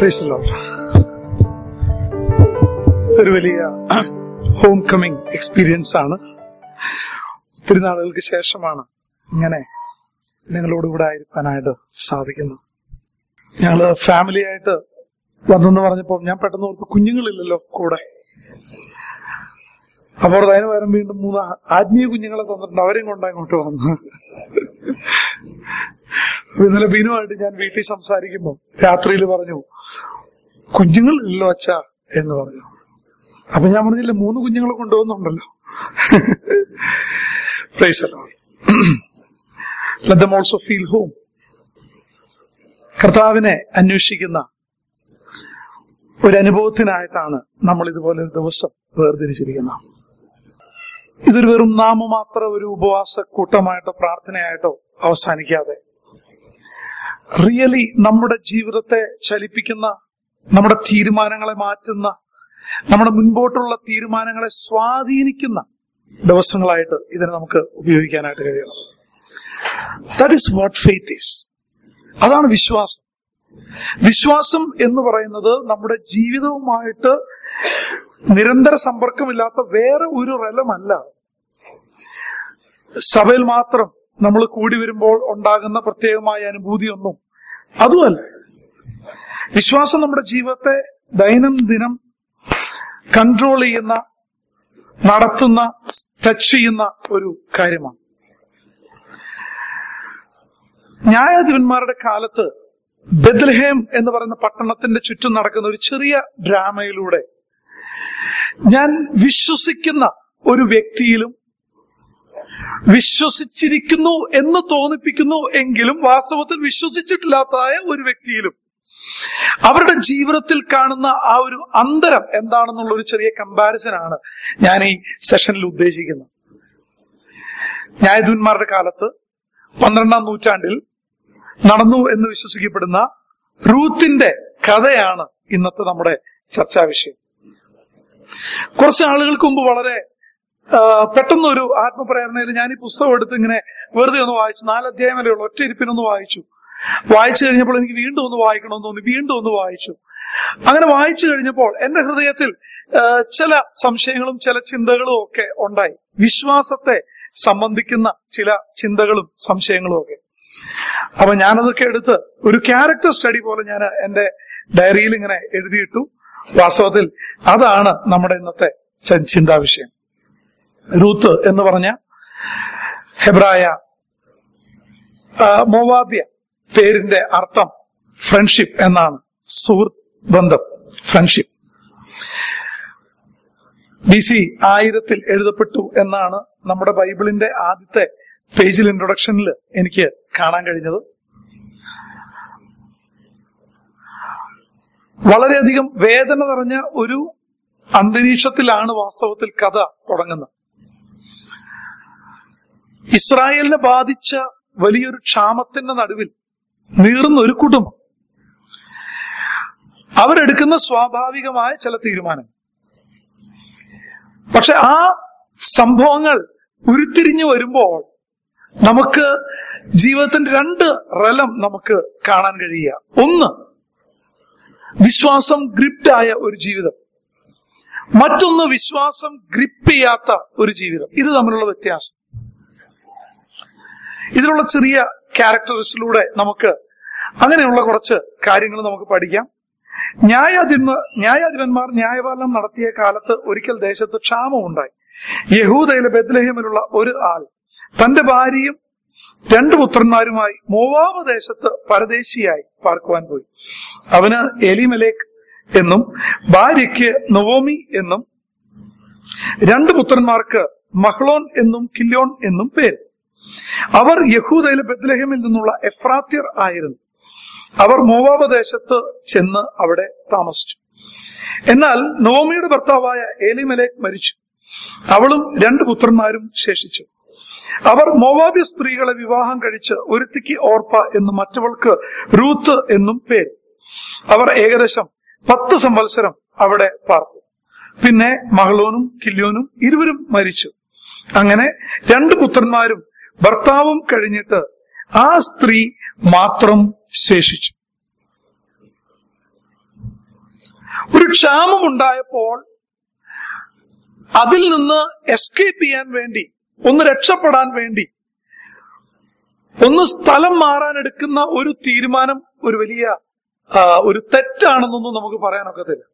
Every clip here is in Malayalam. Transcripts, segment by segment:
Praise the Lord. ഒരു വലിയ ഹോം കമ്മിങ് എക്സ്പീരിയൻസ് ആണ് ഒത്തിരി നാളുകൾക്ക് ശേഷമാണ് ഇങ്ങനെ നിങ്ങളോടുകൂടെ ആയിരിക്കാനായിട്ട് സാധിക്കുന്നത് ഞങ്ങള് ഫാമിലി ആയിട്ട് വന്നെന്ന് പറഞ്ഞപ്പോ ഞാൻ പെട്ടെന്ന് ഓർത്ത് കുഞ്ഞുങ്ങളില്ലല്ലോ കൂടെ അപ്പോൾ അതിന് പകരം വീണ്ടും മൂന്ന് ആത്മീയ കുഞ്ഞുങ്ങളെ തന്നിട്ടുണ്ട് അവരെയും കൊണ്ട് അങ്ങോട്ട് വന്നു അപ്പൊ ഇന്നലെ ബീനുമായിട്ട് ഞാൻ വീട്ടിൽ സംസാരിക്കുമ്പോ രാത്രിയിൽ പറഞ്ഞു കുഞ്ഞുങ്ങളില്ലല്ലോ അച്ഛ എന്ന് പറഞ്ഞു അപ്പൊ ഞാൻ പറഞ്ഞില്ല മൂന്ന് കുഞ്ഞുങ്ങളെ കൊണ്ടുപോകുന്നുണ്ടല്ലോ praise let them also feel home കർത്താവിനെ അന്വേഷിക്കുന്ന ഒരു അനുഭവത്തിനായിട്ടാണ് നമ്മൾ ഇതുപോലെ ഒരു ദിവസം വേർതിരിച്ചിരിക്കുന്നത് ഇതൊരു വെറും നാമമാത്ര ഒരു ഉപവാസ കൂട്ടമായിട്ടോ പ്രാർത്ഥനയായിട്ടോ അവസാനിക്കാതെ റിയലി നമ്മുടെ ജീവിതത്തെ ചലിപ്പിക്കുന്ന നമ്മുടെ തീരുമാനങ്ങളെ മാറ്റുന്ന നമ്മുടെ മുൻപോട്ടുള്ള തീരുമാനങ്ങളെ സ്വാധീനിക്കുന്ന ദിവസങ്ങളായിട്ട് ഇതിനെ നമുക്ക് ഉപയോഗിക്കാനായിട്ട് കഴിയണം that is what faith is അതാണ് വിശ്വാസം വിശ്വാസം എന്ന് പറയുന്നത് നമ്മുടെ ജീവിതവുമായിട്ട് നിരന്തര സമ്പർക്കമില്ലാത്ത വേറെ ഒരു റലമല്ല സഭയിൽ മാത്രം നമ്മൾ കൂടി വരുമ്പോൾ ഉണ്ടാകുന്ന പ്രത്യേകമായ അനുഭൂതിയൊന്നും അതുമല്ല വിശ്വാസം നമ്മുടെ ജീവിതത്തെ ദൈനംദിനം കൺട്രോൾ ചെയ്യുന്ന നടത്തുന്ന ടച്ച് ചെയ്യുന്ന ഒരു കാര്യമാണ് ന്യായാധിപന്മാരുടെ കാലത്ത് ബെദ്ലഹേം എന്ന് പറയുന്ന പട്ടണത്തിന്റെ ചുറ്റും നടക്കുന്ന ഒരു ചെറിയ ഡ്രാമയിലൂടെ ഞാൻ വിശ്വസിക്കുന്ന ഒരു വ്യക്തിയിലും വിശ്വസിച്ചിരിക്കുന്നു എന്ന് തോന്നിപ്പിക്കുന്നു എങ്കിലും വാസ്തവത്തിൽ വിശ്വസിച്ചിട്ടില്ലാത്തതായ ഒരു വ്യക്തിയിലും അവരുടെ ജീവിതത്തിൽ കാണുന്ന ആ ഒരു അന്തരം എന്താണെന്നുള്ള ഒരു ചെറിയ കമ്പാരിസൺ ആണ് ഞാൻ ഈ സെഷനിൽ ഉദ്ദേശിക്കുന്നത് ന്യായാധിപന്മാരുടെ കാലത്ത് പന്ത്രണ്ടാം നൂറ്റാണ്ടിൽ നടന്നു എന്ന് വിശ്വസിക്കപ്പെടുന്ന റൂത്തിന്റെ കഥയാണ് ഇന്നത്തെ നമ്മുടെ ചർച്ചാ വിഷയം കുറച്ച് ആളുകൾക്ക് മുമ്പ് വളരെ പെട്ടെന്ന് ഒരു ആത്മപ്രേരണയിൽ ഞാൻ ഈ പുസ്തകം എടുത്ത് ഇങ്ങനെ വെറുതെ ഒന്ന് വായിച്ചു നാലധ്യായം വരെയുള്ള ഒറ്റ ഇരിപ്പിനൊന്ന് വായിച്ചു വായിച്ചു കഴിഞ്ഞപ്പോൾ എനിക്ക് വീണ്ടും ഒന്ന് വായിക്കണമെന്ന് തോന്നി വീണ്ടും ഒന്ന് വായിച്ചു അങ്ങനെ വായിച്ചു കഴിഞ്ഞപ്പോൾ എന്റെ ഹൃദയത്തിൽ ചില സംശയങ്ങളും ചില ചിന്തകളും ഒക്കെ ഉണ്ടായി വിശ്വാസത്തെ സംബന്ധിക്കുന്ന ചില ചിന്തകളും സംശയങ്ങളും ഒക്കെ അപ്പൊ ഞാനതൊക്കെ എടുത്ത് ഒരു ക്യാരക്ടർ സ്റ്റഡി പോലെ ഞാൻ എന്റെ ഡയറിയിൽ ഇങ്ങനെ എഴുതിയിട്ടു വാസ്തവത്തിൽ അതാണ് നമ്മുടെ ഇന്നത്തെ ചിന്താ വിഷയം റൂത്ത് എന്ന് പറഞ്ഞ ഹെബ്രായ മോവാബ്യ പേരിന്റെ അർത്ഥം ഫ്രണ്ട്ഷിപ്പ് എന്നാണ് സുഹൃത്ത് ബന്ധം ഫ്രണ്ട്ഷിപ്പ് ബി സി ആയിരത്തിൽ എഴുതപ്പെട്ടു എന്നാണ് നമ്മുടെ ബൈബിളിന്റെ ആദ്യത്തെ പേജിൽ ഇൻട്രൊഡക്ഷനിൽ എനിക്ക് കാണാൻ കഴിഞ്ഞത് വളരെയധികം വേദന നിറഞ്ഞ ഒരു അന്തരീക്ഷത്തിലാണ് വാസ്തവത്തിൽ കഥ തുടങ്ങുന്നത് ഇസ്രായേലിനെ ബാധിച്ച വലിയൊരു ക്ഷാമത്തിന്റെ നടുവിൽ നീറുന്ന ഒരു കുടുംബം അവരെടുക്കുന്ന സ്വാഭാവികമായ ചില തീരുമാനങ്ങൾ പക്ഷെ ആ സംഭവങ്ങൾ ഉരുത്തിരിഞ്ഞു വരുമ്പോൾ നമുക്ക് ജീവിതത്തിന്റെ രണ്ട് റലം നമുക്ക് കാണാൻ കഴിയുക ഒന്ന് വിശ്വാസം ഗ്രിപ്റ്റായ ഒരു ജീവിതം മറ്റൊന്ന് വിശ്വാസം ഗ്രിപ്പ് ചെയ്യാത്ത ഒരു ജീവിതം ഇത് തമ്മിലുള്ള വ്യത്യാസം ഇതിലുള്ള ചെറിയ ക്യാരക്ടറിസിലൂടെ നമുക്ക് അങ്ങനെയുള്ള കുറച്ച് കാര്യങ്ങൾ നമുക്ക് പഠിക്കാം ന്യായാധിപന്മാർ ന്യായാധിപന്മാർ ന്യായപാലനം നടത്തിയ കാലത്ത് ഒരിക്കൽ ദേശത്ത് ക്ഷാമമുണ്ടായി യഹൂദയിലെ ബദ്ലഹേമിലുള്ള ഒരു ആൾ തന്റെ ഭാര്യയും രണ്ടു പുത്രന്മാരുമായി മോവാബ് ദേശത്ത് പരദേശിയായി പാർക്കുവാൻ പോയി അവന് എലിമലേഖ് എന്നും ഭാര്യയ്ക്ക് നവോമി എന്നും രണ്ടു പുത്രന്മാർക്ക് മഹ്ലോൻ എന്നും കില്യോൺ എന്നും പേര് അവർ യഹൂദയിലെ ബദ്ലഹേമിൽ നിന്നുള്ള എഫ്രാത്യർ ആയിരുന്നു അവർ മോവാബ് ദേശത്ത് ചെന്ന് അവിടെ താമസിച്ചു എന്നാൽ നവോമിയുടെ ഭർത്താവായ ഏലിമലേഖ് മരിച്ചു അവളും രണ്ട് പുത്രന്മാരും ശേഷിച്ചു അവർ മോവാബി സ്ത്രീകളെ വിവാഹം കഴിച്ച് ഒരുത്തിക്ക് ഓർപ്പ എന്നും മറ്റവൾക്ക് റൂത്ത് എന്നും പേര് അവർ ഏകദേശം പത്ത് സംവത്സരം അവിടെ പാർത്തു പിന്നെ മഹളോനും കില്യോനും ഇരുവരും മരിച്ചു അങ്ങനെ രണ്ട് പുത്രന്മാരും ഭർത്താവും കഴിഞ്ഞിട്ട് ആ സ്ത്രീ മാത്രം ശേഷിച്ചു ഒരു ക്ഷാമം ഉണ്ടായപ്പോൾ അതിൽ നിന്ന് എസ്കേപ്പ് ചെയ്യാൻ വേണ്ടി ഒന്ന് രക്ഷപ്പെടാൻ വേണ്ടി ഒന്ന് സ്ഥലം മാറാൻ എടുക്കുന്ന ഒരു തീരുമാനം ഒരു വലിയ ആ, ഒരു തെറ്റാണെന്നൊന്നും നമുക്ക് പറയാനൊക്കത്തില്ല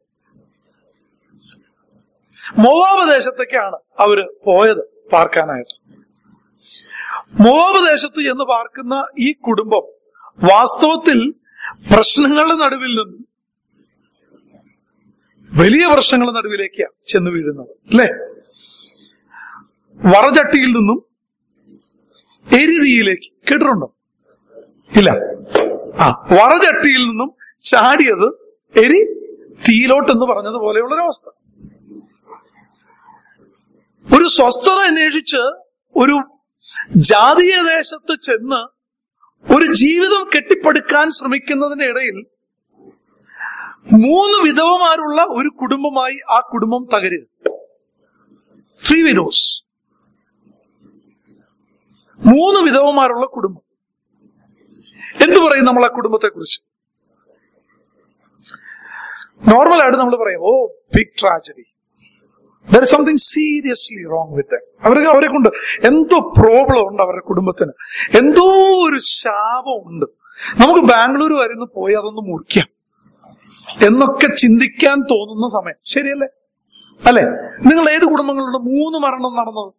മോവാബ് ദേശത്തേക്കാണ് അവര് പോയത് പാർക്കാനായിട്ട് മോവാബ് ദേശത്ത് എന്ന് പാർക്കുന്ന ഈ കുടുംബം വാസ്തവത്തിൽ പ്രശ്നങ്ങളുടെ നടുവിൽ നിന്ന് വലിയ പ്രശ്നങ്ങളുടെ നടുവിലേക്കാണ് ചെന്ന് വീഴുന്നത് അല്ലേ വറചട്ടിയിൽ നിന്നും എരിതീയിലേക്ക് കേട്ടിട്ടുണ്ടോ ഇല്ല ആ വറചട്ടിയിൽ നിന്നും ചാടിയത് എരി തീയിലോട്ടെന്ന് പറഞ്ഞതുപോലെയുള്ളൊരവസ്ഥ ഒരു സ്വസ്ഥത അന്വേഷിച്ച് ഒരു ജാതീയ ദേശത്ത് ചെന്ന് ഒരു ജീവിതം കെട്ടിപ്പടുക്കാൻ ശ്രമിക്കുന്നതിന്റെ ഇടയിൽ മൂന്ന് വിധവമാരുള്ള ഒരു കുടുംബമായി ആ കുടുംബം തകരുക ത്രീ വിഡോസ് മൂന്ന് വിധവമാരുള്ള കുടുംബം എന്തു പറയും നമ്മൾ ആ കുടുംബത്തെ കുറിച്ച് നോർമലായിട്ട് നമ്മൾ പറയും oh big tragedy there is something seriously wrong with അവർക്ക് അവരെ കൊണ്ട് എന്തോ പ്രോബ്ലം ഉണ്ട് അവരുടെ കുടുംബത്തിന് എന്തോ ഒരു ശാപം ഉണ്ട് നമുക്ക് ബാംഗ്ലൂർ വരെ ഒന്ന് പോയി അതൊന്ന് മുറിക്കാം എന്നൊക്കെ ചിന്തിക്കാൻ തോന്നുന്ന സമയം ശരിയല്ലേ അല്ലെ നിങ്ങൾ ഏത് കുടുംബങ്ങളുണ്ട് മൂന്ന് മരണം നടന്നത്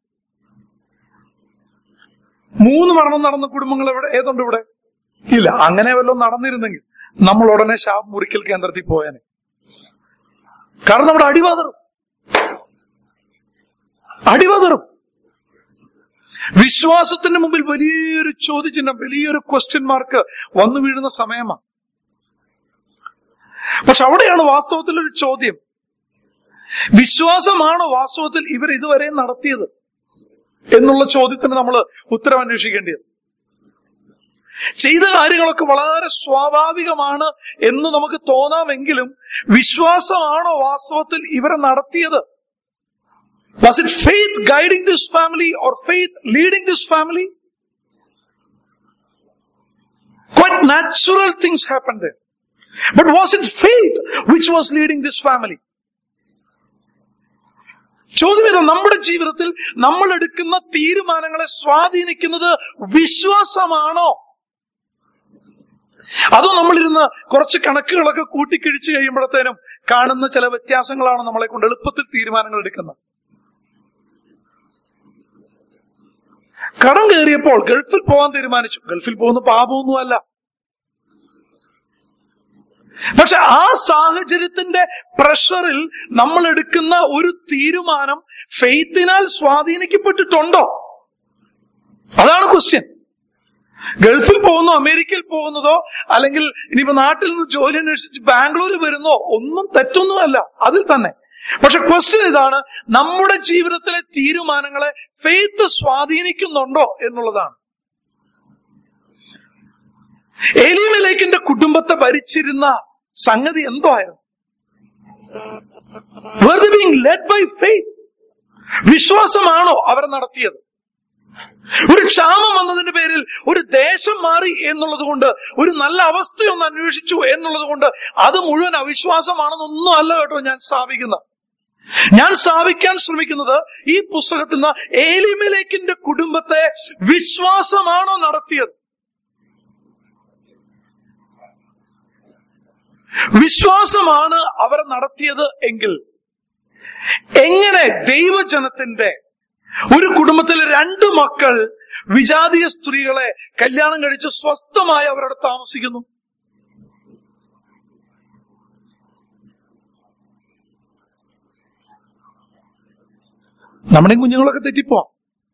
മൂന്ന് മരണം നടന്ന കുടുംബങ്ങൾ എവിടെ ഏതുണ്ട് ഇവിടെ ഇല്ല അങ്ങനെ വല്ലതും നടന്നിരുന്നെങ്കിൽ നമ്മൾ ഉടനെ ശാപം മുറിക്കൽ കേന്ദ്രത്തിൽ പോയാനെ കാരണം നമ്മുടെ അടിവാതറും അടിവാതറും വിശ്വാസത്തിന്റെ മുമ്പിൽ വലിയൊരു ചോദ്യചിഹ്നം വലിയൊരു ക്വസ്റ്റ്യൻ മാർക്ക് വന്നു വീഴുന്ന സമയമാണ് പക്ഷെ അവിടെയാണ് വാസ്തവത്തിൽ ഒരു ചോദ്യം വിശ്വാസമാണോ വാസ്തവത്തിൽ ഇവർ ഇതുവരെ നടത്തിയത് എന്നുള്ള ചോദ്യത്തിന് നമ്മൾ ഉത്തരം അന്വേഷിക്കേണ്ടത് ചെയ്ത കാര്യങ്ങളൊക്കെ വളരെ സ്വാഭാവികമാണ് എന്ന് നമുക്ക് തോന്നാമെങ്കിലും വിശ്വാസമാണോ വാസ്തവത്തിൽ ഇവരെ നടത്തിയത് was it faith guiding this family or faith leading this family Quite natural things happened there. But was it faith which was leading this family? ചോദ്യം ഇതാ നമ്മുടെ ജീവിതത്തിൽ നമ്മൾ എടുക്കുന്ന തീരുമാനങ്ങളെ സ്വാധീനിക്കുന്നത് വിശ്വാസമാണോ അതോ നമ്മളിരുന്ന് കുറച്ച് കണക്കുകളൊക്കെ കൂട്ടിക്കിഴിച്ച് കഴിയുമ്പോഴത്തേനും കാണുന്ന ചില വ്യത്യാസങ്ങളാണ് നമ്മളെ കൊണ്ട് എളുപ്പത്തിൽ തീരുമാനങ്ങൾ എടുക്കുന്നത് കടം കയറിയപ്പോൾ ഗൾഫിൽ പോകാൻ തീരുമാനിച്ചു ഗൾഫിൽ പോകുന്ന പാപമൊന്നുമല്ല പക്ഷെ ആ സാഹചര്യത്തിന്റെ പ്രഷറിൽ നമ്മൾ എടുക്കുന്ന ഒരു തീരുമാനം ഫെയ്ത്തിനാൽ സ്വാധീനിക്കപ്പെട്ടിട്ടുണ്ടോ അതാണ് ക്വസ്റ്റ്യൻ ഗൾഫിൽ പോകുന്നോ അമേരിക്കയിൽ പോകുന്നതോ അല്ലെങ്കിൽ ഇനിയിപ്പോ നാട്ടിൽ നിന്ന് ജോലി അന്വേഷിച്ച് ബാംഗ്ലൂർ വരുന്നോ ഒന്നും തെറ്റൊന്നുമല്ല അതിൽ തന്നെ പക്ഷെ ക്വസ്റ്റ്യൻ ഇതാണ് നമ്മുടെ ജീവിതത്തിലെ തീരുമാനങ്ങളെ ഫെയ്ത്ത് സ്വാധീനിക്കുന്നുണ്ടോ എന്നുള്ളതാണ് എലിമലേക്കിന്റെ കുടുംബത്തെ ഭരിച്ചിരുന്ന സംഗതി എന്തോ ആയിരുന്നു വെറുതെ ബീങ് ലെഡ് ബൈ ഫെയ്ത്ത് വിശ്വാസമാണോ അവർ നടത്തിയത് ഒരു ക്ഷാമം വന്നതിന്റെ പേരിൽ ഒരു ദേശം മാറി എന്നുള്ളത് കൊണ്ട് ഒരു നല്ല അവസ്ഥയൊന്ന് അന്വേഷിച്ചു എന്നുള്ളത് കൊണ്ട് അത് മുഴുവൻ അവിശ്വാസമാണെന്നൊന്നും അല്ല കേട്ടോ ഞാൻ സ്ഥാപിക്കുന്നത് ഞാൻ സ്ഥാപിക്കാൻ ശ്രമിക്കുന്നത് ഈ പുസ്തകത്തിൽ നിന്ന് ഏലിമലേക്കിന്റെ കുടുംബത്തെ വിശ്വാസമാണോ നടത്തിയത് വിശ്വാസമാണ് അവർ നടത്തിയത് എങ്കിൽ എങ്ങനെ ദൈവജനത്തിന്റെ ഒരു കുടുംബത്തിലെ രണ്ട് മക്കൾ വിജാതീയ സ്ത്രീകളെ കല്യാണം കഴിച്ച് സ്വസ്ഥമായി അവരവിടെ താമസിക്കുന്നു നമ്മുടെ കുഞ്ഞുങ്ങളൊക്കെ തെറ്റിപ്പോവാം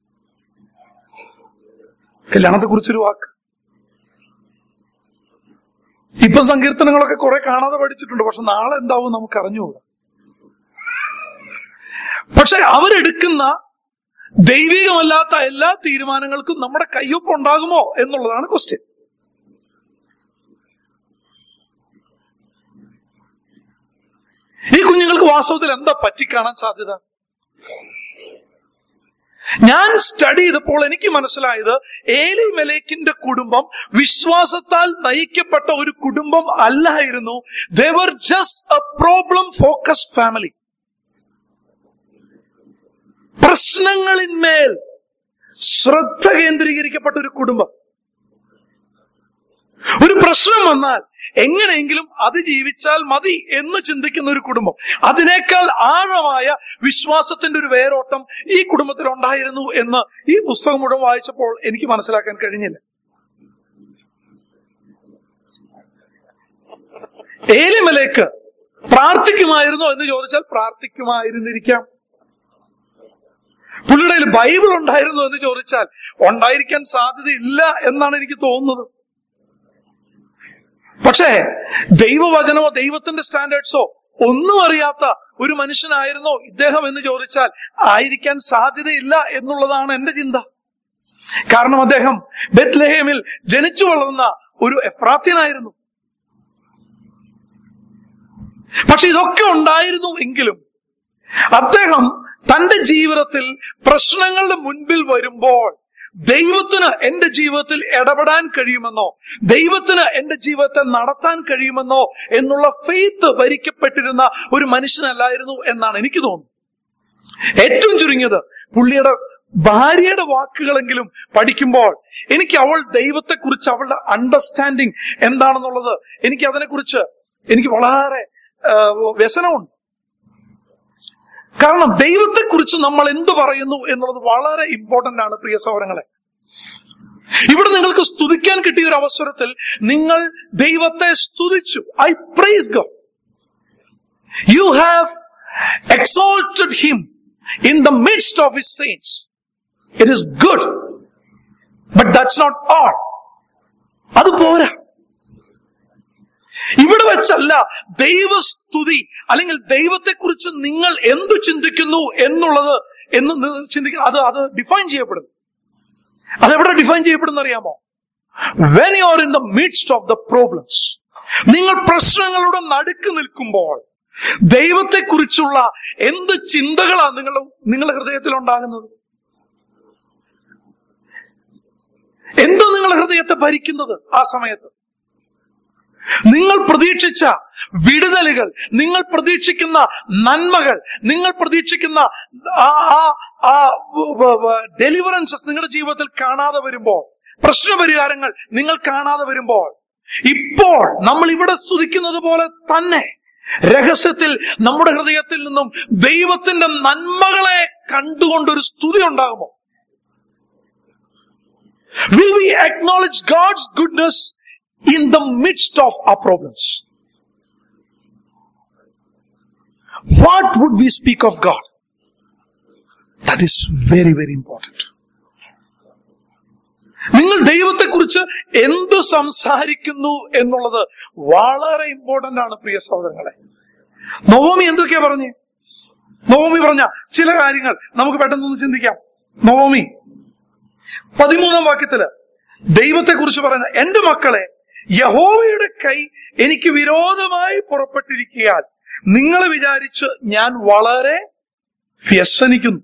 കല്യാണത്തെ കുറിച്ചൊരു വാക്ക് ഇപ്പം സങ്കീർത്തനങ്ങളൊക്കെ കുറെ കാണാതെ പഠിച്ചിട്ടുണ്ട് പക്ഷെ നാളെ എന്താവും നമുക്ക് അറിഞ്ഞുകൂടാ പക്ഷെ അവരെടുക്കുന്ന ദൈവികമല്ലാത്ത എല്ലാ തീരുമാനങ്ങൾക്കും നമ്മുടെ കയ്യൊപ്പ് ഉണ്ടാകുമോ എന്നുള്ളതാണ് ക്വസ്റ്റ്യൻ ഈ കുഞ്ഞുങ്ങൾക്ക് വാസ്തവത്തിൽ എന്താ പറ്റിക്കാണാൻ സാധ്യത ഞാൻ സ്റ്റഡി ചെയ്തപ്പോൾ എനിക്ക് മനസ്സിലായത് ഏലി മെലേക്കിന്റെ കുടുംബം വിശ്വാസത്താൽ നയിക്കപ്പെട്ട ഒരു കുടുംബം അല്ലായിരുന്നു there just a problem focused family പ്രശ്നങ്ങളിന്മേൽ ശ്രദ്ധ കേന്ദ്രീകരിക്കപ്പെട്ട ഒരു കുടുംബം ഒരു പ്രശ്നം വന്നാൽ എങ്ങനെയെങ്കിലും അതിജീവിച്ചാൽ മതി എന്ന് ചിന്തിക്കുന്ന ഒരു കുടുംബം അതിനേക്കാൾ ആഴമായ വിശ്വാസത്തിന്റെ ഒരു വേരോട്ടം ഈ കുടുംബത്തിൽ ഉണ്ടായിരുന്നു എന്ന് ഈ പുസ്തകം മുഴുവൻ വായിച്ചപ്പോൾ എനിക്ക് മനസ്സിലാക്കാൻ കഴിഞ്ഞില്ല ഏലിമലേക്ക് പ്രാർത്ഥിക്കുമായിരുന്നോ എന്ന് ചോദിച്ചാൽ പ്രാർത്ഥിക്കുമായിരുന്നിരിക്കാം പുള്ളിയുടെ കയ്യിൽ ബൈബിൾ ഉണ്ടായിരുന്നോ എന്ന് ചോദിച്ചാൽ ഉണ്ടായിരിക്കാൻ സാധ്യതയില്ല എന്നാണ് എനിക്ക് തോന്നുന്നത് പക്ഷേ ദൈവവചനമോ ദൈവത്തിന്റെ സ്റ്റാൻഡേർഡ്സോ ഒന്നും അറിയാത്ത ഒരു മനുഷ്യനായിരുന്നോ ഇദ്ദേഹം എന്ന് ചോദിച്ചാൽ ആയിരിക്കാൻ സാധ്യതയില്ല എന്നുള്ളതാണ് എന്റെ ചിന്ത കാരണം അദ്ദേഹം ബെത്ലഹേമിൽ ജനിച്ചു വളർന്ന ഒരു എഫ്രാത്യനായിരുന്നു പക്ഷെ ഇതൊക്കെ ഉണ്ടായിരുന്നു എങ്കിലും അദ്ദേഹം തന്റെ ജീവിതത്തിൽ പ്രശ്നങ്ങളുടെ മുൻപിൽ വരുമ്പോൾ ദൈവത്തിന് എന്റെ ജീവിതത്തിൽ ഇടപെടാൻ കഴിയുമെന്നോ ദൈവത്തിന് എന്റെ ജീവിതത്തെ നടത്താൻ കഴിയുമെന്നോ എന്നുള്ള ഫെയ്ത്ത് ഭരിക്കപ്പെട്ടിരുന്ന ഒരു മനുഷ്യനല്ലായിരുന്നു എന്നാണ് എനിക്ക് തോന്നുന്നത് ഏറ്റവും ചുരുങ്ങിയത് പുള്ളിയുടെ ഭാര്യയുടെ വാക്കുകളെങ്കിലും പഠിക്കുമ്പോൾ എനിക്ക് അവൾ ദൈവത്തെക്കുറിച്ച് അവളുടെ അണ്ടർസ്റ്റാൻഡിങ് എന്താണെന്നുള്ളത് എനിക്ക് അതിനെക്കുറിച്ച് എനിക്ക് വളരെ ആ, വ്യസനമുണ്ട് കാരണം ദൈവത്തെക്കുറിച്ച് നമ്മൾ എന്ത് പറയുന്നു എന്നുള്ളത് വളരെ ഇമ്പോർട്ടന്റ് ആണ് പ്രിയ സഹോദരങ്ങളെ ഇവിടെ നിങ്ങൾക്ക് സ്തുതിക്കാൻ കിട്ടിയ ഒരു അവസരത്തിൽ നിങ്ങൾ ദൈവത്തെ സ്തുതിച്ചു I praise God you have exalted him in the midst of his saints it is good but that's not all അത് പോരാ ഇവിടെ വെച്ചല്ല ദൈവസ്തുതി അല്ലെങ്കിൽ ദൈവത്തെക്കുറിച്ച് നിങ്ങൾ എന്ത് ചിന്തിക്കുന്നു എന്നുള്ളത് എന്ന് നി- ചിന്തിക്കുക അത് അത് ഡിഫൈൻ ചെയ്യപ്പെടുന്നു അതെവിടെ ഡിഫൈൻ ചെയ്യപ്പെടുന്ന അറിയാമോ when you are in the midst of the problems നിങ്ങൾ പ്രശ്നങ്ങളുടെ നടുക്ക് നിൽക്കുമ്പോൾ ദൈവത്തെക്കുറിച്ചുള്ള എന്ത് ചിന്തകളാണ് നിങ്ങളുടെ നിങ്ങളുടെ ഹൃദയത്തിൽ ഉണ്ടാകുന്നത് എന്തോ നിങ്ങളുടെ ഹൃദയത്തെ ഭരിക്കുന്നത് ആ സമയത്ത് നിങ്ങൾ പ്രതീക്ഷിച്ച വിടുതലുകൾ നിങ്ങൾ പ്രതീക്ഷിക്കുന്ന നന്മകൾ നിങ്ങൾ പ്രതീക്ഷിക്കുന്ന ആ ആ ഡെലിവറൻസസ് നിങ്ങളുടെ ജീവിതത്തിൽ കാണാതെ വരുമ്പോൾ പ്രശ്നപരിഹാരങ്ങൾ നിങ്ങൾ കാണാതെ വരുമ്പോൾ ഇപ്പോൾ നമ്മൾ ഇവിടെ സ്തുതിക്കുന്നത് പോലെ തന്നെ രഹസ്യത്തിൽ നമ്മുടെ ഹൃദയത്തിൽ നിന്നും ദൈവത്തിന്റെ നന്മകളെ കണ്ടുകൊണ്ടൊരു സ്തുതി ഉണ്ടാകുമോ Will we acknowledge God's goodness in the midst of our problems? What would we speak of God? That is very, very important. നിങ്ങൾ ദൈവത്തെക്കുറിച്ച് എന്ത് സംസാരിക്കുന്നു എന്നുള്ളത് വളരെ ഇമ്പോർട്ടന്റ് ആണ് പ്രിയ സഹോദരങ്ങളെ നവമി എന്തൊക്കെയാ പറഞ്ഞേ നവമി പറഞ്ഞ ചില കാര്യങ്ങൾ നമുക്ക് പെട്ടെന്നൊന്ന് ചിന്തിക്കാം നവമി പതിമൂന്നാം വാക്യത്തില് ദൈവത്തെക്കുറിച്ച് പറയുന്ന എന്റെ മക്കളെ യഹോവയുടെ കൈ എനിക്ക് വിരോധമായി പുറപ്പെട്ടിരിക്കാൻ നിങ്ങളെ വിചാരിച്ച് ഞാൻ വളരെ വ്യസനിക്കുന്നു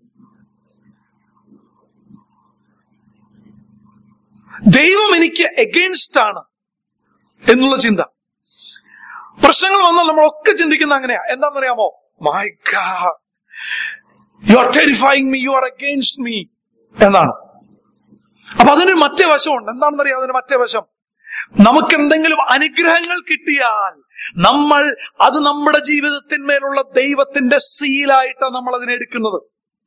ദൈവം എനിക്ക് എഗെയിൻസ്റ്റ് ആണ് എന്നുള്ള ചിന്ത പ്രശ്നങ്ങൾ വന്നാൽ നമ്മളൊക്കെ ചിന്തിക്കുന്ന അങ്ങനെയാ എന്താണെന്നറിയാമോ my God you are terrifying me you are against me എന്നാണ് അപ്പൊ അതിനൊരു മറ്റേ വശമുണ്ട് എന്താണെന്നറിയാം അതിന് മറ്റേ വശം നമുക്ക് എന്തെങ്കിലും അനുഗ്രഹങ്ങൾ കിട്ടിയാൽ നമ്മൾ അത് നമ്മുടെ ജീവിതത്തിന്മേലുള്ള ദൈവത്തിന്റെ സീലായിട്ടാണ് നമ്മൾ അതിനെ എടുക്കുന്നത്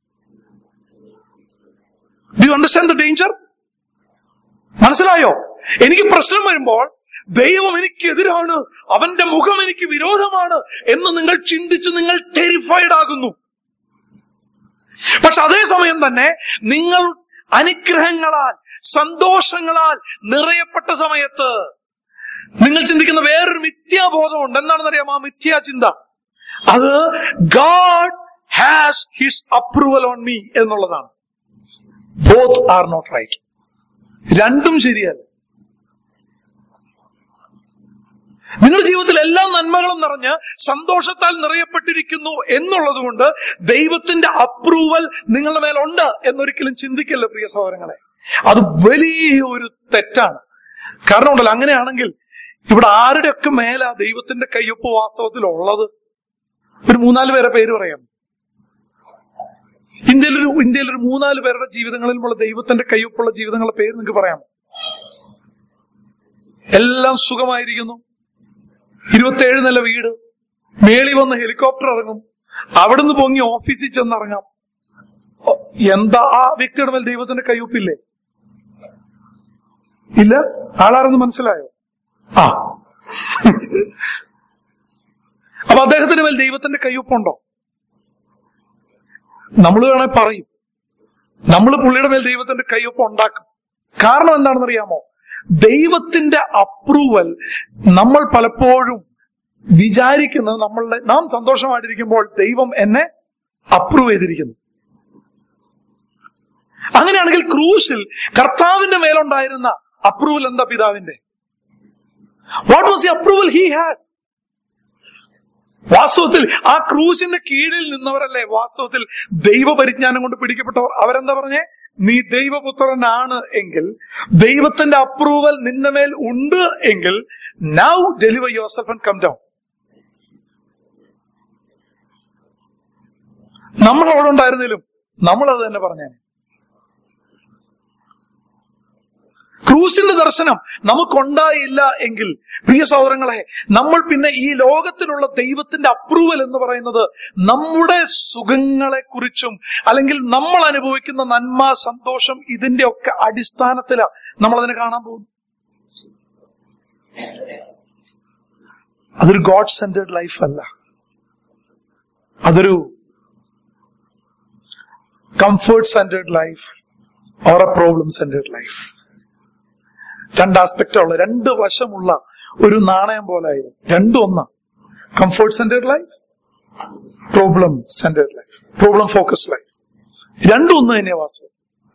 ഡു അണ്ടർസ്റ്റാൻഡ് ദ ഡേഞ്ചർ മനസ്സിലായോ എനിക്ക് പ്രശ്നം വരുമ്പോൾ ദൈവം എനിക്കെതിരാണ് അവന്റെ മുഖം എനിക്ക് വിരോധമാണ് എന്ന് നിങ്ങൾ ചിന്തിച്ച് നിങ്ങൾ ടെറിഫൈഡ് ആകുന്നു പക്ഷെ അതേസമയം തന്നെ നിങ്ങൾ അനുഗ്രഹങ്ങളാൽ സന്തോഷങ്ങളാൽ നിറയപ്പെട്ട സമയത്ത് നിങ്ങൾ ചിന്തിക്കുന്ന വേറൊരു മിഥ്യാബോധമുണ്ട് എന്താണെന്നറിയാമോ ആ മിഥ്യാ ചിന്ത അത് God has his approval on me എന്നുള്ളതാണ് ബോത്ത് ആർ നോട്ട് റൈറ്റ് രണ്ടും ശരിയല്ല നിങ്ങളുടെ ജീവിതത്തിൽ എല്ലാ നന്മകളും നിറഞ്ഞ് സന്തോഷത്താൽ നിറയപ്പെട്ടിരിക്കുന്നു എന്നുള്ളത് കൊണ്ട് ദൈവത്തിന്റെ അപ്രൂവൽ നിങ്ങളുടെ മേലുണ്ട് എന്നൊരിക്കലും ചിന്തിക്കല്ല പ്രിയ സഹോദരങ്ങളെ അത് വലിയ ഒരു തെറ്റാണ് കാരണം ഉണ്ടല്ലോ അങ്ങനെയാണെങ്കിൽ ഇവിടെ ആരുടെയൊക്കെ മേലാ ദൈവത്തിന്റെ കയ്യൊപ്പ് വാസ്തവത്തിൽ ഉള്ളത് ഒരു മൂന്നാല് പേരെ പേര് പറയാം ഇന്ത്യയിലൊരു ഇന്ത്യയിൽ ഒരു മൂന്നാല് പേരുടെ ജീവിതങ്ങളിലുമുള്ള ദൈവത്തിന്റെ കയ്യൊപ്പുള്ള ജീവിതങ്ങളുടെ പേര് നിങ്ങൾക്ക് പറയാം എല്ലാം സുഖമായിരിക്കുന്നു ഇരുപത്തിയേഴ് നില വീട് മേളി വന്ന് ഹെലികോപ്റ്റർ ഇറങ്ങും അവിടുന്ന് പൊങ്ങി ഓഫീസിൽ ചെന്നിറങ്ങാം ഓ, എന്താ ആ വ്യക്തിയുടെ മേൽ ദൈവത്തിന്റെ കയ്യൊപ്പില്ലേ ഇല്ല ആളാരെന്ന് മനസ്സിലായോ ആ അപ്പൊ അദ്ദേഹത്തിന്റെ മേൽ ദൈവത്തിന്റെ കയ്യൊപ്പുണ്ടോ നമ്മൾ വേണേ പറയും നമ്മൾ പുള്ളിയുടെ മേൽ ദൈവത്തിന്റെ കയ്യൊപ്പം ഉണ്ടാക്കും കാരണം എന്താണെന്ന് അറിയാമോ ദൈവത്തിന്റെ അപ്രൂവൽ നമ്മൾ പലപ്പോഴും വിചാരിക്കുന്നത് നമ്മളുടെ നാം സന്തോഷമായിട്ടിരിക്കുമ്പോൾ ദൈവം എന്നെ അപ്രൂവ് ചെയ്തിരിക്കുന്നു അങ്ങനെയാണെങ്കിൽ ക്രൂശിൽ കർത്താവിന്റെ മേലുണ്ടായിരുന്ന അപ്രൂവൽ എന്താ പിതാവിന്റെ what was the approval he had വാസ്തവത്തിൽ ആ ക്രൂശിന്റെ കീഴിൽ നിന്നവരല്ലേ വാസ്തവത്തിൽ ദൈവപരിജ്ഞാനം കൊണ്ട് പിടിക്കപ്പെട്ടവർ അവരെന്താ പറഞ്ഞേ നീ ദൈവപുത്രനാണ് എങ്കിൽ ദൈവത്തിന്റെ അപ്രൂവൽ നിന്റെ മേൽ ഉണ്ട് എങ്കിൽ now deliver yourself and come down നമ്മൾ അവിടെ ഉണ്ടായിരുന്നിലും നമ്മൾ അത് തന്നെ പറഞ്ഞേ ക്രൂസിന്റെ ദർശനം നമുക്കുണ്ടായില്ല എങ്കിൽ പ്രിയ സഹോദരങ്ങളെ നമ്മൾ പിന്നെ ഈ ലോകത്തിലുള്ള ദൈവത്തിന്റെ അപ്രൂവൽ എന്ന് പറയുന്നത് നമ്മുടെ സുഖങ്ങളെ കുറിച്ചും അല്ലെങ്കിൽ നമ്മൾ അനുഭവിക്കുന്ന നന്മ സന്തോഷം ഇതിന്റെ ഒക്കെ അടിസ്ഥാനത്തിലാണ് നമ്മൾ അതിനെ കാണാൻ പോകുന്നു അതൊരു ഗോഡ് സെന്റേഡ് ലൈഫ് അല്ല അതൊരു comfort centred life or a problem centred life രണ്ട് ആസ്പെക്റ്റ് ഉള്ള രണ്ട് വശമുള്ള ഒരു നാണയം പോലെ ആയിരുന്നു രണ്ടും ഒന്നാ comfort centred life problem centred life problem focus life രണ്ടും ഒന്ന് തന്നെയാ വാസ്തവം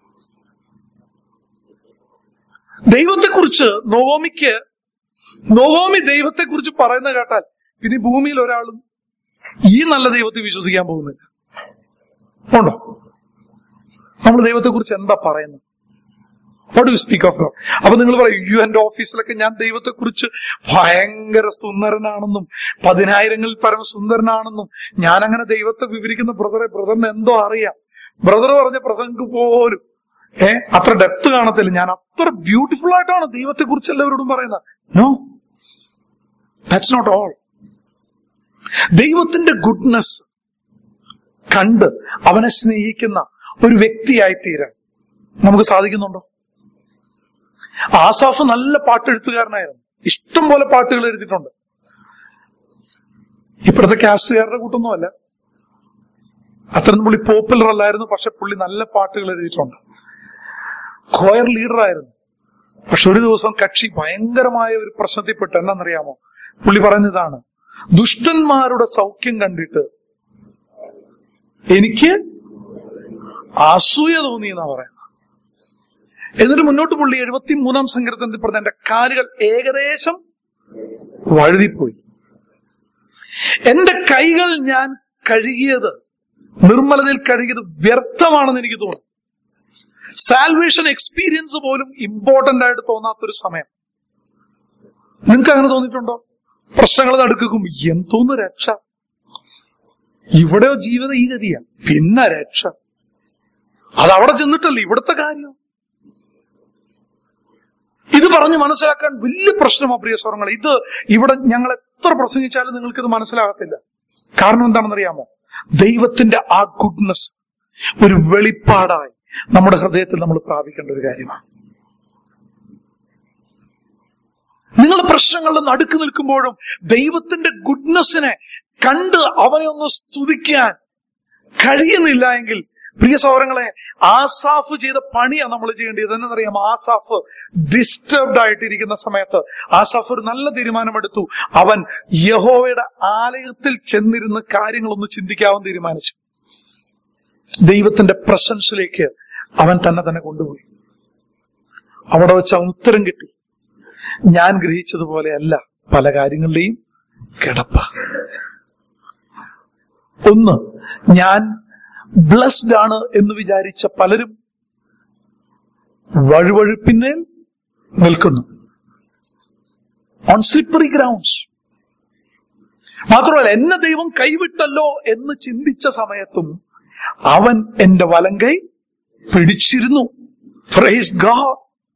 ദൈവത്തെക്കുറിച്ച് നോവോമിക്ക് നോവോമി ദൈവത്തെക്കുറിച്ച് പറയുന്ന കേട്ടാൽ പിന്നെ ഈ ഭൂമിയിൽ ഒരാളും ഈ നല്ല ദൈവത്തെ വിശ്വസിക്കാൻ പോകുന്നില്ല ഉണ്ടോ നമ്മൾ ദൈവത്തെക്കുറിച്ച് എന്താ പറയുന്നത് what you speak of God അപ്പൊ നിങ്ങൾ പറയും യു എന്റെ ഓഫീസിലൊക്കെ ഞാൻ ദൈവത്തെക്കുറിച്ച് ഭയങ്കര സുന്ദരനാണെന്നും പതിനായിരങ്ങളിൽ പരമ സുന്ദരനാണെന്നും ഞാൻ അങ്ങനെ ദൈവത്തെ വിവരിക്കുന്ന ബ്രദറെ ബ്രദറിന് എന്തോ അറിയാം ബ്രദർ പറഞ്ഞ പ്രസംഗം പോലും ഏ അത്ര ഡെപ്ത് കാണത്തില്ല ഞാൻ അത്ര ബ്യൂട്ടിഫുൾ ആയിട്ടാണ് ദൈവത്തെ കുറിച്ച് എല്ലാവരോടും പറയുന്നത് നോ ദാറ്റ്സ് നോട്ട് ഓൾ ദൈവത്തിന്റെ ഗുഡ്നസ് കണ്ട് അവനെ സ്നേഹിക്കുന്ന ഒരു വ്യക്തിയായി തീരാൻ നമുക്ക് സാധിക്കുന്നുണ്ടോ ആസാഫ് നല്ല പാട്ടെഴുത്തുകാരനായിരുന്നു ഇഷ്ടം പോലെ പാട്ടുകൾ എഴുതിയിട്ടുണ്ട് ഇപ്പോഴത്തെ കാസ്റ്റുകാരുടെ കൂട്ടൊന്നുമല്ല അത്രയും പുള്ളി പോപ്പുലർ അല്ലായിരുന്നു പക്ഷെ പുള്ളി നല്ല പാട്ടുകൾ എഴുതിയിട്ടുണ്ട് കോയർ ലീഡർ ആയിരുന്നു പക്ഷെ ഒരു ദിവസം കക്ഷി ഭയങ്കരമായ ഒരു പ്രശ്നത്തിൽപ്പെട്ട് എന്നറിയാമോ പുള്ളി പറഞ്ഞതാണ് ദുഷ്ടന്മാരുടെ സൗഖ്യം കണ്ടിട്ട് എനിക്ക് അസൂയ തോന്നി എന്നാ പറയുന്നത് എന്നിട്ട് മുന്നോട്ട് പുള്ളി എഴുപത്തി മൂന്നാം സങ്കീർത്തനത്തിൽ പറഞ്ഞ എന്റെ കാലുകൾ ഏകദേശം വഴുതിപ്പോയി എന്റെ കൈകൾ ഞാൻ കഴുകിയത് നിർമ്മലതയിൽ കഴുകിയത് വ്യർത്ഥമാണെന്ന് എനിക്ക് തോന്നുന്നു സാൽവേഷൻ എക്സ്പീരിയൻസ് പോലും ഇമ്പോർട്ടന്റ് ആയിട്ട് തോന്നാത്തൊരു സമയം നിങ്ങൾക്ക് അങ്ങനെ തോന്നിയിട്ടുണ്ടോ പ്രശ്നങ്ങൾ നടുക്കും എന്തോന്ന് രക്ഷ ഇവിടെയോ ജീവിതം ഈ ഗതിയാ പിന്നെ രക്ഷ അത് അവിടെ ചെന്നിട്ടല്ലേ ഇവിടുത്തെ കാര്യം ഇത് പറഞ്ഞ് മനസ്സിലാക്കാൻ വലിയ പ്രശ്നമാ പ്രിയ സ്വരങ്ങൾ ഇത് ഇവിടെ ഞങ്ങൾ എത്ര പ്രസംഗിച്ചാലും നിങ്ങൾക്ക് ഇത് മനസ്സിലാകത്തില്ല കാരണം എന്താണെന്നറിയാമോ ദൈവത്തിന്റെ ആ ഗുഡ്നസ് ഒരു വെളിപ്പാടായി നമ്മുടെ ഹൃദയത്തിൽ നമ്മൾ പ്രാപിക്കേണ്ട ഒരു കാര്യമാണ് നിങ്ങൾ പ്രശ്നങ്ങളുടെ നടുക്ക് നിൽക്കുമ്പോഴും ദൈവത്തിന്റെ ഗുഡ്നസിനെ കണ്ട് അവനെ ഒന്ന് സ്തുതിക്കാൻ കഴിയുന്നില്ല എങ്കിൽ പ്രിയ സൗരങ്ങളെ ആസാഫ് ചെയ്ത പണിയാണ് നമ്മൾ ചെയ്യേണ്ടത് എന്നറിയാം ആസാഫ് ഡിസ്റ്റർബ്ഡ് ആയിട്ടിരിക്കുന്ന സമയത്ത് ആസാഫ് ഒരു നല്ല തീരുമാനമെടുത്തു അവൻ യഹോവയുടെ ആലയത്തിൽ ചെന്നിരുന്ന് കാര്യങ്ങളൊന്ന് ചിന്തിക്കാവൻ തീരുമാനിച്ചു ദൈവത്തിന്റെ പ്രശംസയിലേക്ക് അവൻ തന്നെ തന്നെ കൊണ്ടുപോയി അവിടെ വെച്ച് അവൻ ഉത്തരം കിട്ടി ഞാൻ ഗ്രഹിച്ചതുപോലെയല്ല പല കാര്യങ്ങളുടെയും കിടപ്പ് ഒന്ന് ഞാൻ ബ്ലസ്ഡ് ആണ് എന്ന് വിചാരിച്ച പലരും വഴുവഴുപ്പിന്മേൽ നിൽക്കുന്നു ഓൺ സ്ലിപ്പറി ഗ്രൗണ്ട്സ് മാത്രമല്ല എന്നെ ദൈവം കൈവിട്ടല്ലോ എന്ന് ചിന്തിച്ച സമയത്തും അവൻ എന്റെ വലങ്കൈ പിടിച്ചിരുന്നു പ്രൈസ് ഗാഡ്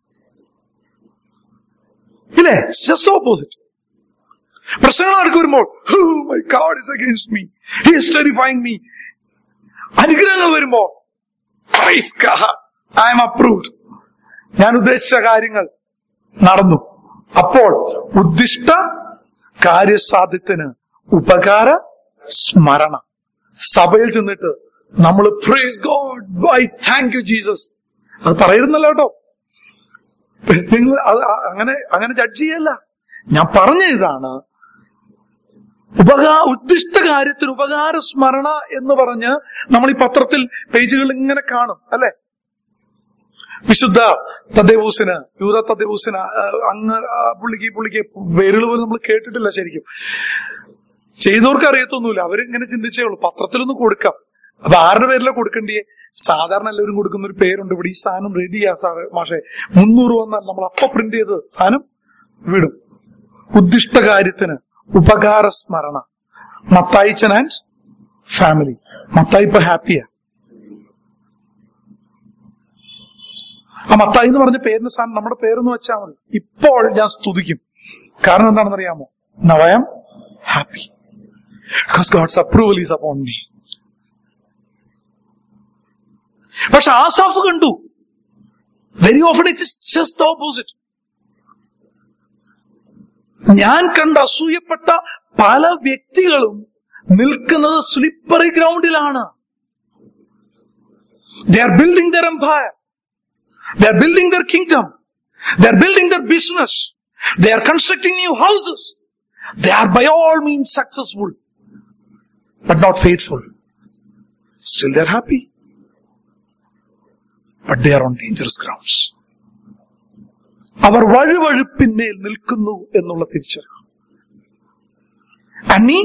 ഇല്ലേ ജസ്റ്റ് ഓപ്പോസിറ്റ് പ്രശ്നങ്ങൾ നടക്കു വരുമ്പോൾ my God is against me he is terrifying me അനുഗ്രഹങ്ങൾ വരുമ്പോൾ praise God I'm approved ഞാൻ ഉദ്ദേശിച്ച കാര്യങ്ങൾ നടന്നു അപ്പോൾ ഉദ്ദിഷ്ട കാര്യസാധ്യത്തിന് ഉപകാര സ്മരണ സഭയിൽ ചെന്നിട്ട് നമ്മൾ praise God bye thank you Jesus അത് പറയുന്നല്ലോ കേട്ടോ നിങ്ങൾ അത് അങ്ങനെ അങ്ങനെ ജഡ്ജ് ചെയ്യല്ല ഞാൻ പറഞ്ഞ ഇതാണ് ഉപകാ ഉദ്ദിഷ്ട കാര്യത്തിന് ഉപകാര സ്മരണ എന്ന് പറഞ്ഞ് നമ്മൾ ഈ പത്രത്തിൽ പേജുകൾ ഇങ്ങനെ കാണും അല്ലെ വിശുദ്ധ തദ്ദേവൂസിന് യൂത തദ്ദേവൂസിന് ആ, അങ്ങ് ആ പുള്ളിക്ക് ഈ പുള്ളിക്ക് പേരുകൾ പോലും നമ്മൾ കേട്ടിട്ടില്ല ശരിക്കും ചെയ്തവർക്ക് അറിയത്തൊന്നുമില്ല അവരിങ്ങനെ ചിന്തിച്ചേ ഉള്ളൂ പത്രത്തിലൊന്ന് കൊടുക്കാം അപ്പൊ ആരുടെ പേരിലാ കൊടുക്കണ്ടേ സാധാരണ എല്ലാവരും കൊടുക്കുന്ന ഒരു പേരുണ്ട് ഇവിടെ ഈ സാധനം റെഡി ചെയ്യാ സാറ് മാഷെ മുന്നൂറ് വന്നാൽ നമ്മൾ അപ്പൊ പ്രിന്റ് ചെയ്ത് സാധനം വിടും ഉദ്ദിഷ്ട കാര്യത്തിന് ഉപകാര സ്മരണ മത്തായിച്ചൻ ആൻഡ് ഫാമിലി മത്തായി ഇപ്പൊ ഹാപ്പിയാ ആ മത്തായി എന്ന് പറഞ്ഞ പേരിന് സ്ഥാനം നമ്മുടെ പേരെന്ന് വെച്ചാൽ മതി ഇപ്പോൾ ഞാൻ സ്തുതിക്കും കാരണം എന്താണെന്ന് അറിയാമോ നവയം happy because God's approval is upon me പക്ഷെ ആസാഫ് കണ്ടു very often it is just opposite ഞാൻ കണ്ട അസൂയപ്പെട്ട പല വ്യക്തികളും നിൽക്കുന്നത് സ്ലിപ്പറി ഗ്രൗണ്ടിലാണ് they are building their empire They are building their kingdom. They are building their business. They are constructing new houses. They are by all means successful, but not faithful. Still they are happy. But they are on dangerous grounds. അവർ വഴുവഴുപ്പിന്മേൽ നിൽക്കുന്നു എന്നുള്ള തിരിച്ചറിവ് അന്നീ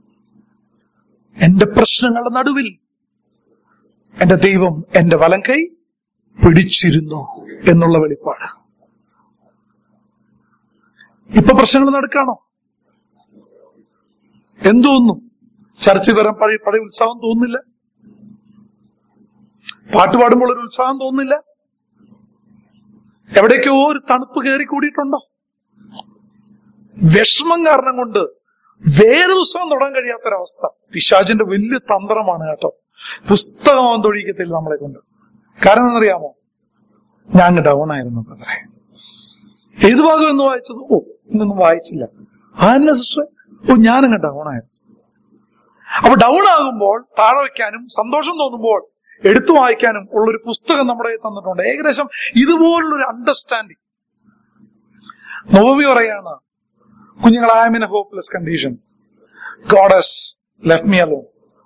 എന്റെ പ്രശ്നങ്ങളുടെ നടുവിൽ എന്റെ ദൈവം എന്റെ വലം കൈ പിടിച്ചിരുന്നു എന്നുള്ള വെളിപ്പാട് ഇപ്പൊ പ്രശ്നങ്ങൾ നടക്കാണോ എന്തോന്നും ചർച്ച വരാൻ പഴയ പഴയ ഉത്സാഹം തോന്നുന്നില്ല പാട്ട് പാടുമ്പോൾ ഒരു ഉത്സാഹം തോന്നുന്നില്ല എവിടേക്കോ ഒരു തണുപ്പ് കയറി കൂടിയിട്ടുണ്ടോ വിഷമം കാരണം കൊണ്ട് വേറെ ഉത്സവം തൊടാൻ കഴിയാത്തൊരവസ്ഥ പിശാചിന്റെ വലിയ തന്ത്രമാണ് കേട്ടോ പുസ്തകം അവൻ തൊഴിക്കത്തില്ല നമ്മളെ കൊണ്ട് കാരണം എന്നറിയാമോ ഞാൻ അങ്ങ് ഡൗൺ ആയിരുന്നു ബ്രദറെ ഏത് ഭാഗം എന്ന് വായിച്ചത് ഓ ഇന്നൊന്നും വായിച്ചില്ല ആ എന്നെ സിസ്റ്റർ ഓ ഞാനങ്ങ് ഡൗൺ ആയിരുന്നു അപ്പൊ ഡൗൺ ആകുമ്പോൾ താഴെ വയ്ക്കാനും സന്തോഷം തോന്നുമ്പോൾ എടുത്തു വായിക്കാനും ഉള്ളൊരു പുസ്തകം നമ്മുടെ കയ്യിൽ തന്നിട്ടുണ്ട് ഏകദേശം ഇതുപോലുള്ളൊരു അണ്ടർസ്റ്റാൻഡിങ് നവമി പറയാണ് കുഞ്ഞുങ്ങൾ I am in a hopeless condition God's left me alone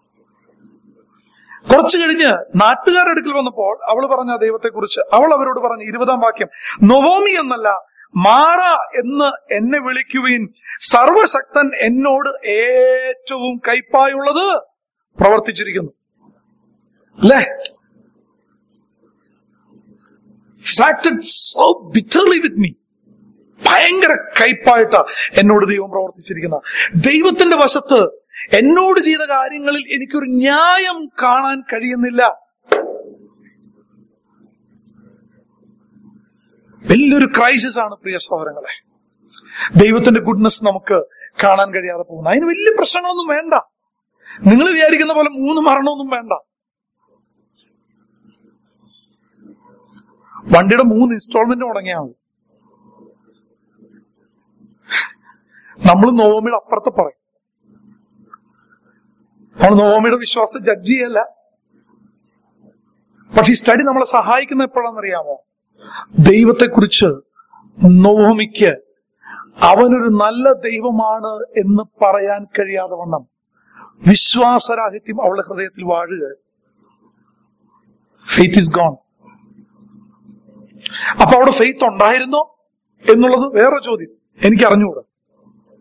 കുറച്ചു കഴിഞ്ഞ് നാട്ടുകാരുടെ അടുക്കൽ വന്നപ്പോൾ അവൾ പറഞ്ഞ ദൈവത്തെ കുറിച്ച് അവൾ അവരോട് പറഞ്ഞ ഇരുപതാം വാക്യം നൊവോമി എന്നല്ല മാറ എന്ന് എന്നെ വിളിക്കുവിൻ സർവശക്തൻ എന്നോട് ഏറ്റവും കൈപ്പായുള്ളത് പ്രവർത്തിച്ചിരിക്കുന്നു അല്ലേ സോ ബിറ്റർലി വിത്ത് മീ ഭയങ്കര കയ്പായിട്ടാ എന്നോട് ദൈവം പ്രവർത്തിച്ചിരിക്കുന്ന ദൈവത്തിന്റെ വശത്ത് എന്നോട് ചെയ്ത കാര്യങ്ങളിൽ എനിക്കൊരു ന്യായം കാണാൻ കഴിയുന്നില്ല വലിയൊരു ക്രൈസിസ് ആണ് പ്രിയ സഹോദരങ്ങളെ ദൈവത്തിന്റെ ഗുഡ്നസ് നമുക്ക് കാണാൻ കഴിയാതെ പോകുന്നു അതിന് വലിയ പ്രശ്നങ്ങളൊന്നും വേണ്ട നിങ്ങൾ വിചാരിക്കുന്ന പോലെ മൂന്ന് മരണമൊന്നും വേണ്ട വണ്ടിയുടെ മൂന്ന് ഇൻസ്റ്റാൾമെന്റ് മുടങ്ങിയാൽ മതി നമ്മൾ നോവമിയുടെ അപ്പുറത്ത് പറയും നമ്മൾ നോവമിയുടെ വിശ്വാസം ജഡ്ജ് ചെയ്യല്ല പക്ഷെ ഈ സ്റ്റഡി നമ്മളെ സഹായിക്കുന്ന എപ്പോഴാണെന്നറിയാമോ ദൈവത്തെക്കുറിച്ച് നോവമിക്ക് അവനൊരു നല്ല ദൈവമാണ് എന്ന് പറയാൻ കഴിയാതെ വണ്ണം വിശ്വാസരാഹിത്യം അവളുടെ ഹൃദയത്തിൽ വാഴുക ഫെയ്ത്ത് ഇസ് ഗോൺ അപ്പൊ അവിടെ ഫെയ്ത്ത് ഉണ്ടായിരുന്നോ എന്നുള്ളത് വേറെ ചോദ്യം എനിക്ക് അറിഞ്ഞുകൂടാ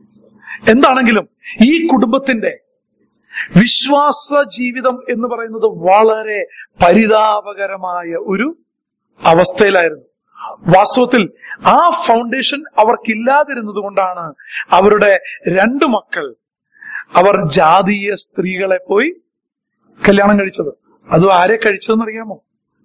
എന്താണെങ്കിലും ഈ കുടുംബത്തിന്റെ വിശ്വാസ ജീവിതം എന്ന് പറയുന്നത് വളരെ പരിതാപകരമായ ഒരു അവസ്ഥയിലായിരുന്നു വാസ്തവത്തിൽ ആ ഫൗണ്ടേഷൻ അവർക്കില്ലാതിരുന്നത് കൊണ്ടാണ് അവരുടെ രണ്ട് മക്കൾ അവർ ജാതീയ സ്ത്രീകളെ പോയി കല്യാണം കഴിച്ചത് അതും ആരെ കഴിച്ചതെന്ന് അറിയാമോ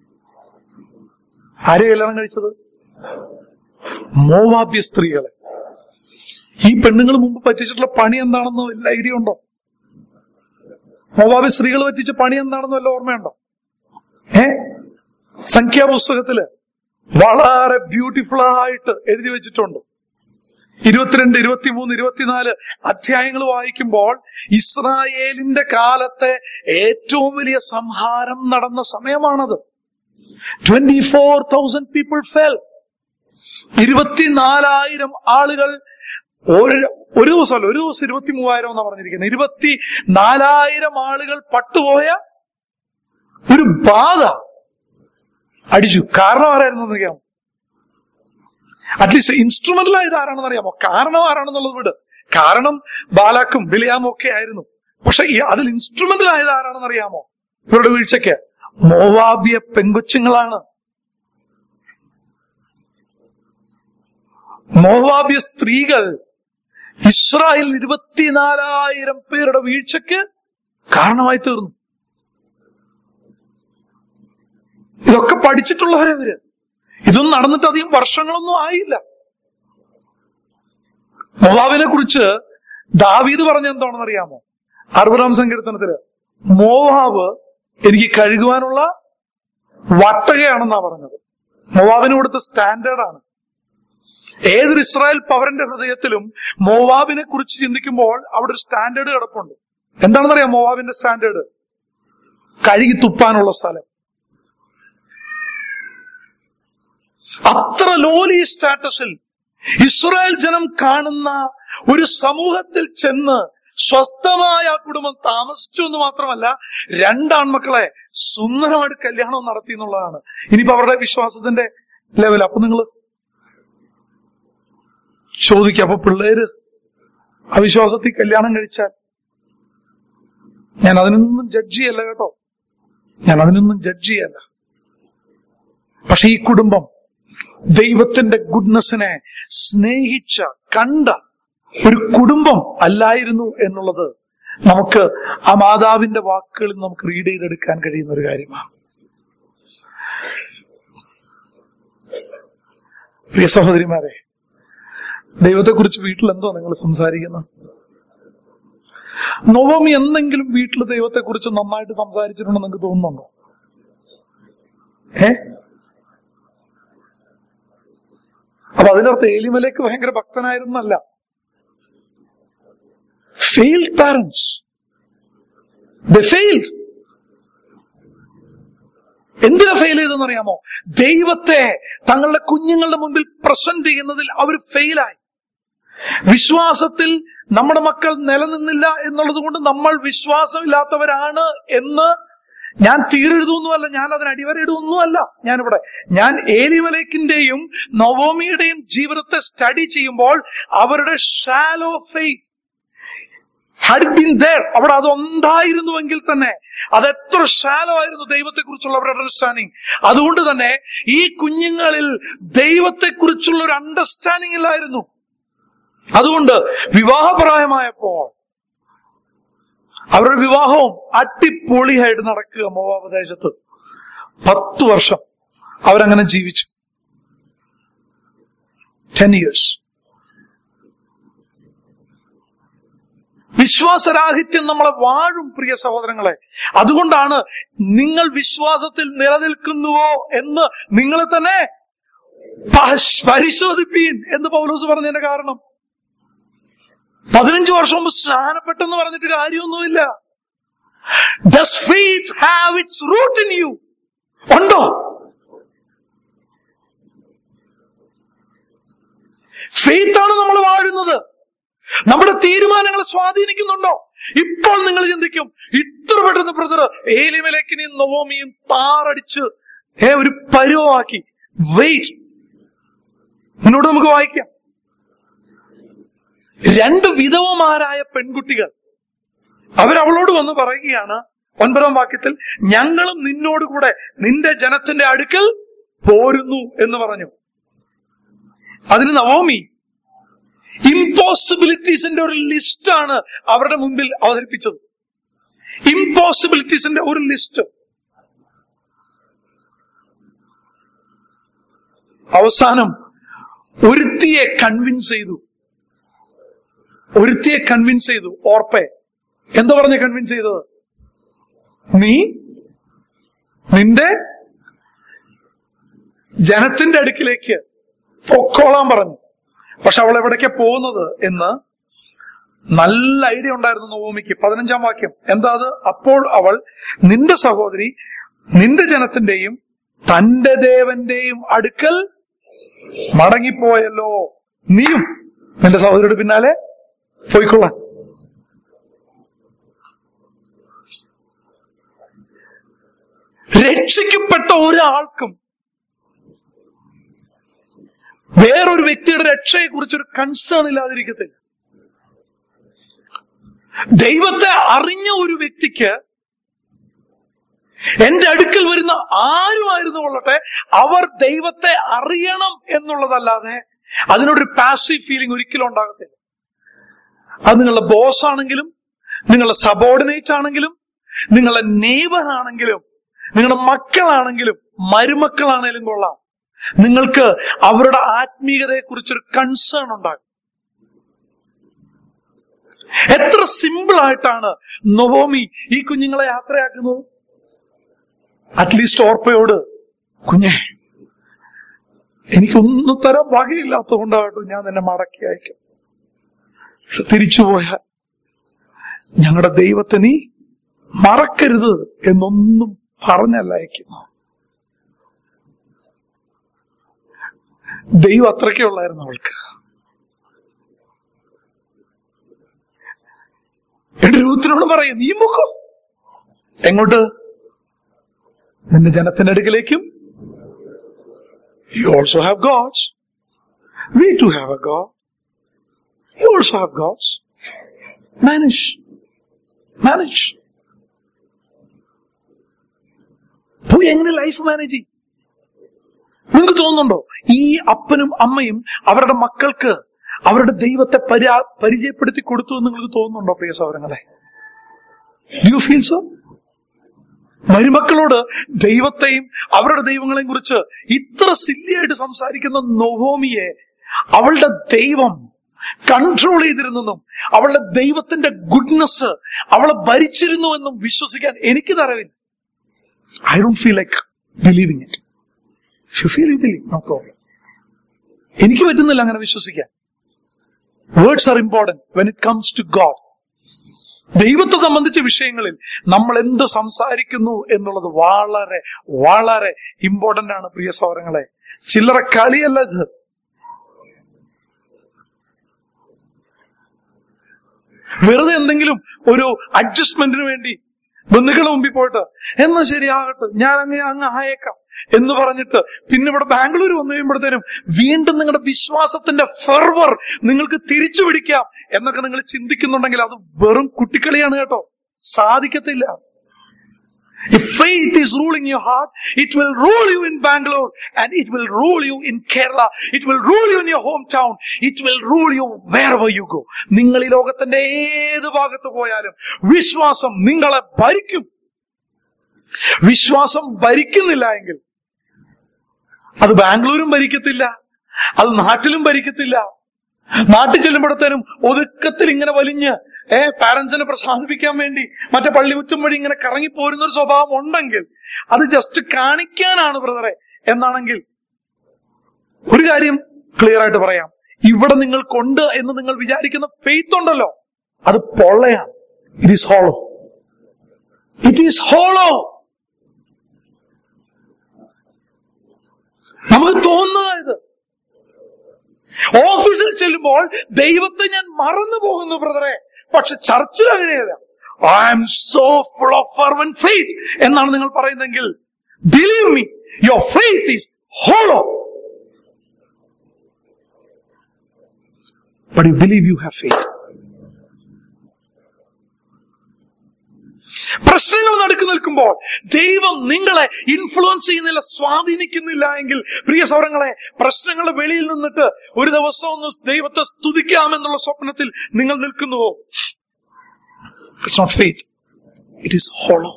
ആരെ കല്യാണം കഴിച്ചത് മോവാബ്യ സ്ത്രീകളെ ഈ പെണ്ണുങ്ങൾ മുമ്പ് പറ്റിച്ചിട്ടുള്ള പണി എന്താണെന്ന് വല്ല ഐഡിയ ഉണ്ടോ മോവാബി സ്ത്രീകൾ പറ്റിച്ച പണി എന്താണെന്ന് വല്ല ഓർമ്മയുണ്ടോ ഏ സംഖ്യാപുസ്തകത്തില് വളരെ ബ്യൂട്ടിഫുൾ ആയിട്ട് എഴുതി വെച്ചിട്ടുണ്ട് ഇരുപത്തിരണ്ട് ഇരുപത്തിമൂന്ന് ഇരുപത്തിനാല് അധ്യായങ്ങൾ വായിക്കുമ്പോൾ ഇസ്രായേലിന്റെ കാലത്തെ ഏറ്റവും വലിയ സംഹാരം നടന്ന സമയമാണത് twenty four thousand people fell ഇരുപത്തിനാലായിരം ആളുകൾ ഒരു ഒരു ദിവസമല്ല ഒരു ദിവസം ഇരുപത്തി മൂവായിരം എന്നാ പറഞ്ഞിരിക്കുന്നത് ഇരുപത്തി നാലായിരം ആളുകൾ പട്ടുപോയ ഒരു ബാധ അടിച്ചു കാരണം ആരായിരുന്നു അറിയാമോ അറ്റ്ലീസ്റ്റ് ഇൻസ്ട്രുമെന്റലായത് ആരാണെന്ന് അറിയാമോ കാരണം ആരാണെന്നുള്ളത് വിട് കാരണം ബാലാക്കും ബിലിയാമും ഒക്കെ ആയിരുന്നു പക്ഷെ ഈ അതിൽ ഇൻസ്ട്രുമെന്റലായത് ആരാണെന്ന് അറിയാമോ ഇവരുടെ വീഴ്ചയ്ക്ക് മോവാബിയ പെങ്കൊച്ചുങ്ങളാണ് മോവാബിയ സ്ത്രീകൾ ഇസ്രായേൽ ഇരുപത്തിനാലായിരം പേരുടെ വീഴ്ചയ്ക്ക് കാരണമായി തീർന്നു ഇതൊക്കെ പഠിച്ചിട്ടുള്ളവരവര് ഇതൊന്നും നടന്നിട്ട് അധികം വർഷങ്ങളൊന്നും ആയില്ല മോവാബിനെ കുറിച്ച് ദാവീദ് പറഞ്ഞ എന്താണെന്ന് അറിയാമോ അറുപതാം സങ്കീർത്തനത്തില് മോവാബ് എനിക്ക് കഴുകുവാനുള്ള വട്ടകയാണെന്നാ പറഞ്ഞത് മോവാബിന് കൊടുത്ത സ്റ്റാൻഡേർഡാണ് ഏതൊരു ഇസ്രായേൽ പൗരന്റെ ഹൃദയത്തിലും മോവാബിനെ കുറിച്ച് ചിന്തിക്കുമ്പോൾ അവിടെ ഒരു സ്റ്റാൻഡേർഡ് കിടപ്പുണ്ട് എന്താണെന്നറിയാം മോവാബിന്റെ സ്റ്റാൻഡേർഡ് കഴുകി തുപ്പാനുള്ള സ്ഥലം അത്ര ലോലി സ്റ്റാറ്റസിൽ ഇസ്രായേൽ ജനം കാണുന്ന ഒരു സമൂഹത്തിൽ ചെന്ന് സ്വസ്ഥമായ ആ കുടുംബം താമസിച്ചു എന്ന് മാത്രമല്ല രണ്ടാൺമക്കളെ സുന്ദരമായിട്ട് കല്യാണം നടത്തി എന്നുള്ളതാണ് ഇനിയിപ്പോ അവരുടെ വിശ്വാസത്തിന്റെ ലെവൽ അപ്പൊ നിങ്ങൾ ചോദിക്കുക അപ്പൊ പിള്ളേര് അവിശ്വാസത്തിൽ കല്യാണം കഴിച്ചാൽ ഞാൻ അതിനൊന്നും ജഡ്ജ് ചെയ്യല്ല കേട്ടോ ഞാൻ അതിനൊന്നും ജഡ്ജ് ചെയ്യല്ല പക്ഷെ ഈ കുടുംബം ദൈവത്തിന്റെ ഗുഡ്നസിനെ സ്നേഹിച്ച കണ്ട ഒരു കുടുംബം അല്ലായിരുന്നു എന്നുള്ളത് നമുക്ക് ആ മാതാവിന്റെ വാക്കുകളിൽ നമുക്ക് റീഡ് ചെയ്തെടുക്കാൻ കഴിയുന്ന ഒരു കാര്യമാണ് പ്രിയ സഹോദരിമാരെ ദൈവത്തെക്കുറിച്ച് വീട്ടിൽ എന്തോ നിങ്ങൾ സംസാരിക്കുന്നത് നവമി എന്തെങ്കിലും വീട്ടിൽ ദൈവത്തെക്കുറിച്ച് നന്നായിട്ട് സംസാരിച്ചിട്ടുണ്ടെന്ന് നിങ്ങൾക്ക് തോന്നുന്നുണ്ടോ ഏ അപ്പൊ അതിനർത്ഥം ഏലിമലേക്ക് ഭയങ്കര ഭക്തനായിരുന്നല്ല ഫെയിൽഡ് പാരന്റ്സ് ഫെയിൽഡ് എന്തിനാ ഫെയിൽ ചെയ്തെന്ന് അറിയാമോ ദൈവത്തെ തങ്ങളുടെ കുഞ്ഞുങ്ങളുടെ മുമ്പിൽ പ്രസന്റ് ചെയ്യുന്നതിൽ അവർ ഫെയിലായി വിശ്വാസത്തിൽ നമ്മുടെ മക്കൾ നിലനിന്നില്ല എന്നുള്ളത് കൊണ്ട് നമ്മൾ വിശ്വാസമില്ലാത്തവരാണ് എന്ന് ഞാൻ തീരെഴുതൊന്നുമല്ല ഞാൻ അതിന് അടിവരയിടുമൊന്നുമല്ല ഞാനിവിടെ ഞാൻ ഏലിമലേക്കിന്റെയും നവോമിയുടെയും ജീവിതത്തെ സ്റ്റഡി ചെയ്യുമ്പോൾ അവരുടെ shallow faith had been there അവിടെ അത് ഉണ്ടായിരുന്നുവെങ്കിൽ തന്നെ അത് എത്ര ഷാലോ ആയിരുന്നു ദൈവത്തെക്കുറിച്ചുള്ള അവരുടെ അണ്ടർസ്റ്റാൻഡിങ് അതുകൊണ്ട് തന്നെ ഈ കുഞ്ഞുങ്ങളിൽ ദൈവത്തെക്കുറിച്ചുള്ള ഒരു അണ്ടർസ്റ്റാൻഡിങ് ഇല്ലായിരുന്നു അതുകൊണ്ട് വിവാഹപ്രായമായപ്പോൾ അവരുടെ വിവാഹവും അട്ടിപ്പൊളിയായിട്ട് നടക്കുക മോവാബ് ദേശത്ത് പത്ത് വർഷം അവരങ്ങനെ ജീവിച്ചു ടെൻ ഇയേഴ്സ് വിശ്വാസരാഹിത്യം നമ്മളെ വാഴും പ്രിയ സഹോദരങ്ങളെ അതുകൊണ്ടാണ് നിങ്ങൾ വിശ്വാസത്തിൽ നിലനിൽക്കുന്നുവോ എന്ന് നിങ്ങൾ തന്നെ പശ്- പരിശോധിപ്പീൻ എന്ന് പൗലോസ് പറഞ്ഞതിന്റെ കാരണം പതിനഞ്ച് വർഷം മുമ്പ് സ്നാനപ്പെട്ടെന്ന് പറഞ്ഞിട്ട് കാര്യമൊന്നുമില്ല does faith have its root in you ഉണ്ടോ ഫെയ്ത്താണ് നമ്മൾ വാഴുന്നത് നമ്മുടെ തീരുമാനങ്ങളെ സ്വാധീനിക്കുന്നുണ്ടോ ഇപ്പോൾ നിങ്ങൾ ചിന്തിക്കും ഇത്ര പെട്ടെന്ന് ബ്രദർ ഏലിമലേക്കിനെയും നവോമിയും താറടിച്ച് ഏ ഒരു പരുവമാക്കി വെയിറ്റ് മുന്നോട്ട് നമുക്ക് വായിക്കാം രണ്ട് വിധവമാരായ പെൺകുട്ടികൾ അവരവളോട് വന്ന് പറയുകയാണ് ഒൻപതാം വാക്യത്തിൽ ഞങ്ങളും നിന്നോട് കൂടെ നിന്റെ ജനത്തിന്റെ അടുക്കൽ പോരുന്നു എന്ന് പറഞ്ഞു അതിന് നവോമി ഇമ്പോസിബിലിറ്റീസിന്റെ ഒരു ലിസ്റ്റാണ് അവരുടെ മുമ്പിൽ അവതരിപ്പിച്ചത് ഇമ്പോസിബിലിറ്റീസിന്റെ ഒരു ലിസ്റ്റ് അവസാനം ഒരുത്തിയെ കൺവിൻസ് ചെയ്തു ഒരുത്തിയെ കൺവിൻസ് ചെയ്തു ഓർപ്പെ എന്താ പറഞ്ഞ കൺവിൻസ് ചെയ്തത് നീ നിന്റെ ജനത്തിന്റെ അടുക്കിലേക്ക് പൊക്കോളാൻ പറഞ്ഞു പക്ഷെ അവൾ എവിടേക്കാ പോകുന്നത് എന്ന് നല്ല ഐഡിയ ഉണ്ടായിരുന്നു നവോമിക്ക് പതിനഞ്ചാം വാക്യം എന്താ അത് അപ്പോൾ അവൾ നിന്റെ സഹോദരി നിന്റെ ജനത്തിന്റെയും തന്റെ ദേവന്റെയും അടുക്കൽ മടങ്ങിപ്പോയല്ലോ നീയും നിന്റെ സഹോദരിയുടെ പിന്നാലെ പോയിക്കൊള്ളാൻ രക്ഷിക്കപ്പെട്ട ഒരാൾക്കും വേറൊരു വ്യക്തിയുടെ രക്ഷയെ കുറിച്ചൊരു കൺസേൺ ഇല്ലാതിരിക്കത്തില്ല ദൈവത്തെ അറിഞ്ഞ ഒരു വ്യക്തിക്ക് എന്റെ അടുക്കൽ വരുന്ന ആരുമായിരുന്നു കൊള്ളട്ടെ അവർ ദൈവത്തെ അറിയണം എന്നുള്ളതല്ലാതെ അതിനോടൊരു പാസീവ് ഫീലിംഗ് ഒരിക്കലും ഉണ്ടാകത്തില്ല അത് നിങ്ങളുടെ ബോസ് ആണെങ്കിലും നിങ്ങളുടെ സബോർഡിനേറ്റ് ആണെങ്കിലും നിങ്ങളുടെ നെയ്ബർ ആണെങ്കിലും നിങ്ങളുടെ മക്കളാണെങ്കിലും മരുമക്കളാണെങ്കിലും കൊള്ളാം നിങ്ങൾക്ക് അവരുടെ ആത്മീയതയെ കുറിച്ചൊരു കൺസേൺ ഉണ്ടാകും എത്ര സിമ്പിൾ ആയിട്ടാണ് നവോമി ഈ കുഞ്ഞുങ്ങളെ യാത്രയാക്കുന്നത് അറ്റ്ലീസ്റ്റ് ഓർപ്പയോട് കുഞ്ഞെ എനിക്കൊന്നും തരാൻ വകയില്ലാത്തത് കൊണ്ടാകട്ടെ ഞാൻ നിന്നെ മടക്കി അയക്കാം തിരിച്ചുപോയാൽ ഞങ്ങളുടെ ദൈവത്തെ നീ മറക്കരുത് എന്നൊന്നും പറഞ്ഞല്ല അയക്കുന്നു ദൈവം അത്രയ്ക്കേ ഉള്ളായിരുന്നു അവൾക്ക് എന്റെ രൂപത്തിനോട് പറയും നീ മുഖം എങ്ങോട്ട് നിന്റെ ജനത്തിന്റെ അടുക്കിലേക്കും you also have gods we too have a God you also have gods manage manage പോയി എങ്ങനെ ലൈഫ് മാനേജ് ചെയ്യും നിങ്ങൾക്ക് തോന്നുന്നുണ്ടോ ഈ അപ്പനും അമ്മയും അവരുടെ മക്കൾക്ക് അവരുടെ ദൈവത്തെ പരാ- പരിചയപ്പെടുത്തി കൊടുത്തു എന്ന് നിങ്ങൾക്ക് തോന്നുന്നുണ്ടോ പ്രിയ സൗരങ്ങളെ യു ഫീൽ സോ മരുമക്കളോട് ദൈവത്തെയും അവരുടെ ദൈവങ്ങളെയും കുറിച്ച് ഇത്ര സില്ലിയായിട്ട് സംസാരിക്കുന്ന നൊവോമിയെ അവളുടെ ദൈവം കൺട്രോൾ ചെയ്തിരുന്നെന്നും അവളുടെ ദൈവത്തിന്റെ ഗുഡ്നസ് അവളെ ഭരിച്ചിരുന്നു എന്നും വിശ്വസിക്കാൻ എനിക്ക് തരവില്ല I don't feel like believing it you feel you believe no problem എനിക്ക് പറ്റുന്നില്ല അങ്ങനെ വിശ്വസിക്കാൻ words are important when it comes to God ദൈവത്തെ സംബന്ധിച്ച വിഷയങ്ങളിൽ നമ്മൾ എന്ത് സംസാരിക്കുന്നു എന്നുള്ളത് വളരെ വളരെ ഇമ്പോർട്ടന്റ് ആണ് പ്രിയ സൗരങ്ങളെ ചില്ലറ കളിയല്ല ഇത് വെറുതെ എന്തെങ്കിലും ഒരു അഡ്ജസ്റ്റ്മെന്റിന് വേണ്ടി ബന്ധുക്കളുടെ മുമ്പിൽ പോയിട്ട് എന്നാ ശരിയാകട്ടെ ഞാൻ അങ്ങ് അങ്ങ് ആയേക്കാം എന്ന് പറഞ്ഞിട്ട് പിന്നെ ഇവിടെ ബാംഗ്ലൂർ വന്നു കഴിയുമ്പോഴത്തേനും വീണ്ടും നിങ്ങളുടെ വിശ്വാസത്തിന്റെ ഫെർവർ നിങ്ങൾക്ക് തിരിച്ചു പിടിക്കാം എന്നൊക്കെ നിങ്ങൾ ചിന്തിക്കുന്നുണ്ടെങ്കിൽ അത് വെറും കുട്ടിക്കളിയാണ് കേട്ടോ സാധിക്കത്തില്ല If faith is ruling your heart, it will rule you in Bangalore and it will rule you in Kerala. It will rule you in your hometown. It will rule you wherever you go. നിങ്ങൾ ഈ ലോകത്തിന്റെ ഏത് ഭാഗത്ത് പോയാലും വിശ്വാസം നിങ്ങളെ ഭരിക്കും വിശ്വാസം ഭരിക്കുന്നില്ല എങ്കിൽ അത് ബാംഗ്ലൂരും ഭരിക്കത്തില്ല അത് നാട്ടിലും ഭരിക്കത്തില്ല നാട്ടിൽ ചെല്ലുമ്പോഴത്തേനും ഒതുക്കത്തിൽ ഇങ്ങനെ വലിഞ്ഞ് ഏ പാരന്റ്സിനെ പ്രസാദിപ്പിക്കാൻ വേണ്ടി മറ്റേ പള്ളിമുറ്റം വഴി ഇങ്ങനെ കറങ്ങിപ്പോരുന്ന ഒരു സ്വഭാവം ഉണ്ടെങ്കിൽ അത് ജസ്റ്റ് കാണിക്കാനാണ് ബ്രദറെ എന്നാണെങ്കിൽ ഒരു കാര്യം ക്ലിയർ ആയിട്ട് പറയാം ഇവിടെ നിങ്ങൾക്കുണ്ട് എന്ന് നിങ്ങൾ വിചാരിക്കുന്ന ഫെയ്ത്ത് ഉണ്ടല്ലോ അത് പൊള്ളയാണ് it is hollow it is hollow നമുക്ക് തോന്നുന്നതായത് ഓഫീസിൽ ചെല്ലുമ്പോൾ ദൈവത്തെ ഞാൻ മറന്നു പോകുന്നു ബ്രദറെ പക്ഷെ ചർച്ചിൽ അങ്ങനെയല്ല I am so full of fervent faith എന്നാണ് നിങ്ങൾ പറയുന്നതെങ്കിൽ believe me your faith is hollow but you believe you have faith. പ്രശ്നങ്ങൾ നടക്കു നിൽക്കുമ്പോൾ ദൈവം നിങ്ങളെ ഇൻഫ്ലുവൻസ് ചെയ്യുന്നില്ല സ്വാധീനിക്കുന്നില്ല എങ്കിൽ പ്രിയ സൗരങ്ങളെ പ്രശ്നങ്ങളുടെ വെളിയിൽ നിന്നിട്ട് ഒരു ദിവസം ഒന്ന് ദൈവത്തെ സ്തുതിക്കാമെന്നുള്ള സ്വപ്നത്തിൽ നിങ്ങൾ നിൽക്കുന്നുവോ it's not faith it is hollow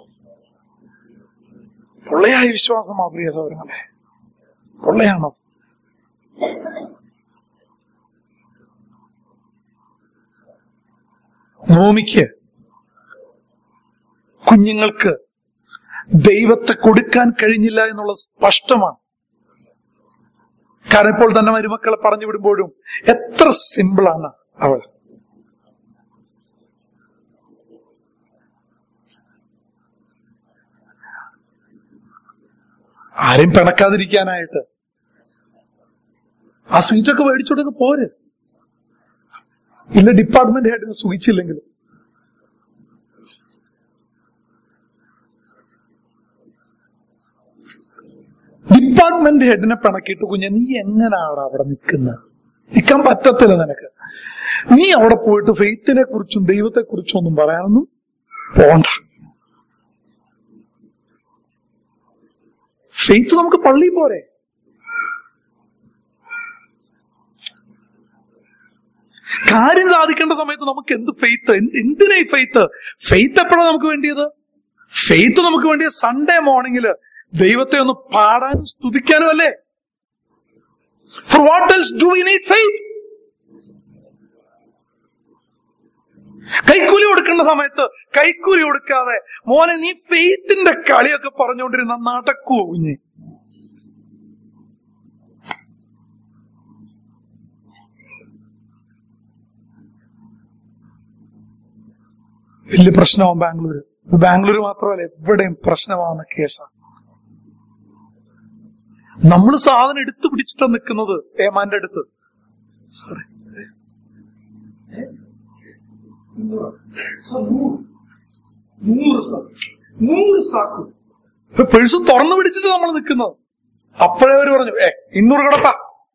പൊള്ളയായ വിശ്വാസമാ പ്രിയ സൗരങ്ങളെ പൊള്ളയാണത് നോമിക്ക് കുഞ്ഞുങ്ങൾക്ക് ദൈവത്തെ കൊടുക്കാൻ കഴിഞ്ഞില്ല എന്നുള്ളത് സ്പഷ്ടമാണ് കാരണം ഇപ്പോൾ തന്നെ മരുമക്കളെ പറഞ്ഞു വിടുമ്പോഴും എത്ര സിമ്പിളാണ് അവൾ ആരെയും പിണക്കാതിരിക്കാനായിട്ട് ആ സ്വീറ്റൊക്കെ മേടിച്ചോടൊക്കെ പോര് ഇല്ല ഡിപ്പാർട്ട്മെന്റ് ഹെഡിന് സുഖിച്ചില്ലെങ്കിൽ ഡിപ്പാർട്ട്മെന്റ് ഹെഡിനെ പിണക്കിയിട്ട് കുഞ്ഞെ നീ എങ്ങനെയാണ് അവിടെ നിൽക്കുന്നത് നിൽക്കാൻ പറ്റത്തില്ല നിനക്ക് നീ അവിടെ പോയിട്ട് ഫെയ്ത്തിനെ കുറിച്ചും ദൈവത്തെ കുറിച്ചും ഒന്നും പറയാനൊന്നും പോണ്ട ഫെയ്ത്ത് നമുക്ക് പള്ളി പോരെ കാര്യം സാധിക്കേണ്ട സമയത്ത് നമുക്ക് എന്ത് ഫെയ്ത്ത് എന്തിനാ ഈ ഫെയ്ത്ത് ഫെയ്ത്ത് എപ്പോഴാണ് നമുക്ക് വേണ്ടിയത് ഫെയ്ത്ത് നമുക്ക് വേണ്ടിയത് സൺഡേ മോർണിംഗില് ദൈവത്തെ ഒന്ന് പാടാനും സ്തുതിക്കാനും അല്ലേ for what else do we need faith കൈക്കൂലി കൊടുക്കേണ്ട സമയത്ത് കൈക്കൂലി കൊടുക്കാതെ മോനെ നീ ഫെയ്ത്തിന്റെ കളിയൊക്കെ പറഞ്ഞുകൊണ്ടിരുന്ന നടക്കുവോ കുഞ്ഞ് വലിയ പ്രശ്നമാവും ബാംഗ്ലൂർ ഇത് ബാംഗ്ലൂർ മാത്രമല്ല എവിടെയും പ്രശ്നമാവുന്ന കേസാണ് നമ്മൾ സാധനം എടുത്തു പിടിച്ചിട്ടാ നിൽക്കുന്നത് ഏമാന്റെ അടുത്ത് സോറി നൂറ് സാക്ക് നൂറ് സാക്ക് പേഴ്സ് തുറന്നു പിടിച്ചിട്ട് നമ്മൾ നിൽക്കുന്നത് അപ്പോഴേ അവര് പറഞ്ഞു ഏ ഇന്നൂറ് കടപ്പ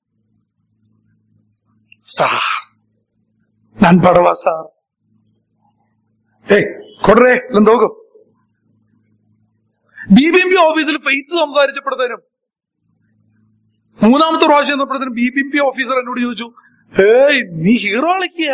സാർ ഞാൻ പടവാ സാർ ഏയ് കൊടരേ എന്തോക്കും ബി ബി എം പി ഓഫീസിൽ ഫെയ്ത്ത് സംസാരിച്ചപ്പോഴത്തേനും മൂന്നാമത്തെ പ്രാവശ്യം എന്നപ്പോഴത്തേനും B B M P officer എന്നോട് ചോദിച്ചു ഏയ് നീ ഹീറോ കളിക്കുക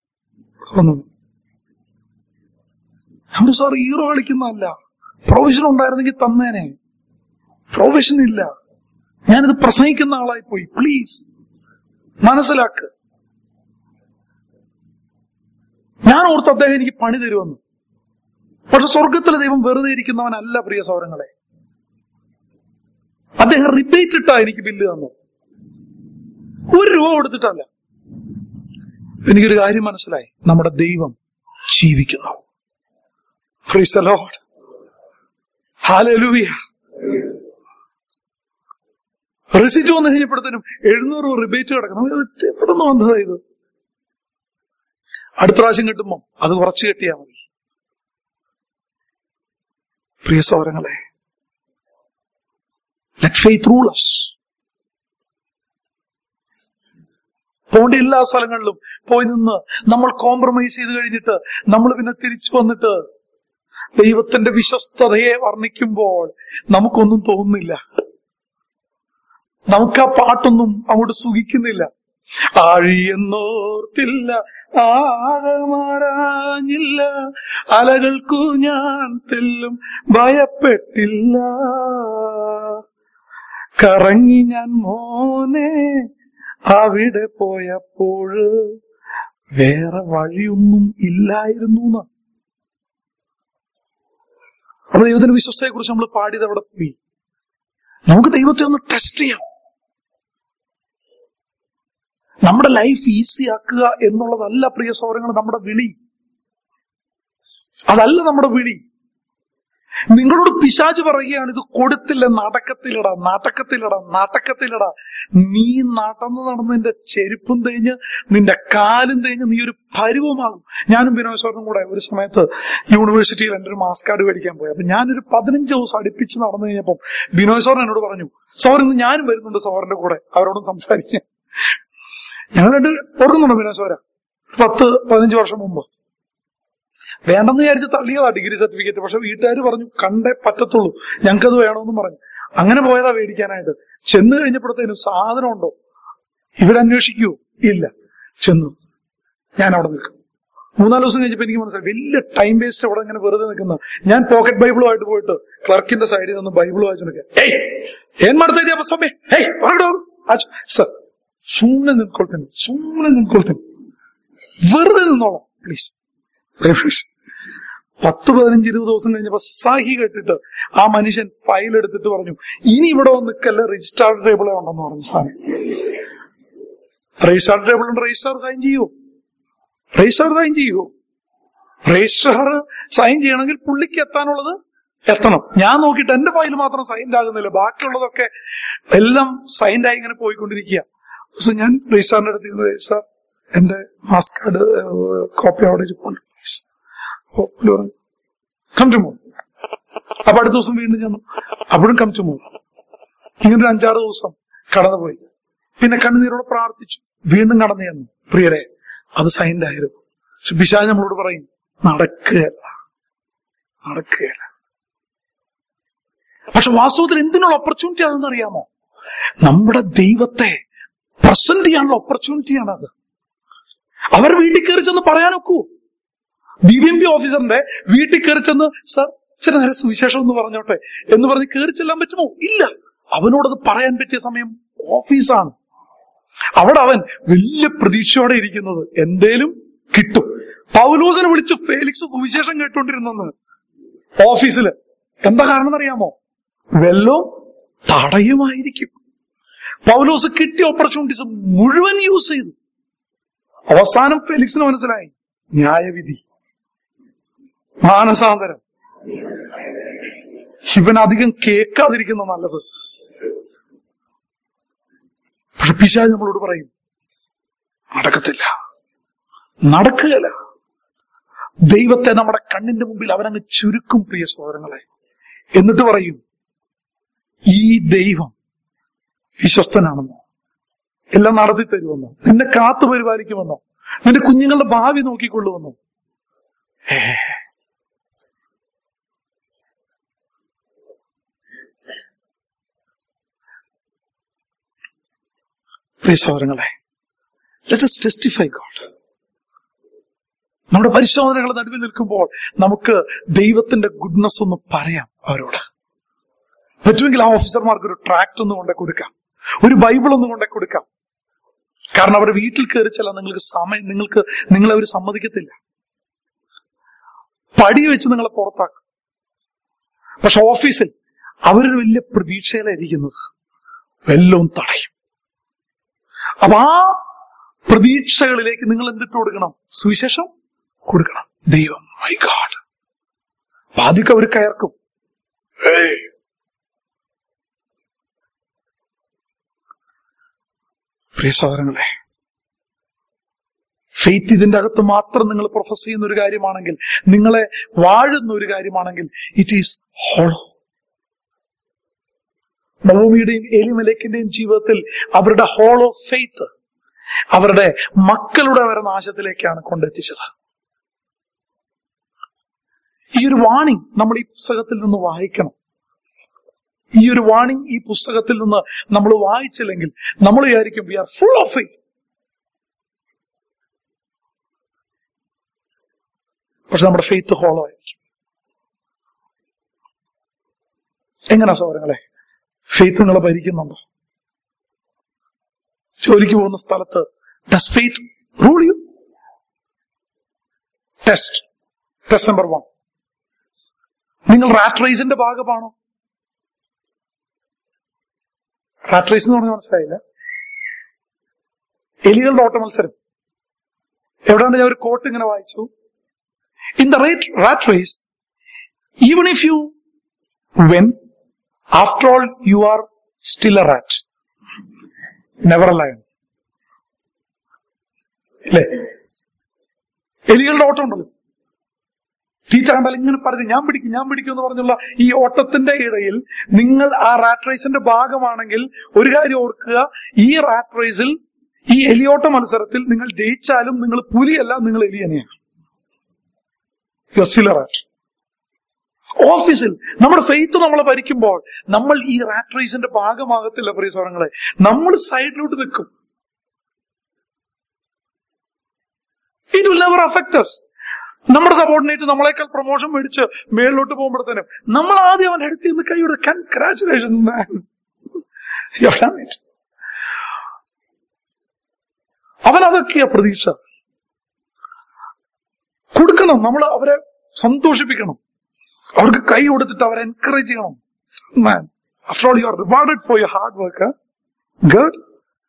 നമ്മൾ സാർ ഹീറോ കളിക്കുന്നതല്ല പ്രൊഫഷൻ ഉണ്ടായിരുന്നെങ്കിൽ തന്നേനെ പ്രൊഫഷൻ ഇല്ല ഞാനിത് പ്രസംഗിക്കുന്ന ആളായി പോയി പ്ലീസ് മനസ്സിലാക്ക് ഞാൻ ഓർത്ത് അദ്ദേഹം എനിക്ക് പണി തരുമെന്ന് പക്ഷെ സ്വർഗത്തിലെ ദൈവം വെറുതെ ഇരിക്കുന്നവനല്ല പ്രിയ സൗരങ്ങളെ അദ്ദേഹം റിപ്പീറ്റ് ഇട്ടാ എനിക്ക് ബില്ല് തന്നു ഒരു രൂപ കൊടുത്തിട്ടല്ല എനിക്കൊരു കാര്യം മനസ്സിലായി നമ്മുടെ ദൈവം ജീവിക്കുന്നു ഫ്രീസ് ലോഡ് ഹാലൂയ റിസിറ്റ് വന്നു കഴിഞ്ഞപ്പോഴത്തേനും എഴുന്നൂറ് റിബേറ്റ് കിടക്കണം എവിടെ നിന്ന് വന്നതാ ഇത് അടുത്ത പ്രാവശ്യം കിട്ടുമ്പോ അത് കുറച്ച് കെട്ടിയാ മതി പ്രിയ സൗരങ്ങളെ ലെറ്റ് ഫെയ്ത്ത് റൂൾ us പോകേണ്ട എല്ലാ സ്ഥലങ്ങളിലും പോയി നിന്ന് നമ്മൾ കോംപ്രമൈസ് ചെയ്ത് കഴിഞ്ഞിട്ട് നമ്മൾ പിന്നെ തിരിച്ചു വന്നിട്ട് ദൈവത്തിന്റെ വിശ്വസ്തതയെ വർണ്ണിക്കുമ്പോൾ നമുക്കൊന്നും തോന്നുന്നില്ല നമുക്ക് ആ പാട്ടൊന്നും അങ്ങോട്ട് സുഖിക്കുന്നില്ല ആഴിയെന്നോർത്തില്ല ആഴമാരാഞ്ഞില്ല അലകൾക്കു ഞാൻ തെല്ലും ഭയപ്പെട്ടില്ല കറങ്ങി ഞാൻ മോനെ അവിടെ പോയപ്പോൾ വേറെ വഴിയൊന്നും ഇല്ലായിരുന്നു എന്ന് അപ്പൊ ദൈവത്തിന്റെ വിശ്വസതയെ കുറിച്ച് നമ്മൾ പാടിയത് അവിടെ പോയി നമുക്ക് ദൈവത്തെ ഒന്ന് ടെസ്റ്റ് ചെയ്യാം നമ്മുടെ ലൈഫ് ഈസി ആക്കുക എന്നുള്ളതല്ല പ്രിയ സൗരങ്ങൾ നമ്മുടെ വിളി അതല്ല നമ്മുടെ വിളി നിങ്ങളോട് പിശാച് പറയുകയാണ് ഇത് കൊടുത്തില്ല നടക്കത്തില്ലടാ നാട്ടക്കത്തില്ലടാ നാട്ടക്കത്തില്ലടാ നീ നടന്നു നടന്ന് നിന്റെ ചെരുപ്പും തേഞ്ഞ് നിന്റെ കാലും തേഞ്ഞ് നീ ഒരു പരുവമാകും ഞാനും വിനോദ് കൂടെ ഒരു സമയത്ത് യൂണിവേഴ്സിറ്റിയിൽ എൻ്റെ ഒരു മാസ് കാർഡ് മേടിക്കാൻ പോയി അപ്പൊ ഞാനൊരു പതിനഞ്ച് ദിവസം അടുപ്പിച്ച് നടന്നു കഴിഞ്ഞപ്പം ബിനോയ് സോറൻ എന്നോട് പറഞ്ഞു സോർ ഇന്ന് ഞാനും വരുന്നുണ്ട് സോറിന്റെ കൂടെ അവരോടും സംസാരിക്കാൻ ഞങ്ങൾ രണ്ട് ഓർക്കുന്നുണ്ടോ വിനാശോര പത്ത് പതിനഞ്ച് വർഷം മുമ്പ് വേണ്ടെന്ന് വിചാരിച്ച് തള്ളിയതാ ഡിഗ്രി സർട്ടിഫിക്കറ്റ് പക്ഷെ വീട്ടുകാർ പറഞ്ഞു കണ്ടേ പറ്റത്തുള്ളൂ ഞങ്ങൾക്കത് വേണമെന്നും പറഞ്ഞു അങ്ങനെ പോയതാ മേടിക്കാനായിട്ട് ചെന്ന് കഴിഞ്ഞപ്പോഴത്തേനും സാധനം ഉണ്ടോ ഇവരന്വേഷിക്കൂ ഇല്ല ചെന്നു ഞാൻ അവിടെ നിൽക്കും മൂന്നാല് ദിവസം കഴിഞ്ഞപ്പോ എനിക്ക് മനസ്സിലായി വലിയ ടൈം വേസ്റ്റ് അവിടെ ഇങ്ങനെ വെറുതെ നിൽക്കുന്ന ഞാൻ പോക്കറ്റ് ബൈബിളുമായിട്ട് പോയിട്ട് ക്ലർക്കിന്റെ സൈഡിൽ നിന്ന് ബൈബിൾ വായിച്ചു ಏಯ್ ಏನ್ ಮಾಡ್ತಾ ಇದೀಯಪ್ಪ ಸ್ವಾಮಿ ಹೇಯ್ ಹೊರಗಡೆ ಹೋಗು ಆಚೆ ಸರ್ ಸುಮ್ಮನೆ ನಿಂತ್ಕೊಳ್ತೀನಿ ಸುಮ್ಮನೆ ನಿಂತ್ಕೊಳ್ತೀನಿ വെറുതെ നിന്നോളാം പ്ലീസ് പത്ത് പതിനഞ്ച് ഇരുപത് ദിവസം കഴിഞ്ഞപ്പോ സഹി കേട്ടിട്ട് ആ മനുഷ്യൻ ഫയൽ എടുത്തിട്ട് പറഞ്ഞു ഇനി ഇവിടെ വന്ന് നിൽക്കല്ല രജിസ്ട്രാർ ടേബിളെ ഉണ്ടെന്ന് പറഞ്ഞു സാധനം രജിസ്ട്രാർ ടേബിൾ ഉണ്ട് രജിസ്ട്രാർ സൈൻ ചെയ്യൂ രജിസ്ട്രാർ സൈൻ ചെയ്യൂ രജിസ്ട്രാർ സൈൻ ചെയ്യണമെങ്കിൽ പുള്ളിക്ക് എത്താനുള്ളത് എത്തണം ഞാൻ നോക്കിയിട്ട് എന്റെ ഫയൽ മാത്രം സൈൻഡ് ആകുന്നില്ല ബാക്കിയുള്ളതൊക്കെ എല്ലാം സൈൻഡ് ആയി ഇങ്ങനെ പോയിക്കൊണ്ടിരിക്കുക സോ ഞാൻ രജിസ്ട്രാറിന്റെ അടുത്ത് ഇരുന്ന് രജിസ്ട്രാർ എന്റെ മാസ് കാർഡ് കോപ്പി അവിടെ ഇരിപ്പുണ്ട് പ്ലീസ് കം ടു മൂവ് അപ്പൊ അടുത്ത ദിവസം വീണ്ടും ചെന്നു അപ്പോഴും കം ടു മൂവ് ഇങ്ങനെ ഒരു അഞ്ചാറ് ദിവസം കടന്നുപോയി പിന്നെ കണ്ണുനീരോടെ പ്രാർത്ഥിച്ചു വീണ്ടും കടന്നു ചെന്നു പ്രിയരെ അത് സൈൻഡ് ആയിരുന്നു പക്ഷെ പിശാജ് നമ്മളോട് പറയും നടക്കുകയല്ല നടക്കുകയല്ല പക്ഷെ വാസ്തവത്തിൽ എന്തിനുള്ള ഓപ്പർച്യൂണിറ്റി അതെന്ന് അറിയാമോ നമ്മുടെ ദൈവത്തെ പ്രസന്റ് ചെയ്യാനുള്ള ഓപ്പർച്യൂണിറ്റിയാണ് അത് അവർ വീട്ടിൽ കയറി ചെന്ന് പറയാനൊക്കൂ ബി ബി എം പി ഓഫീസറിന്റെ വീട്ടിൽ കയറി ചെന്ന് സർ ഇച്ചിരി നേരം സുവിശേഷം എന്ന് പറഞ്ഞോട്ടെ എന്ന് പറഞ്ഞ് കയറി ചെല്ലാൻ പറ്റുമോ ഇല്ല അവനോടത് പറയാൻ പറ്റിയ സമയം ഓഫീസാണ് അവിടെ അവൻ വലിയ പ്രതീക്ഷയോടെ ഇരിക്കുന്നത് എന്തേലും കിട്ടും പൗലൂസിനെ വിളിച്ച് ഫേലിക്സ് സുവിശേഷം കേട്ടോണ്ടിരുന്നെന്ന് ഓഫീസില് എന്താ കാരണം എന്നറിയാമോ വെല്ലോ തടയുമായിരിക്കും പൗലോസ് കിട്ടിയ ഓപ്പർച്യൂണിറ്റീസ് മുഴുവൻ യൂസ് ചെയ്തു അവസാനം ഫെലിക്സിന് മനസ്സിലായി ന്യായവിധി മാനസാന്തരം ഇവൻ അധികം കേൾക്കാതിരിക്കുന്ന നല്ലത് പക്ഷെ പിശാജ് നമ്മളോട് പറയും നടക്കത്തില്ല നടക്കുകയല്ല ദൈവത്തെ നമ്മുടെ കണ്ണിന്റെ മുമ്പിൽ അവനങ്ങ് ചുരുക്കും പ്രിയ സഹോദരങ്ങളെ എന്നിട്ട് പറയും ഈ ദൈവം വിശ്വസ്തനാണെന്നോ എല്ലാം നടത്തി തരുമെന്നോ നിന്നെ കാത്തു പരിപാലിക്കുമെന്നോ നിന്റെ കുഞ്ഞുങ്ങളുടെ ഭാവി നോക്കിക്കൊള്ളുമെന്നോ ഏ. പ്രിയ സഹോദരങ്ങളെ ലെറ്റ് us ടെസ്റ്റിഫൈ ഗോഡ് നമ്മുടെ പരിശോധനകൾ നടുവിൽ നിൽക്കുമ്പോൾ നമുക്ക് ദൈവത്തിന്റെ ഗുഡ്നസ് ഒന്ന് പറയാം അവരോട് പറ്റുമെങ്കിൽ ആ ഓഫീസർമാർക്ക് ഒരു ട്രാക്ട് ഒന്ന് കൊണ്ടേ കൊടുക്കാം ഒരു ബൈബിൾ ഒന്ന് കൊണ്ടേ കൊടുക്കാം കാരണം അവർ വീട്ടിൽ കയറി ചെല്ലാൻ നിങ്ങൾക്ക് സമയം നിങ്ങൾക്ക് നിങ്ങളെ അവർ സമ്മതിക്കത്തില്ല പടി വെച്ച് നിങ്ങളെ പുറത്താക്കും പക്ഷെ ഓഫീസിൽ അവരൊരു വലിയ പ്രതീക്ഷയിലായിരിക്കുന്നത് വല്ലവും തടയും അപ്പൊ ആ പ്രതീക്ഷകളിലേക്ക് നിങ്ങൾ എന്തിട്ട് കൊടുക്കണം സുവിശേഷം കൊടുക്കണം ദൈവം മൈ ഗാഡ് ആദ്യമൊക്കെ അവർ കയർക്കും ഏയ് പ്രിയ സഹോദരങ്ങളെ ഫെയ്ത്ത് ഇതിന്റെ അകത്ത് മാത്രം നിങ്ങൾ പ്രൊഫസ് ചെയ്യുന്ന ഒരു കാര്യമാണെങ്കിൽ നിങ്ങളെ വാഴുന്ന ഒരു കാര്യമാണെങ്കിൽ ഇറ്റ് ഈസ് ഹോളോ നവോമിയുടെയും എലിമലേക്കിന്റെയും ജീവിതത്തിൽ അവരുടെ ഹോളോ ഫെയ്ത്ത് അവരുടെ മക്കളുടെ വരെ നാശത്തിലേക്കാണ് കൊണ്ടെത്തിച്ചത് ഈ ഒരു വാണിംഗ് നമ്മൾ ഈ പുസ്തകത്തിൽ നിന്ന് വായിക്കണം ഈ ഒരു വാണിംഗ് ഈ പുസ്തകത്തിൽ നിന്ന് നമ്മൾ വായിച്ചില്ലെങ്കിൽ നമ്മൾ വിചാരിക്കും we are full of faith പക്ഷെ നമ്മുടെ ഫെയ്ത്ത് ഹോളോ ആയിരിക്കും എങ്ങനെ സൗരങ്ങളെ ഫെയ്ത്ത് നിങ്ങളെ ഭരിക്കുന്നുണ്ടോ ജോലിക്ക് പോകുന്ന സ്ഥലത്ത് does faith rule you test test number one നിങ്ങൾ റാറ്റ് റേസിന്റെ ഭാഗമാണോ റാറ്റ് റേസ് എന്ന് പറഞ്ഞാൽ മനസ്സിലായില്ല എലികളുടെ ഓട്ട മത്സരം എവിടെയാണ് ഞാൻ ഒരു കോട്ട് ഇങ്ങനെ വായിച്ചു in the rate rat race even if you win after all you are still a rat never a lion അല്ലേ എലികളുടെ ഓട്ടം ഉണ്ടല്ലോ തീറ്റ കണ്ടാൽ ഇങ്ങനെ പറഞ്ഞു ഞാൻ പിടിക്കും ഞാൻ പിടിക്കും എന്ന് പറഞ്ഞുള്ള ഈ ഓട്ടത്തിന്റെ ഇടയിൽ നിങ്ങൾ ആ റാറ്റ് റേസിന്റെ ഭാഗമാണെങ്കിൽ ഒരു കാര്യം ഓർക്കുക ഈ റാറ്റ് റേസിൽ ഈ എലിയോട്ട മത്സരത്തിൽ നിങ്ങൾ ജയിച്ചാലും നിങ്ങൾ പുലിയല്ല നിങ്ങൾ എലി തന്നെയാണ് സിലറാറ്റ് ഓഫീസിൽ നമ്മുടെ ഫെയ്ത്ത് നമ്മളെ ഭരിക്കുമ്പോൾ നമ്മൾ ഈ റാറ്റ് റേസിന്റെ ഭാഗമാകത്തില്ല പ്രിയ സ്വരങ്ങളെ നമ്മൾ സൈഡിലോട്ട് നിൽക്കും it will never affect us നമ്മുടെ സബോർഡിനേറ്റ് നമ്മളെക്കാൾ പ്രൊമോഷൻ മേടിച്ച് മേളിലോട്ട് പോകുമ്പോഴത്തേനും നമ്മൾ ആദ്യം അവൻ എടുത്ത് നിന്ന് കൈയുടെ കൺഗ്രാചുലേഷൻസ് മാൻ അവൻ അതൊക്കെയാ പ്രതീക്ഷ കൊടുക്കണം നമ്മൾ അവരെ സന്തോഷിപ്പിക്കണം അവർക്ക് കൈ കൊടുത്തിട്ട് അവരെ എൻകറേജ് ചെയ്യണം man after all you are rewarded for your hard work good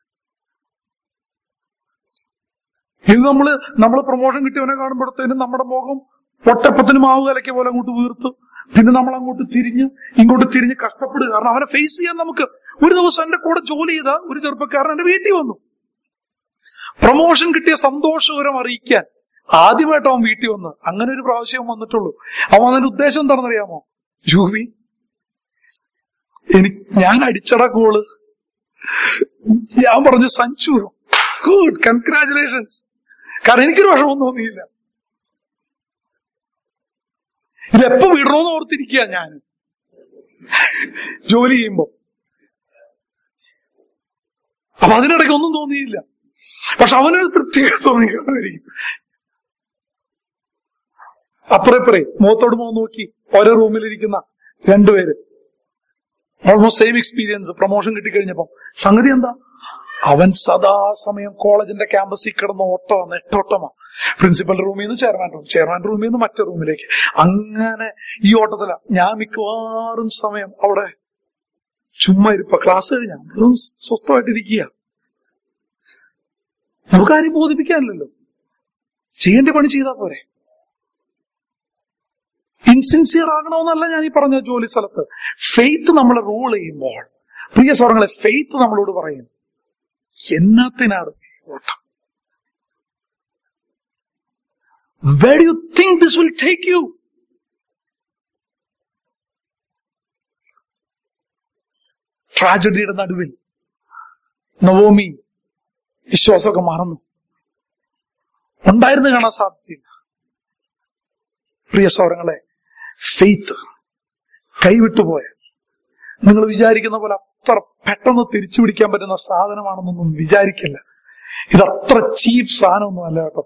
ഇത് നമ്മള് നമ്മള് പ്രൊമോഷൻ കിട്ടിയവനെ കാണുമ്പോഴത്തേനും നമ്മുടെ മുഖം ഒട്ടപ്പത്തിന് മാവ് കലക്കിയ പോലെ അങ്ങോട്ട് വീർത്ത് പിന്നെ നമ്മൾ അങ്ങോട്ട് തിരിഞ്ഞ് ഇങ്ങോട്ട് തിരിഞ്ഞ് കഷ്ടപ്പെടുക കാരണം അവനെ ഫേസ് ചെയ്യാൻ നമുക്ക് ഒരു ദിവസം എന്റെ കൂടെ ജോലി ചെയ്ത ഒരു ചെറുപ്പക്കാരൻ എന്റെ വീട്ടിൽ വന്നു പ്രൊമോഷൻ കിട്ടിയ സന്തോഷകരം അറിയിക്കാൻ ആദ്യമായിട്ട് അവൻ വീട്ടിൽ വന്ന് അങ്ങനെ ഒരു പ്രാവശ്യം അവൻ വന്നിട്ടുള്ളൂ അവൻ അതിന്റെ ഉദ്ദേശം എന്താണെന്നറിയാമോ ജൂബി എനിക്ക് ഞാൻ അടിച്ചട കോള് ഞാൻ പറഞ്ഞു സഞ്ജു ഗുഡ് കൺഗ്രാചുലേഷൻസ് കാരണം എനിക്കൊരു വിഷമം തോന്നിയില്ല ഇതെപ്പോ വിടണമെന്ന് ഓർത്തിരിക്കുക ഞാൻ ജോലി ചെയ്യുമ്പോ അപ്പൊ അതിനിടയ്ക്ക് ഒന്നും തോന്നിയില്ല പക്ഷെ അവനൊരു തൃപ്തിയൊക്കെ തോന്നിയിരിക്കും അപ്പുറപ്പുറേ മുഖത്തോട് മുഖം നോക്കി ഓരോ റൂമിലിരിക്കുന്ന രണ്ടുപേര് ഓൾമോസ്റ്റ് സെയിം എക്സ്പീരിയൻസ് പ്രൊമോഷൻ കിട്ടിക്കഴിഞ്ഞപ്പോ സംഗതി എന്താ അവൻ സദാസമയം കോളേജിന്റെ ക്യാമ്പസിൽ കിടന്ന ഓട്ടോ നെട്ടോട്ടമാ പ്രിൻസിപ്പൽ റൂമിൽ നിന്ന് ചെയർമാൻ റൂം ചെയർമാൻ റൂമിൽ നിന്ന് മറ്റേ റൂമിലേക്ക് അങ്ങനെ ഈ ഓട്ടത്തില ഞാൻ മിക്കവാറും സമയം അവിടെ ചുമ്മാ ഇരിപ്പ ക്ലാസ് കഴിഞ്ഞാൽ സ്വസ്ഥമായിട്ടിരിക്കുക നമുക്ക് ആരെയും ബോധിപ്പിക്കാനില്ലല്ലോ ചെയ്യേണ്ട പണി ചെയ്താൽ പോരെ ഇൻസിൻസിയർ ആകണമെന്നല്ല ഞാൻ ഈ പറഞ്ഞ ജോലി സ്ഥലത്ത് ഫെയ്ത്ത് നമ്മളെ റൂൾ ചെയ്യുമ്പോൾ പ്രിയ സ്വരങ്ങളെ ഫെയ്ത്ത് നമ്മളോട് പറയും എന്നത്തിനാണ് ഓട്ടം Where do you think this will take you? ട്രാജഡിയുടെ നടുവിൽ നവോമി വിശ്വാസമൊക്കെ മറന്നു ഉണ്ടായിരുന്നു കാണാൻ സാധിച്ചില്ല പ്രിയ സൗരങ്ങളെ ഫെയ്ത്ത് കൈവിട്ടുപോയ നിങ്ങൾ വിചാരിക്കുന്ന പോലെ അത്ര പെട്ടെന്ന് തിരിച്ചു പിടിക്കാൻ പറ്റുന്ന സാധനമാണെന്നൊന്നും വിചാരിക്കില്ല ഇത് അത്ര ചീപ്പ് സാധനമൊന്നും അല്ല കേട്ടോ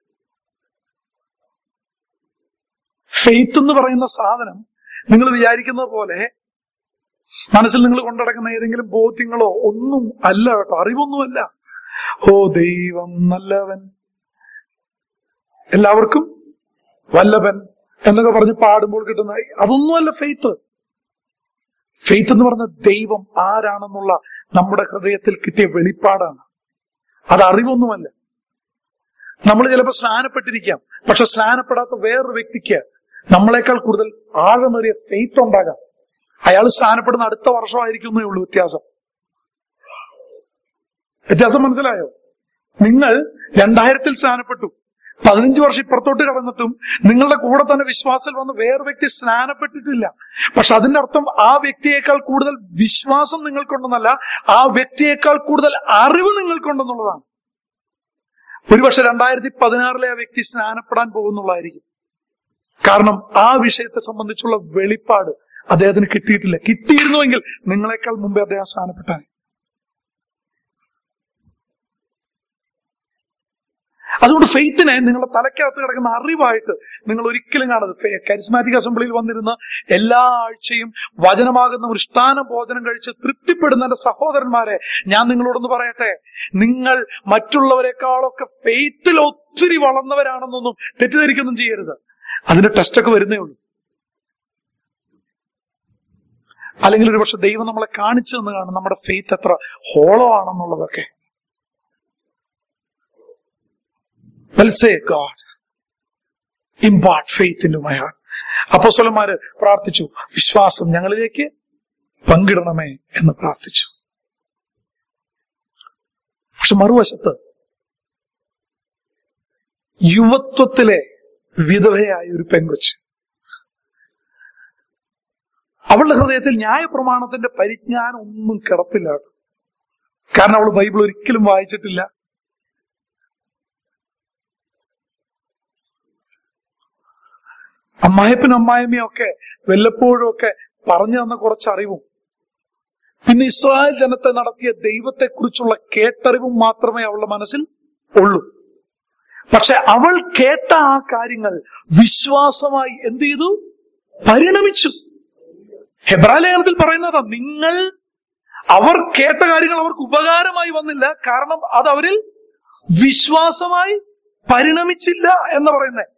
ഫെയ്ത്ത് എന്ന് പറയുന്ന സാധനം നിങ്ങൾ വിചാരിക്കുന്ന പോലെ മനസ്സിൽ നിങ്ങൾ കൊണ്ടടക്കുന്ന ഏതെങ്കിലും ബോധ്യങ്ങളോ ഒന്നും അല്ല കേട്ടോ അറിവൊന്നുമല്ല ഓ ദൈവം നല്ലവൻ എല്ലാവർക്കും വല്ലഭൻ എന്നൊക്കെ പറഞ്ഞ് പാടുമ്പോൾ കിട്ടുന്ന അതൊന്നുമല്ല ഫെയ്ത്ത് ഫെയ്ത്ത് എന്ന് പറഞ്ഞ ദൈവം ആരാണെന്നുള്ള നമ്മുടെ ഹൃദയത്തിൽ കിട്ടിയ വെളിപ്പാടാണ് അത് അറിവൊന്നുമല്ല നമ്മൾ ചിലപ്പോൾ സ്നാനപ്പെട്ടിരിക്കാം പക്ഷെ സ്നാനപ്പെടാത്ത വേറൊരു വ്യക്തിക്ക് നമ്മളെക്കാൾ കൂടുതൽ ആഴമേറിയ ഫെയ്ത്ത് ഉണ്ടാകാം അയാൾ സ്നാനപ്പെടുന്ന അടുത്ത വർഷമായിരിക്കും എന്നേ ഉള്ളൂ വ്യത്യാസം വ്യത്യാസം മനസ്സിലായോ നിങ്ങൾ രണ്ടായിരത്തിൽ സ്നാനപ്പെട്ടു പതിനഞ്ച് വർഷം ഇപ്പുറത്തോട്ട് കടന്നിട്ടും നിങ്ങളുടെ കൂടെ തന്നെ വിശ്വാസത്തിൽ വന്ന് വേറെ വ്യക്തി സ്നാനപ്പെട്ടിട്ടില്ല പക്ഷെ അതിന്റെ അർത്ഥം ആ വ്യക്തിയേക്കാൾ കൂടുതൽ വിശ്വാസം നിങ്ങൾക്കുണ്ടെന്നല്ല ആ വ്യക്തിയേക്കാൾ കൂടുതൽ അറിവ് നിങ്ങൾക്കുണ്ടെന്നുള്ളതാണ് ഒരുപക്ഷെ രണ്ടായിരത്തി പതിനാറിലെ ആ വ്യക്തി സ്നാനപ്പെടാൻ പോകുന്നുള്ളതായിരിക്കും കാരണം ആ വിഷയത്തെ സംബന്ധിച്ചുള്ള വെളിപ്പാട് അദ്ദേഹത്തിന് കിട്ടിയിട്ടില്ല കിട്ടിയിരുന്നുവെങ്കിൽ നിങ്ങളെക്കാൾ മുമ്പേ അദ്ദേഹം സ്നാനപ്പെട്ടാൻ അതുകൊണ്ട് ഫെയ്ത്തിനെ നിങ്ങളുടെ തലയ്ക്കകത്ത് കിടക്കുന്ന അറിവായിട്ട് നിങ്ങൾ ഒരിക്കലും കാണരുത് കരിസ്മാറ്റിക് അസംബ്ലിയിൽ വന്നിരുന്ന എല്ലാ ആഴ്ചയും വചനമാകുന്ന മൃഷ്ടാന ഭോജനം കഴിച്ച് തൃപ്തിപ്പെടുന്ന എന്റെ സഹോദരന്മാരെ ഞാൻ നിങ്ങളോടൊന്ന് പറയട്ടെ നിങ്ങൾ മറ്റുള്ളവരെക്കാളൊക്കെ ഫെയ്ത്തിൽ ഒത്തിരി വളർന്നവരാണെന്നൊന്നും തെറ്റിദ്ധരിക്കൊന്നും ചെയ്യരുത് അതിന്റെ ടെസ്റ്റൊക്കെ വരുന്നേ ഉള്ളൂ അല്ലെങ്കിൽ ഒരു പക്ഷെ ദൈവം നമ്മളെ കാണിച്ചു തന്നു കാണും നമ്മുടെ ഫെയ്ത്ത് എത്ര ഹോളോ ആണെന്നുള്ളതൊക്കെ Well, say, God, impart faith into my heart. അപ്പോസ്വലന്മാര് പ്രാർത്ഥിച്ചു വിശ്വാസം ഞങ്ങളിലേക്ക് പങ്കിടണമേ എന്ന് പ്രാർത്ഥിച്ചു പക്ഷെ മറുവശത്ത് യുവത്വത്തിലെ വിധവയായ ഒരു പെങ്കൊച്ച് അവളുടെ ഹൃദയത്തിൽ ന്യായപ്രമാണത്തിന്റെ പരിജ്ഞാനം ഒന്നും കിടപ്പില്ല കേട്ടോ കാരണം അവൾ ബൈബിൾ ഒരിക്കലും വായിച്ചിട്ടില്ല അമ്മായപ്പനും അമ്മായമ്മയും ഒക്കെ വല്ലപ്പോഴും ഒക്കെ പറഞ്ഞു തന്ന കുറച്ച് അറിവും പിന്നെ ഇസ്രായേൽ ജനത്തെ നടത്തിയ ദൈവത്തെക്കുറിച്ചുള്ള കേട്ടറിവും മാത്രമേ അവളുടെ മനസ്സിൽ ഉള്ളൂ പക്ഷെ അവൾ കേട്ട ആ കാര്യങ്ങൾ വിശ്വാസമായി എന്ത് ചെയ്തു പരിണമിച്ചു ഹെബ്രാ ലേഖനത്തിൽ പറയുന്നതാ നിങ്ങൾ അവർ കേട്ട കാര്യങ്ങൾ അവർക്ക് ഉപകാരമായി വന്നില്ല കാരണം അത് അവരിൽ വിശ്വാസമായി പരിണമിച്ചില്ല എന്ന് പറയുന്നത്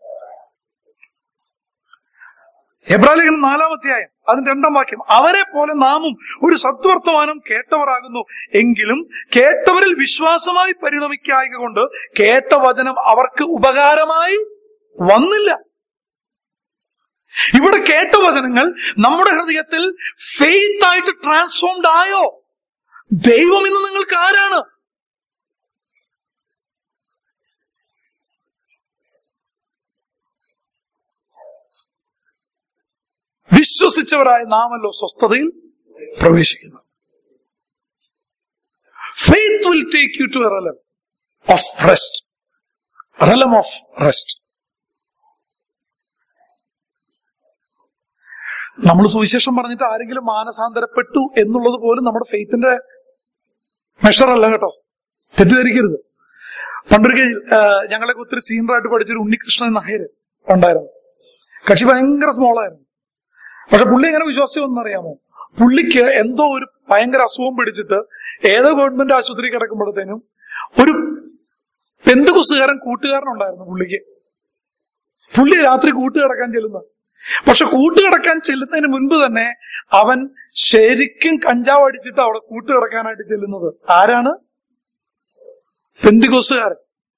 ഹെബ്രാലേഖനം നാലാമധ്യായം അതിന്റെ രണ്ടാം വാക്യം അവരെ പോലെ നാമും ഒരു സദ്വർത്തമാനം കേട്ടവരാകുന്നു എങ്കിലും കേട്ടവരിൽ വിശ്വാസമായി പരിണമിക്കായക കൊണ്ട് കേട്ട വചനം അവർക്ക് ഉപകാരമായി വന്നില്ല ഇവിടെ കേട്ട വചനങ്ങൾ നമ്മുടെ ഹൃദയത്തിൽ ഫെയ്ത്ത് ആയിട്ട് ട്രാൻസ്ഫോംഡ് ആയോ ദൈവം ഇന്ന് നിങ്ങൾക്ക് ആരാണ് വിശ്വസിച്ചവരായ നാമല്ലോ സ്വസ്ഥതയിൽ പ്രവേശിക്കുന്നു faith will take you to a realm of rest realm of rest നമ്മൾ സുവിശേഷം പറഞ്ഞിട്ട് ആരെങ്കിലും മാനസാന്തരപ്പെട്ടു എന്നുള്ളത് പോലും നമ്മുടെ മെഷർ അല്ല കേട്ടോ തെറ്റിദ്ധരിക്കരുത് പണ്ടൊരിക്കൽ ഞങ്ങളെ ഒത്തിരി സീനിയറായിട്ട് പഠിച്ചൊരു ഉണ്ണികൃഷ്ണൻ നായർ ഉണ്ടായിരുന്നു കക്ഷി ഭയങ്കര സ്മോളായിരുന്നു പക്ഷെ പുള്ളി എങ്ങനെ വിശ്വാസം അറിയാമോ പുള്ളിക്ക് എന്തോ ഒരു ഭയങ്കര അസുഖം പിടിച്ചിട്ട് ഏതോ ഗവൺമെന്റ് ആശുപത്രി കിടക്കുമ്പോഴത്തേനും ഒരു പെന്തുകുസുകാരൻ കൂട്ടുകാരനുണ്ടായിരുന്നു പുള്ളിക്ക് പുള്ളി രാത്രി കൂട്ടുകിടക്കാൻ ചെല്ലുന്ന പക്ഷെ കൂട്ടുകിടക്കാൻ ചെല്ലുന്നതിന് മുൻപ് തന്നെ അവൻ ശരിക്കും കഞ്ചാവ് അടിച്ചിട്ട് അവിടെ കൂട്ടുകിടക്കാനായിട്ട് ചെല്ലുന്നത് ആരാണ് പെന്തികോസുകാരൻ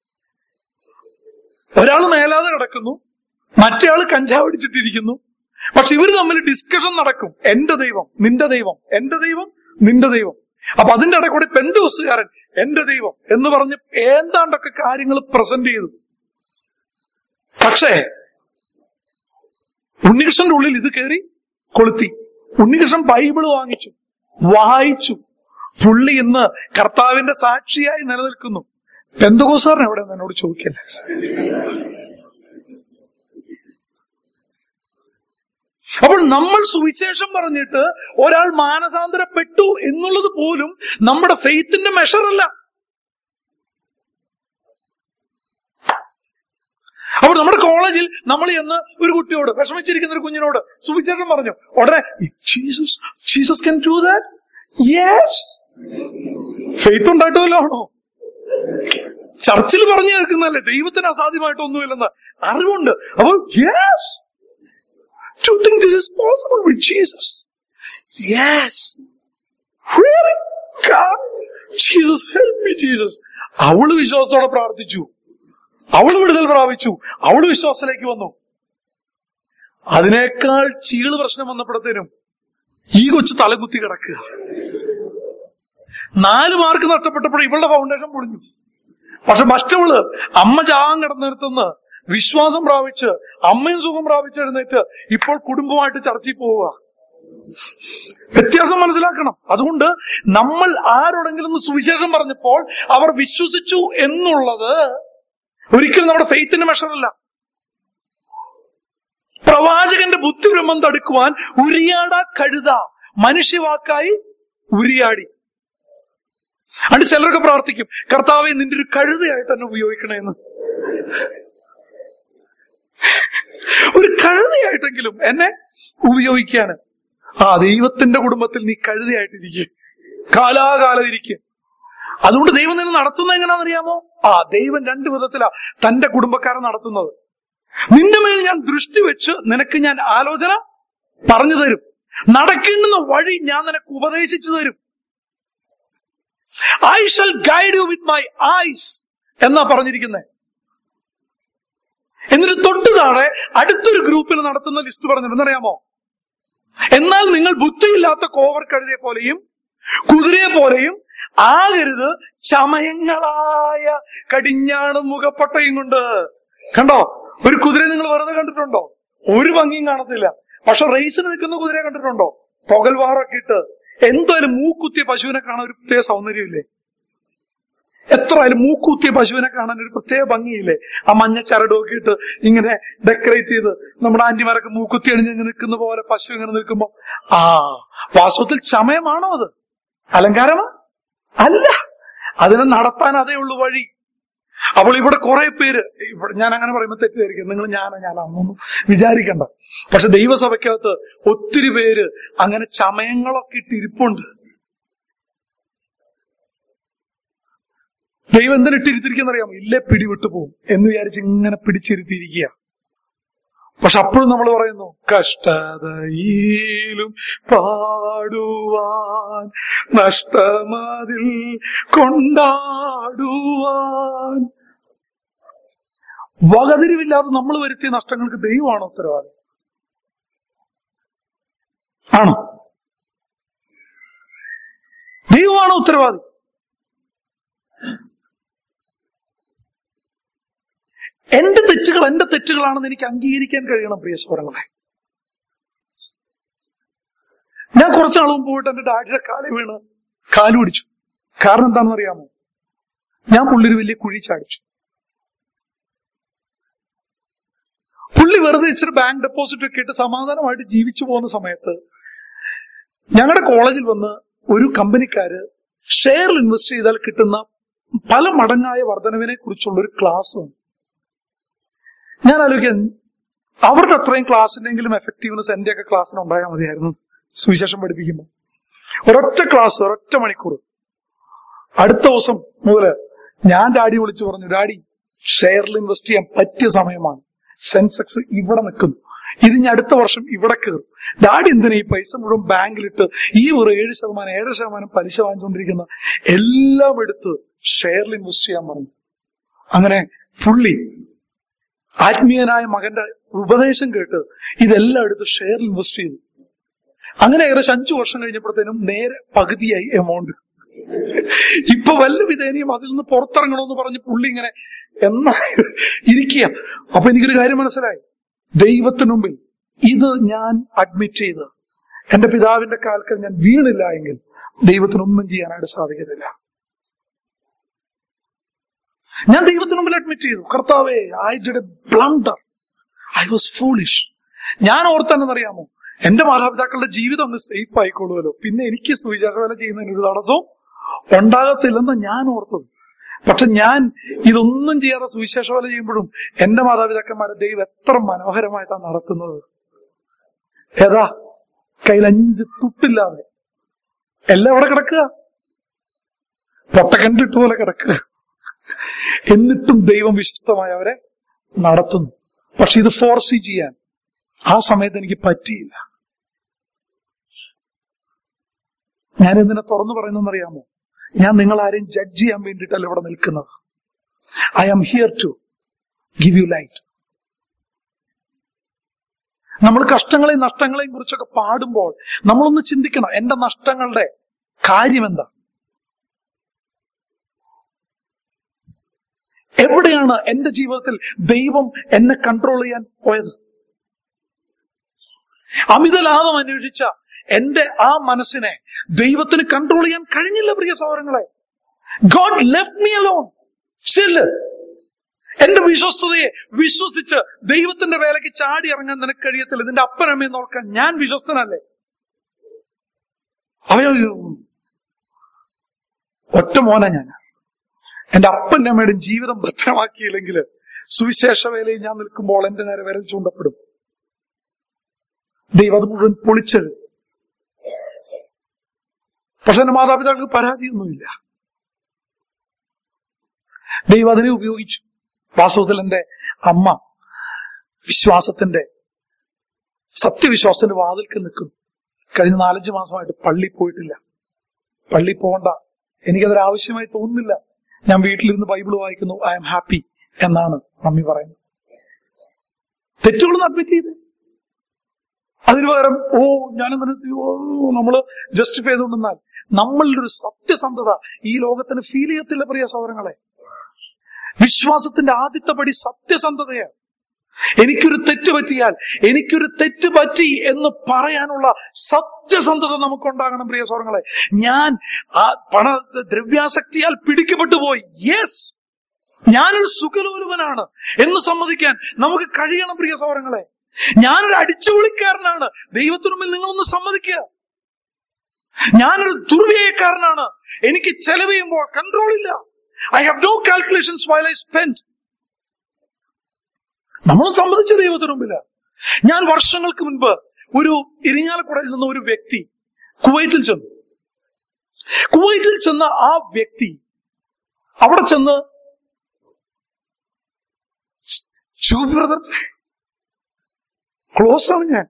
ഒരാൾ മേലാതെ കിടക്കുന്നു മറ്റേയാൾ കഞ്ചാവ് അടിച്ചിട്ടിരിക്കുന്നു പക്ഷെ ഇവർ തമ്മിൽ ഡിസ്കഷൻ നടക്കും എന്റെ ദൈവം നിന്റെ ദൈവം എന്റെ ദൈവം നിന്റെ ദൈവം അപ്പൊ അതിന്റെ ഇടയിൽ കൂടി പെന്തോസുകാരൻ എന്റെ ദൈവം എന്ന് പറഞ്ഞ് ഏതാണ്ടൊക്കെ കാര്യങ്ങൾ പ്രസന്റ് ചെയ്തു പക്ഷേ ഉണ്ണികൃഷ്ണന്റെ ഉള്ളിൽ ഇത് കയറി കൊളുത്തി ഉണ്ണികൃഷ്ണൻ ബൈബിള് വാങ്ങിച്ചു വായിച്ചു പുള്ളി ഇന്ന് കർത്താവിന്റെ സാക്ഷിയായി നിലനിൽക്കുന്നു പെന്തകോസാറിന് എവിടെ എന്നോട് ചോദിക്കല്ല അപ്പോൾ നമ്മൾ സുവിശേഷം പറഞ്ഞിട്ട് ഒരാൾ മാനസാന്തരപ്പെട്ടു എന്നുള്ളത് പോലും നമ്മുടെ ഫെയ്ത്തിന്റെ മെഷറല്ല അപ്പോൾ നമ്മുടെ കോളേജിൽ നമ്മൾ ചെന്ന് ഒരു കുട്ടിയോട് വിഷമിച്ചിരിക്കുന്ന ഒരു കുഞ്ഞിനോട് സുവിശേഷം പറഞ്ഞു ഉടനെ Jesus Jesus can do that yes faith ഉണ്ടായിട്ടല്ലോ ആണോ ചർച്ചിൽ പറഞ്ഞു കേൾക്കുന്നല്ലേ ദൈവത്തിന് അസാധ്യമായിട്ടൊന്നുമില്ലെന്ന് അറിവുണ്ട് അപ്പോൾ yes Do you think this is possible with Jesus? Yes. Really? God, Jesus, help me, Jesus. അവള് വിശ്വാസത്തോടെ പ്രാർത്ഥിച്ചു അവള് വിടുതൽ പ്രാപിച്ചു അവള് വിശ്വാസത്തിലേക്ക് വന്നു അതിനേക്കാൾ ചീള് പ്രശ്നം വന്നപ്പോഴത്തേനും ഈ കൊച്ചു തലകുത്തി കിടക്കുക നാല് മാർക്ക് നഷ്ടപ്പെട്ടപ്പോൾ ഇവളുടെ ഫൗണ്ടേഷൻ പൊളിഞ്ഞു പക്ഷെ മറ്റവള് അമ്മ ചാകാൻ കിടന്നിടത്തുനിന്ന് വിശ്വാസം പ്രാപിച്ച് അമ്മയും സുഖം പ്രാപിച്ച് എഴുന്നേറ്റ് ഇപ്പോൾ കുടുംബമായിട്ട് ചർച്ചയിൽ പോവുക വ്യത്യാസം മനസ്സിലാക്കണം അതുകൊണ്ട് നമ്മൾ ആരോടെങ്കിലും ഒന്ന് സുവിശേഷം പറഞ്ഞപ്പോൾ അവർ വിശ്വസിച്ചു എന്നുള്ളത് ഒരിക്കലും നമ്മുടെ ഫെയ്ത്തിന്റെ മെഷറല്ല പ്രവാചകന്റെ ബുദ്ധിബ്രഹ്മം തടുക്കുവാൻ ഉരിയാട കഴുത മനുഷ്യവാക്കായി ഉരിയാടി അത് ചിലരൊക്കെ പ്രാർത്ഥിക്കും കർത്താവെ നിന്റെ ഒരു കഴുതയായിട്ട് തന്നെ ഉപയോഗിക്കണേന്ന് ഒരു കഴുതയായിട്ടെങ്കിലും എന്നെ ഉപയോഗിക്കാന് ആ ദൈവത്തിന്റെ കുടുംബത്തിൽ നീ കഴുതയായിട്ടിരിക്കുക കാലാകാലം ഇരിക്കുക അതുകൊണ്ട് ദൈവം നിന്നെ നടത്തുന്നത് എങ്ങനെയാണെന്നറിയാമോ ആ ദൈവം രണ്ടു വിധത്തിലാ തന്റെ കുടുംബക്കാരെ നടത്തുന്നത് നിന്റെ മേൽ ഞാൻ ദൃഷ്ടി വെച്ച് നിനക്ക് ഞാൻ ആലോചന പറഞ്ഞു തരും നടക്കേണ്ടുന്ന വഴി ഞാൻ നിനക്ക് ഉപദേശിച്ചു തരും I shall guide you with my eyes എന്നാ പറഞ്ഞിരിക്കുന്നത് എന്നിട്ട് തൊട്ട് താഴെ അടുത്തൊരു ഗ്രൂപ്പിൽ നടത്തുന്ന ലിസ്റ്റ് പറഞ്ഞിട്ടുണ്ടെന്നറിയാമോ എന്നാൽ നിങ്ങൾ ബുദ്ധിയില്ലാത്ത കോവർ കഴുതയെ പോലെയും കുതിരയെ പോലെയും ആകരുത് ചമയങ്ങളായ കടിഞ്ഞാണും മുഖപ്പട്ടയും കൊണ്ട് കണ്ടോ ഒരു കുതിര നിങ്ങൾ വെറുതെ കണ്ടിട്ടുണ്ടോ ഒരു ഭംഗിയും കാണത്തില്ല പക്ഷെ റേസിന് നിൽക്കുന്ന കുതിരയെ കണ്ടിട്ടുണ്ടോ തൊകൽവാറൊക്കെ ഇട്ട് എന്തായാലും മൂക്കുത്തിയ പശുവിനെ കാണാൻ ഒരു പ്രത്യേക സൗന്ദര്യമില്ലേ എത്ര ആയാലും മൂക്കുത്തിയ പശുവിനെ കാണാൻ ഒരു പ്രത്യേക ഭംഗിയില്ലേ ആ മഞ്ഞ ചരടൊക്കെ ഇട്ട് ഇങ്ങനെ ഡെക്കറേറ്റ് ചെയ്ത് നമ്മുടെ ആന്റിമാരൊക്കെ മൂക്കുത്തി അണിഞ്ഞ് ഇങ്ങനെ നിൽക്കുന്ന പോലെ പശു ഇങ്ങനെ നിൽക്കുമ്പോ ആ വാസ്തവത്തിൽ ചമയമാണോ അത് അലങ്കാരമാ അല്ല അതിനെ നടത്താൻ അതേ ഉള്ളൂ വഴി അപ്പോൾ ഇവിടെ കുറെ പേര് ഇവിടെ ഞാൻ അങ്ങനെ പറയുമ്പോൾ തെറ്റിദ്ധരിക്കും നിങ്ങൾ ഞാനാ ഞാനാണെന്നൊന്നും വിചാരിക്കണ്ട പക്ഷെ ദൈവസഭയ്ക്കകത്ത് ഒത്തിരി പേര് അങ്ങനെ ചമയങ്ങളൊക്കെ ഇട്ടിരിപ്പുണ്ട് ദൈവം എന്തിനിട്ടിരുത്തിരിക്കുന്ന അറിയാമോ ഇല്ലേ പിടിവിട്ടു പോകും എന്ന് വിചാരിച്ച് ഇങ്ങനെ പിടിച്ചിരുത്തിയിരിക്കുക പക്ഷെ അപ്പോഴും നമ്മൾ പറയുന്നു കഷ്ടതയിലും പാടുവാൻ നഷ്ടമതിൽ കൊണ്ടാടുവാൻ വകതിരിവില്ലാതെ നമ്മൾ വരുത്തിയ നഷ്ടങ്ങൾക്ക് ദൈവമാണോ ഉത്തരവാദി ആണോ ദൈവമാണോ ഉത്തരവാദി എന്റെ തെറ്റുകൾ എന്റെ തെറ്റുകളാണെന്ന് എനിക്ക് അംഗീകരിക്കാൻ കഴിയണം പ്രിയ സൗരങ്ങളെ ഞാൻ കുറച്ചു നാൾ മുമ്പ് പോയിട്ട് എന്റെ ഡാഡിയുടെ കാല് വീണ് കാല് പിടിച്ചു കാരണം എന്താണെന്ന് അറിയാമോ ഞാൻ പുള്ളിയൊരു വലിയ കുഴി ചാടിച്ചു പുള്ളി വെറുതെ ഇച്ചിരി ബാങ്ക് ഡെപ്പോസിറ്റ് ഒക്കെ ഇട്ട് സമാധാനമായിട്ട് ജീവിച്ചു പോകുന്ന സമയത്ത് ഞങ്ങളുടെ കോളേജിൽ വന്ന് ഒരു കമ്പനിക്കാര് ഷെയറിൽ ഇൻവെസ്റ്റ് ചെയ്താൽ കിട്ടുന്ന പല മടങ്ങായ വർധനവിനെ കുറിച്ചുള്ള ഒരു ക്ലാസ് വന്നു ഞാൻ ആലോചിക്കാൻ അവരുടെ അത്രയും ക്ലാസ്സിന്റെങ്കിലും എഫക്റ്റീവ്നെസ് എന്റെ ഒക്കെ ക്ലാസ്സിന് ഉണ്ടായാൽ മതിയായിരുന്നു സുവിശേഷം പഠിപ്പിക്കുമ്പോൾ ഒരൊറ്റ ക്ലാസ് ഒരൊറ്റ മണിക്കൂർ അടുത്ത ദിവസം മുതല് ഞാൻ ഡാഡി വിളിച്ചു പറഞ്ഞു ഡാഡി ഷെയറിൽ ഇൻവെസ്റ്റ് ചെയ്യാൻ പറ്റിയ സമയമാണ് സെൻസെക്സ് ഇവിടെ നിൽക്കുന്നു ഇത് ഇനി അടുത്ത വർഷം ഇവിടെ കയറും ഡാഡി എന്തിനാ ഈ പൈസ മുഴുവൻ ബാങ്കിലിട്ട് ഈ ഒരു ഏഴ് ശതമാനം ഏഴര ശതമാനം പലിശ വാങ്ങിച്ചുകൊണ്ടിരിക്കുന്ന എല്ലാം എടുത്ത് ഷെയറിൽ ഇൻവെസ്റ്റ് ചെയ്യാൻ പറഞ്ഞു അങ്ങനെ പുള്ളി ആത്മീയനായ മകന്റെ ഉപദേശം കേട്ട് ഇതെല്ലാം എടുത്ത് ഷെയറിൽ ഇൻവെസ്റ്റ് ചെയ്തു അങ്ങനെ ഏകദേശം അഞ്ചു വർഷം കഴിഞ്ഞപ്പോഴത്തേനും നേരെ പകുതിയായി എമൗണ്ട് ഇപ്പൊ വല്ല വിധേനയും അതിൽ നിന്ന് പുറത്തിറങ്ങണമെന്ന് പറഞ്ഞ് പുള്ളി ഇങ്ങനെ എന്നാ ഇരിക്കുക അപ്പൊ എനിക്കൊരു കാര്യം മനസ്സിലായി ദൈവത്തിന് മുമ്പിൽ ഇത് ഞാൻ അഡ്മിറ്റ് ചെയ്ത് എന്റെ പിതാവിന്റെ കാൽക്കൽ ഞാൻ വീണില്ല എങ്കിൽ ദൈവത്തിനൊന്നും ചെയ്യാനായിട്ട് സാധിക്കത്തില്ല ഞാൻ ദൈവത്തിന് മുമ്പിൽ അഡ്മിറ്റ് ചെയ്തു കർത്താവേ I did a blunder I was foolish ഞാൻ ഓർത്താനെന്നറിയാമോ എന്റെ മാതാപിതാക്കളുടെ ജീവിതം അങ്ങ് സേഫ് ആയിക്കോളുമല്ലോ പിന്നെ എനിക്ക് സുവിചാര വേല ചെയ്യുന്നതിന് ഒരു തടസ്സവും ഉണ്ടാകത്തില്ലെന്ന് ഞാൻ ഓർത്തത് പക്ഷെ ഞാൻ ഇതൊന്നും ചെയ്യാതെ സുവിശേഷ വേല ചെയ്യുമ്പോഴും എന്റെ മാതാപിതാക്കന്മാരെ ദൈവം എത്ര മനോഹരമായിട്ടാണ് നടത്തുന്നത് ഏതാ കയ്യിൽ അഞ്ച് തുട്ടില്ലാതെ എല്ലാം അവിടെ കിടക്കുക പൊട്ടക്കണ്ടിട്ട് പോലെ കിടക്കുക എന്നിട്ടും ദൈവം വിശുദ്ധമായി അവരെ നടത്തുന്നു പക്ഷെ ഇത് ഫോർസി ചെയ്യാൻ ആ സമയത്ത് എനിക്ക് പറ്റിയില്ല ഞാൻ എന്തിനെ തുറന്നു പറയുന്നറിയാമോ ഞാൻ നിങ്ങൾ ആരെയും ജഡ്ജ് ചെയ്യാൻ വേണ്ടിയിട്ടല്ല ഇവിടെ നിൽക്കുന്നത് I am here to give you light നമ്മൾ കഷ്ടങ്ങളെയും നഷ്ടങ്ങളെയും കുറിച്ചൊക്കെ പാടുമ്പോൾ നമ്മളൊന്ന് ചിന്തിക്കണം എന്റെ നഷ്ടങ്ങളുടെ കാര്യം എന്താ എവിടെയാണ് എന്റെ ജീവിതത്തിൽ ദൈവം എന്നെ കൺട്രോൾ ചെയ്യാൻ പോയത് അമിത ലാഭം അന്വേഷിച്ച എന്റെ ആ മനസ്സിനെ ദൈവത്തിന് കൺട്രോൾ ചെയ്യാൻ കഴിഞ്ഞില്ല പ്രിയ സഹോദരങ്ങളെ ഗോഡ് ലെഫ്റ്റ് മീ അലോൺ ചെല്ല് എന്റെ വിശ്വസ്തതയെ വിശ്വസിച്ച് ദൈവത്തിന്റെ വേലയ്ക്ക് ചാടി ഇറങ്ങാൻ നിനക്ക് കഴിയത്തില്ല ഇതിന്റെ അപ്പനമ്മയെ നോക്കാൻ ഞാൻ വിശ്വസ്തനല്ലേ അവയോ ഒറ്റ മോന ഞാൻ എന്റെ അപ്പന്റെ അമ്മയുടെ ജീവിതം ഭദ്രമാക്കിയില്ലെങ്കിൽ സുവിശേഷ വേലയിൽ ഞാൻ നിൽക്കുമ്പോൾ എന്റെ നേരെ വിരൽ ചൂണ്ടപ്പെടും ദൈവം അത് മുഴുവൻ പൊളിച്ചത് പക്ഷെ എന്റെ മാതാപിതാക്കൾക്ക് പരാതിയൊന്നുമില്ല ദൈവം അതിനെ ഉപയോഗിച്ചു വാസ്തവത്തിൽ എന്റെ അമ്മ വിശ്വാസത്തിന്റെ സത്യവിശ്വാസത്തിന്റെ വാതിൽക്ക് നിൽക്കുന്നു കഴിഞ്ഞ നാലഞ്ച് മാസമായിട്ട് പള്ളി പോയിട്ടില്ല പള്ളി പോകണ്ട എനിക്കതൊരു ആവശ്യമായി തോന്നുന്നില്ല ഞാൻ വീട്ടിലിരുന്ന് ബൈബിൾ വായിക്കുന്നു ഐ എം ഹാപ്പി എന്നാണ് മമ്മി പറയുന്നത് തെറ്റുകളൊന്നും അഡ്മിറ്റ് ചെയ്ത് അതിന് പകരം ഓ ഞാനങ്ങനെ ഓ നമ്മള് ജസ്റ്റിഫൈ ചെയ്തുകൊണ്ടെന്നാൽ നമ്മളുടെ ഒരു സത്യസന്ധത ഈ ലോകത്തിന് ഫീൽ ചെയ്യത്തില്ല പ്രിയ സഹോദരങ്ങളെ വിശ്വാസത്തിന്റെ ആദ്യത്തെ പടി സത്യസന്ധതയാണ് എനിക്കൊരു തെറ്റ് പറ്റിയാൽ എനിക്കൊരു തെറ്റ് പറ്റി എന്ന് പറയാനുള്ള സത്യസന്ധത നമുക്കുണ്ടാകണം പ്രിയ സ്വർങ്ങളെ ഞാൻ ആ പണ ദ്രവ്യാസക്തിയാൽ പിടിക്കപ്പെട്ടു പോയി യെസ് ഞാനൊരു സുഖലോലുവനാണ് എന്ന് സമ്മതിക്കാൻ നമുക്ക് കഴിയണം പ്രിയ സൗരങ്ങളെ ഞാനൊരു അടിച്ചുപൊളിക്കാരനാണ് ദൈവത്തിനു മുമ്പിൽ നിങ്ങളൊന്ന് സമ്മതിക്കുക ഞാനൊരു ദുർവ്യയക്കാരനാണ് എനിക്ക് ചെലവ് ചെയ്യുമ്പോൾ കൺട്രോൾ ഇല്ല I have no calculations while I spend നമ്മളും സമ്മതിച്ച ദൈവത്തിനു മുമ്പില്ല ഞാൻ വർഷങ്ങൾക്ക് മുൻപ് ഒരു ഇരിങ്ങാലക്കുടയിൽ നിന്ന് ഒരു വ്യക്തി കുവൈറ്റിൽ ചെന്നു കുവൈറ്റിൽ ചെന്ന ആ വ്യക്തി അവിടെ ചെന്ന് ബ്രദർ ക്ലോസ് ആണ് ഞാൻ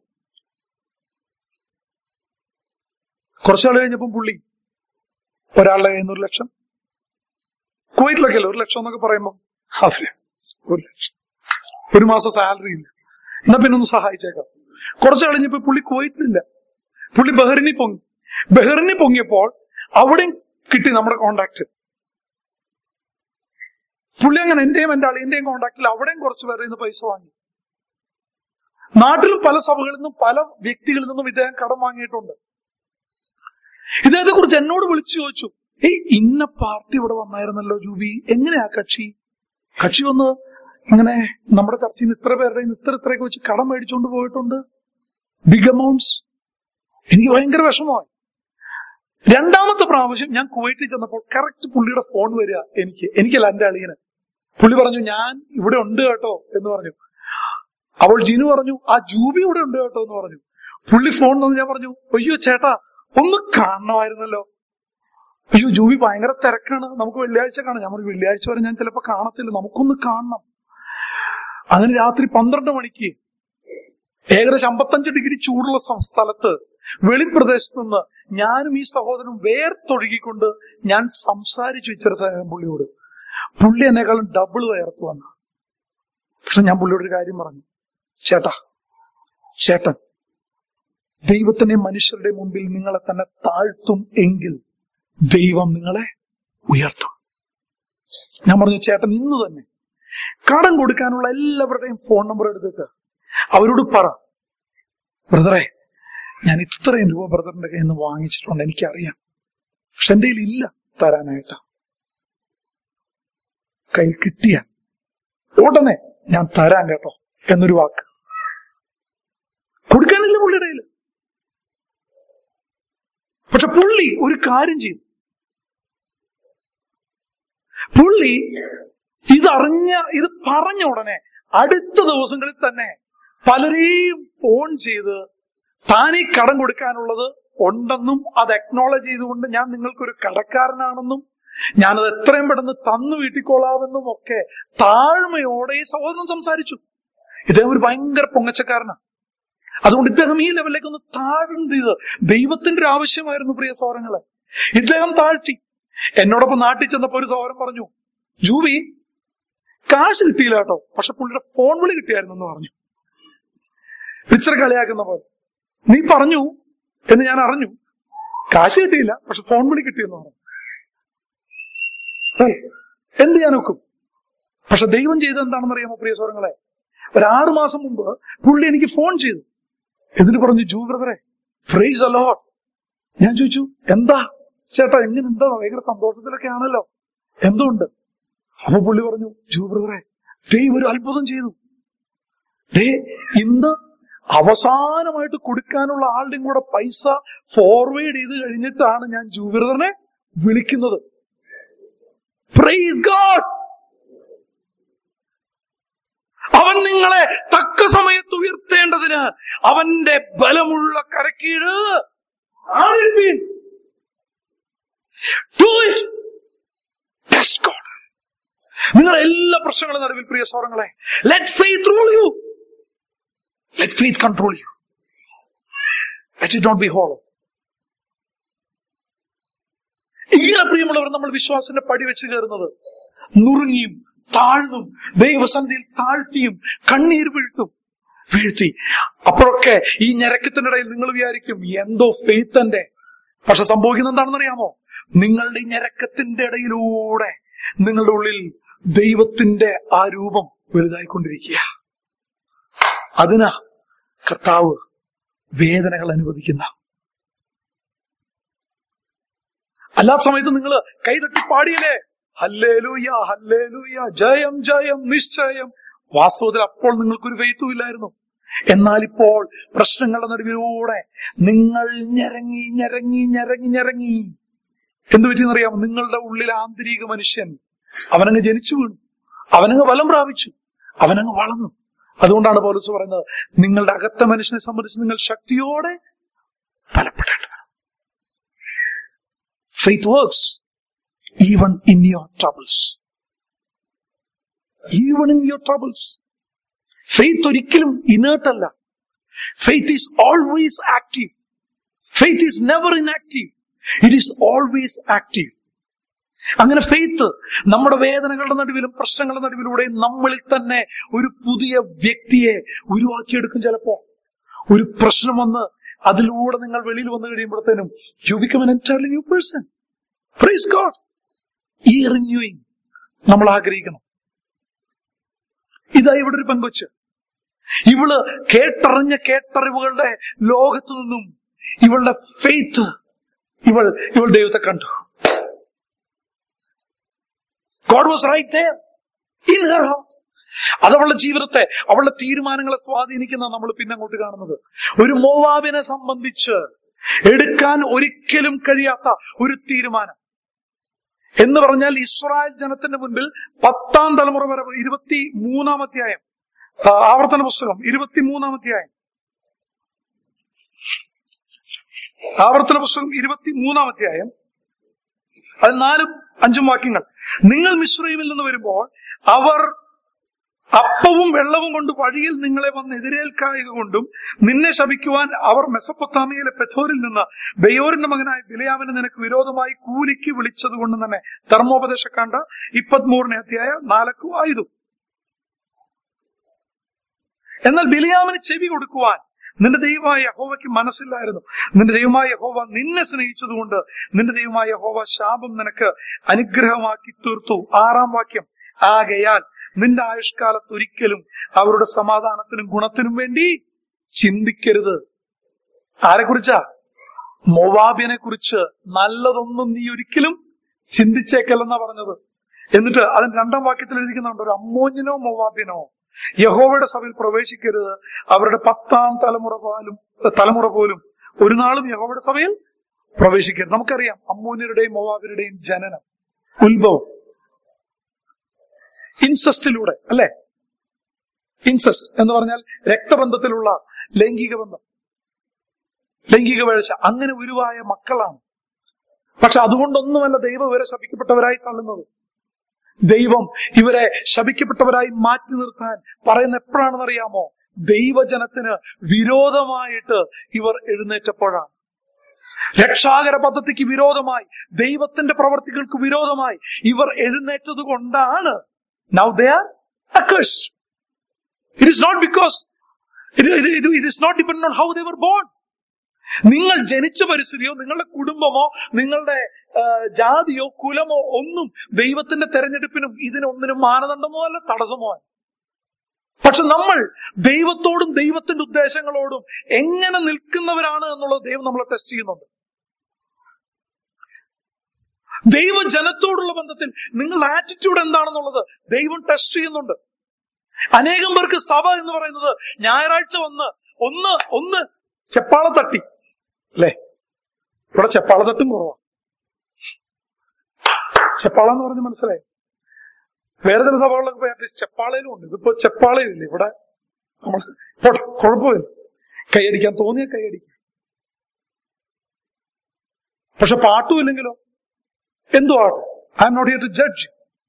കുറച്ചാൾ കഴിഞ്ഞപ്പം പുള്ളി ഒരാളുടെ കയ്യിൽ നിന്ന് ഒരു ലക്ഷം കുവൈറ്റിലൊക്കെ അല്ലേ ഒരു ലക്ഷം എന്നൊക്കെ പറയുമ്പോ അവര് ഒരു ലക്ഷം ഒരു മാസം സാലറി ഇല്ല എന്നാ പിന്നെ ഒന്ന് സഹായിച്ചേക്കാം കുറച്ച് കഴിഞ്ഞപ്പോ പുള്ളി കുവൈറ്റിലില്ല പുള്ളി ബഹറിനി പൊങ്ങി ബഹറിനി പൊങ്ങിയപ്പോൾ അവിടെയും കിട്ടി നമ്മുടെ കോണ്ടാക്ട് പുള്ളി അങ്ങനെ എന്റെയും എന്റെ അളിയന്റെയും കോണ്ടാക്റ്റിൽ അവിടെയും കുറച്ച് പേരുടെ നിന്ന് പൈസ വാങ്ങി നാട്ടിലും പല സഭകളിൽ നിന്നും പല വ്യക്തികളിൽ നിന്നും ഇദ്ദേഹം കടം വാങ്ങിയിട്ടുണ്ട് ഇദ്ദേഹത്തെ കുറിച്ച് എന്നോട് വിളിച്ചു ചോദിച്ചു ഏയ് ഇന്ന പാർട്ടി ഇവിടെ വന്നായിരുന്നല്ലോ ജൂബി എങ്ങനെയാ കക്ഷി കക്ഷി വന്ന് ഇങ്ങനെ നമ്മുടെ ചർച്ചയിൽ നിന്ന് ഇത്ര പേരുടെ കയ്യിൽ നിന്ന് ഇത്ര ഇത്രയൊക്കെ വെച്ച് കടം മേടിച്ചുകൊണ്ട് പോയിട്ടുണ്ട് ബിഗ് അമൗണ്ട്സ് എനിക്ക് ഭയങ്കര വിഷമമായി രണ്ടാമത്തെ പ്രാവശ്യം ഞാൻ കുവൈറ്റിൽ ചെന്നപ്പോൾ കറക്റ്റ് പുള്ളിയുടെ ഫോൺ വരിക എനിക്ക് എനിക്കല്ല എന്റെ അളിയന് പുള്ളി പറഞ്ഞു ഞാൻ ഇവിടെ ഉണ്ട് കേട്ടോ എന്ന് പറഞ്ഞു അപ്പോൾ ജിനു പറഞ്ഞു ആ ജൂബി ഇവിടെ ഉണ്ട് കേട്ടോ എന്ന് പറഞ്ഞു പുള്ളി ഫോൺ തന്നു ഞാൻ പറഞ്ഞു അയ്യോ ചേട്ടാ ഒന്ന് കാണണമായിരുന്നല്ലോ അയ്യോ ജൂബി ഭയങ്കര തിരക്കാണ് നമുക്ക് വെള്ളിയാഴ്ച കാണാം ഞാൻ പറഞ്ഞു വെള്ളിയാഴ്ച വരെ ഞാൻ ചിലപ്പോ കാണത്തില്ല നമുക്കൊന്ന് കാണണം അങ്ങനെ രാത്രി പന്ത്രണ്ട് മണിക്ക് ഏകദേശം അമ്പത്തഞ്ച് ഡിഗ്രി ചൂടുള്ള സം- സ്ഥലത്ത് വെളിപ്രദേശത്ത് നിന്ന് ഞാനും ഈ സഹോദരനും വേർത്തൊഴുകിക്കൊണ്ട് ഞാൻ സംസാരിച്ചു ഇച്ചിരി സമയം പുള്ളിയോട് പുള്ളി എന്നെക്കാളും ഡബിൾ വേർത്തു വന്നു പക്ഷെ ഞാൻ പുള്ളിയോട് ഒരു കാര്യം പറഞ്ഞു ചേട്ടാ ചേട്ടൻ ദൈവത്തിന്റെ മനുഷ്യരുടെ മുമ്പിൽ നിങ്ങളെ തന്നെ താഴ്ത്തും എങ്കിൽ ദൈവം നിങ്ങളെ ഉയർത്തും ഞാൻ പറഞ്ഞു ചേട്ടൻ ഇന്ന് തന്നെ കടം കൊടുക്കാനുള്ള എല്ലാവരുടെയും ഫോൺ നമ്പർ എടുത്തിട്ട് അവരോട് പറ ബ്രദറെ ഞാൻ ഇത്രയും രൂപ ബ്രദറിന്റെ കയ്യിൽ നിന്ന് വാങ്ങിച്ചിട്ടുണ്ട് എനിക്കറിയാം പക്ഷെ എന്റെ കയ്യിൽ ഇല്ല തരാനായിട്ട് കയ്യിൽ കിട്ടിയ ഉടനെ ഞാൻ തരാൻ കേട്ടോ എന്നൊരു വാക്ക് കൊടുക്കാനില്ല പുള്ളിയുടെ കയ്യിൽ പക്ഷെ പുള്ളി ഒരു കാര്യം ചെയ്തു പുള്ളി ഇതറിഞ്ഞ ഇത് പറഞ്ഞ ഉടനെ അടുത്ത ദിവസങ്ങളിൽ തന്നെ പലരെയും ഫോൺ ചെയ്ത് താൻ ഈ കടം കൊടുക്കാനുള്ളത് ഉണ്ടെന്നും അത് അക്നോളജ് ചെയ്തുകൊണ്ട് ഞാൻ നിങ്ങൾക്കൊരു കടക്കാരനാണെന്നും ഞാനത് എത്രയും പെട്ടെന്ന് തന്നു വീട്ടിക്കൊള്ളാമെന്നും ഒക്കെ താഴ്മയോടെ ഈ സഹോദരൻ സംസാരിച്ചു ഇദ്ദേഹം ഒരു ഭയങ്കര പൊങ്ങച്ചക്കാരനാണ് അതുകൊണ്ട് ഇദ്ദേഹം ഈ ലെവലിലേക്ക് ഒന്ന് താഴ്ന്നത് ഇത് ദൈവത്തിന്റെ ഒരു ആവശ്യമായിരുന്നു പ്രിയ സഹോദരങ്ങളെ ഇദ്ദേഹം താഴ്ത്തി എന്നോടൊപ്പം നാട്ടിൽ ചെന്നപ്പോ ഒരു സഹോദരൻ പറഞ്ഞു ജൂബി കാശ് കിട്ടിയില്ല കേട്ടോ പക്ഷെ പുള്ളിയുടെ ഫോൺ വിളി കിട്ടിയായിരുന്നു എന്ന് പറഞ്ഞു ഇച്ചിരി കളിയാക്കുന്ന പോലെ നീ പറഞ്ഞു എന്ന് ഞാൻ അറിഞ്ഞു കാശ് കിട്ടിയില്ല പക്ഷെ ഫോൺ വിളി കിട്ടിയെന്ന് പറഞ്ഞു ഏയ്, എന്ത് ഞാൻ നോക്കും പക്ഷെ ദൈവം ചെയ്തത് എന്താണെന്ന് അറിയാമോ പ്രിയ സ്വരങ്ങളെ ഒരു ആറു മാസം മുമ്പ് പുള്ളി എനിക്ക് ഫോൺ ചെയ്തു എന്നിട്ട് പറഞ്ഞു ജൂ ബ്രദറെ ഫ്രൈസ് അലോട്ട് ഞാൻ ചോദിച്ചു എന്താ ചേട്ടാ എങ്ങനെ എന്താ ഭയങ്കര സന്തോഷത്തിലൊക്കെ ആണല്ലോ എന്തുകൊണ്ട് അപ്പൊ പുള്ളി പറഞ്ഞു ജൂ ബ്രദറെ ദൈവം ഒരു അത്ഭുതം ചെയ്തു ദേ ഇന്ന് അവസാനമായിട്ട് കൊടുക്കാനുള്ള ആളുടെയും കൂടെ പൈസ ഫോർവേഡ് ചെയ്ത് കഴിഞ്ഞിട്ടാണ് ഞാൻ ജൂബിറനെ വിളിക്കുന്നത് പ്രൈസ് ഗോഡ് അവൻ നിങ്ങളെ തക്ക സമയത്ത് ഉയർത്തേണ്ടതിന് അവന്റെ ബലമുള്ള കരക്കീഴ് ആയിരിപ്പീൻ. Do it. Test God. നിങ്ങളുടെ എല്ലാ പ്രശ്നങ്ങളും നടുവിൽ പ്രിയ സ്വരങ്ങളെ let faith rule you let faith control you let it not be hollow ഇങ്ങനെ പ്രിയമുള്ളവർ നമ്മൾ വിശ്വാസത്തിന്റെ പടി വെച്ച് കയറുന്നത് നുറുങ്ങിയും താഴ്ന്നും ദൈവസന്ധിയിൽ താഴ്ത്തിയും കണ്ണീര് വീഴ്ത്തും വീഴ്ത്തി അപ്പോഴൊക്കെ ഈ ഞരക്കത്തിനിടയിൽ നിങ്ങൾ വിചാരിക്കും എന്തോ ഫെയ്ത്തന്റെ പക്ഷെ സംഭവിക്കുന്ന എന്താണെന്ന് അറിയാമോ നിങ്ങളുടെ ഈ ഞരക്കത്തിന്റെ ഇടയിലൂടെ നിങ്ങളുടെ ഉള്ളിൽ ദൈവത്തിന്റെ ആ രൂപം വലുതായിക്കൊണ്ടിരിക്കുക അതിനാ കർത്താവ് വേദനകൾ അനുവദിക്കുന്ന അല്ലാത്ത സമയത്ത് നിങ്ങൾ കൈതട്ടി പാടിയില്ലേ ഹല്ലേലൂയ ഹല്ലേലൂയ ജയം ജയം നിശ്ചയം വാസ്തവത്തിൽ അപ്പോൾ നിങ്ങൾക്കൊരു വെയ്ത്തും ഇല്ലായിരുന്നു എന്നാൽ ഇപ്പോൾ പ്രശ്നങ്ങളുടെ നടുവിലൂടെ നിങ്ങൾ ഞരങ്ങി ഞരങ്ങി ഞരങ്ങി ഞരങ്ങി എന്ത് പറ്റിയെന്നറിയാം നിങ്ങളുടെ ഉള്ളിൽ ആന്തരിക മനുഷ്യൻ അവനങ്ങ് ജനിച്ചു വീണു അവനങ്ങ് ബലം പ്രാപിച്ചു അവനങ്ങ് വളർന്നു അതുകൊണ്ടാണ് പോലീസ് പറയുന്നത് നിങ്ങളുടെ അകത്ത മനുഷ്യനെ സംബന്ധിച്ച് നിങ്ങൾ ശക്തിയോടെ ബലപ്പെടേണ്ടത് faith works even in your troubles even in your troubles faith ഒരിക്കലും ഇനേർട്ട് അല്ല faith is always active faith is never inactive it is always active അങ്ങനെ ഫെയ്ത്ത് നമ്മുടെ വേദനകളുടെ നടുവിലും പ്രശ്നങ്ങളുടെ നടുവിലൂടെയും നമ്മളിൽ തന്നെ ഒരു പുതിയ വ്യക്തിയെ ഉരുവാക്കിയെടുക്കും ചിലപ്പോ ഒരു പ്രശ്നം വന്ന് അതിലൂടെ നിങ്ങൾ വെളിയിൽ വന്നു കഴിയുമ്പോഴത്തേനും you become an entirely new person praise God ഈ റിന്യൂയിങ് നമ്മൾ ആഗ്രഹിക്കണം ഇതാ ഇവിടെ ഒരു പെങ്കൊച്ച് ഇവള് കേട്ടറിഞ്ഞ കേട്ടറിവുകളുടെ ലോകത്തു നിന്നും ഇവളുടെ ഫെയ്ത്ത് ഇവൾ ഇവൾ ദൈവത്തെ കണ്ടു God was right there in her heart അത് അവളുടെ ജീവിതത്തെ അവളുടെ തീരുമാനങ്ങളെ സ്വാധീനിക്കുന്ന നമ്മൾ പിന്നെ അങ്ങോട്ട് കാണുന്നത് ഒരു മോവാബിനെ സംബന്ധിച്ച് എടുക്കാൻ ഒരിക്കലും കഴിയാത്ത ഒരു തീരുമാനം എന്ന് പറഞ്ഞാൽ ഇസ്രായേൽ ജനത്തിന്റെ മുൻപിൽ പത്താം തലമുറ വരെ ഇരുപത്തി മൂന്നാമധ്യായം ആ, ആവർത്തന പുസ്തകം ഇരുപത്തി മൂന്നാമധ്യായം ആവർത്തന പുസ്തകം ഇരുപത്തി മൂന്നാമധ്യായം അത് നാലും അഞ്ചും വാക്യങ്ങൾ നിങ്ങൾ മിശ്രൈമിൽ നിന്ന് വരുമ്പോൾ അവർ അപ്പവും വെള്ളവും കൊണ്ട് വഴിയിൽ നിങ്ങളെ വന്ന് എതിരേൽക്കായക കൊണ്ടും നിന്നെ ശപിക്കുവാൻ അവർ മെസ്സപ്പൊത്താമിയയിലെ പെഥോരിൽ നിന്ന് ബയോറിന്റെ മകനായ ബിലയാമിന് നിനക്ക് വിരോധമായി കൂലിക്ക് വിളിച്ചത് കൊണ്ട് തന്നെ ധർമ്മോപദേശക്കാണ്ട ഇപ്പത്മൂറിനെ അധ്യായ നാലക്കു ആയുധം എന്നാൽ ബിലിയാമിന് ചെവി കൊടുക്കുവാൻ നിന്റെ ദൈവമായ യഹോവയ്ക്ക് മനസ്സില്ലായിരുന്നു നിന്റെ ദൈവമായ യഹോവ നിന്നെ സ്നേഹിച്ചതുകൊണ്ട് നിന്റെ ദൈവമായ യഹോവ ശാപം നിനക്ക് അനുഗ്രഹമാക്കി തീർത്തു ആറാം വാക്യം ആകയാൽ നിന്റെ ആയുഷ്കാലത്ത് ഒരിക്കലും അവരുടെ സമാധാനത്തിനും ഗുണത്തിനും വേണ്ടി ചിന്തിക്കരുത് ആരെക്കുറിച്ചാ മൊവാബിനെ കുറിച്ച് നല്ലതൊന്നും നീ ഒരിക്കലും ചിന്തിച്ചേക്കല്ലെന്നാ പറഞ്ഞത് എന്നിട്ട് അതിന് രണ്ടാം വാക്യത്തിൽ എഴുതിക്കുന്നുണ്ട് ഒരു അമ്മോഞ്ഞിനോ മൊവാബിനോ യഹോവയുടെ സഭയിൽ പ്രവേശിക്കരുത് അവരുടെ പത്താം തലമുറ പോലും തലമുറ പോലും ഒരു നാളും യഹോവയുടെ സഭയിൽ പ്രവേശിക്കരുത് നമുക്കറിയാം അമ്മൂന്യരുടെയും മൊവാബിനുടെയും ജനനം ഉത്ഭവം ഇൻസസ്റ്റിലൂടെ അല്ലെ ഇൻസസ്റ്റ് എന്ന് പറഞ്ഞാൽ രക്തബന്ധത്തിലുള്ള ലൈംഗിക ബന്ധം ലൈംഗിക വീഴ്ച അങ്ങനെ ഉരുവായ മക്കളാണ് പക്ഷെ അതുകൊണ്ടൊന്നുമല്ല ദൈവം ഇവരെ ശപിക്കപ്പെട്ടവരായി തള്ളുന്നത് ദൈവം ഇവരെ ശപിക്കപ്പെട്ടവരായി മാറ്റി നിർത്താൻ പറയുന്ന എപ്പോഴാണെന്നറിയാമോ ദൈവജനത്തിന് വിരോധമായിട്ട് ഇവർ എഴുന്നേറ്റപ്പോഴാണ് രക്ഷാകര പദ്ധതിക്ക് വിരോധമായി ദൈവത്തിന്റെ പ്രവർത്തികൾക്ക് വിരോധമായി ഇവർ എഴുന്നേറ്റത് കൊണ്ടാണ് now they are accursed it is not because it is not depend on how they were born നിങ്ങൾ ജനിച്ച പരിസ്ഥിതിയോ നിങ്ങളുടെ കുടുംബമോ നിങ്ങളുടെ ആ, ജാതിയോ കുലമോ ഒന്നും ദൈവത്തിന്റെ തെരഞ്ഞെടുപ്പിനും ഇതിനൊന്നിനും മാനദണ്ഡമോ അല്ല തടസ്സമോ അല്ല പക്ഷെ നമ്മൾ ദൈവത്തോടും ദൈവത്തിന്റെ ഉദ്ദേശങ്ങളോടും എങ്ങനെ നിൽക്കുന്നവരാണ് എന്നുള്ളത് ദൈവം നമ്മളെ ടെസ്റ്റ് ചെയ്യുന്നുണ്ട് ദൈവജനത്തോടുള്ള ബന്ധത്തിൽ നിങ്ങളുടെ ആറ്റിറ്റ്യൂഡ് എന്താണെന്നുള്ളത് ദൈവം ടെസ്റ്റ് ചെയ്യുന്നുണ്ട് അനേകം പേർക്ക് സഭ എന്ന് പറയുന്നത് ഞായറാഴ്ച വന്ന് ഒന്ന് ഒന്ന് ചെപ്പാള തട്ടി അല്ലേ ഇവിടെ ചെപ്പാള തട്ടും കുറവാണ് ചെപ്പാള എന്ന് പറഞ്ഞ് മനസ്സിലായി വേറെ ചില സഭകളിലൊക്കെ പോയി അറ്റ്ലീസ്റ്റ് ചെപ്പാളയിലും ഉണ്ട് ഇതിപ്പോ ചെപ്പാളയും ഇല്ല ഇവിടെ നമ്മൾ പോട്ടെ, കുഴപ്പമില്ല കൈയടിക്കാൻ തോന്നിയ കൈയടിക്കാം പക്ഷെ പാട്ടും ഇല്ലെങ്കിലോ എന്തു ആട്ടെ I am not here to judge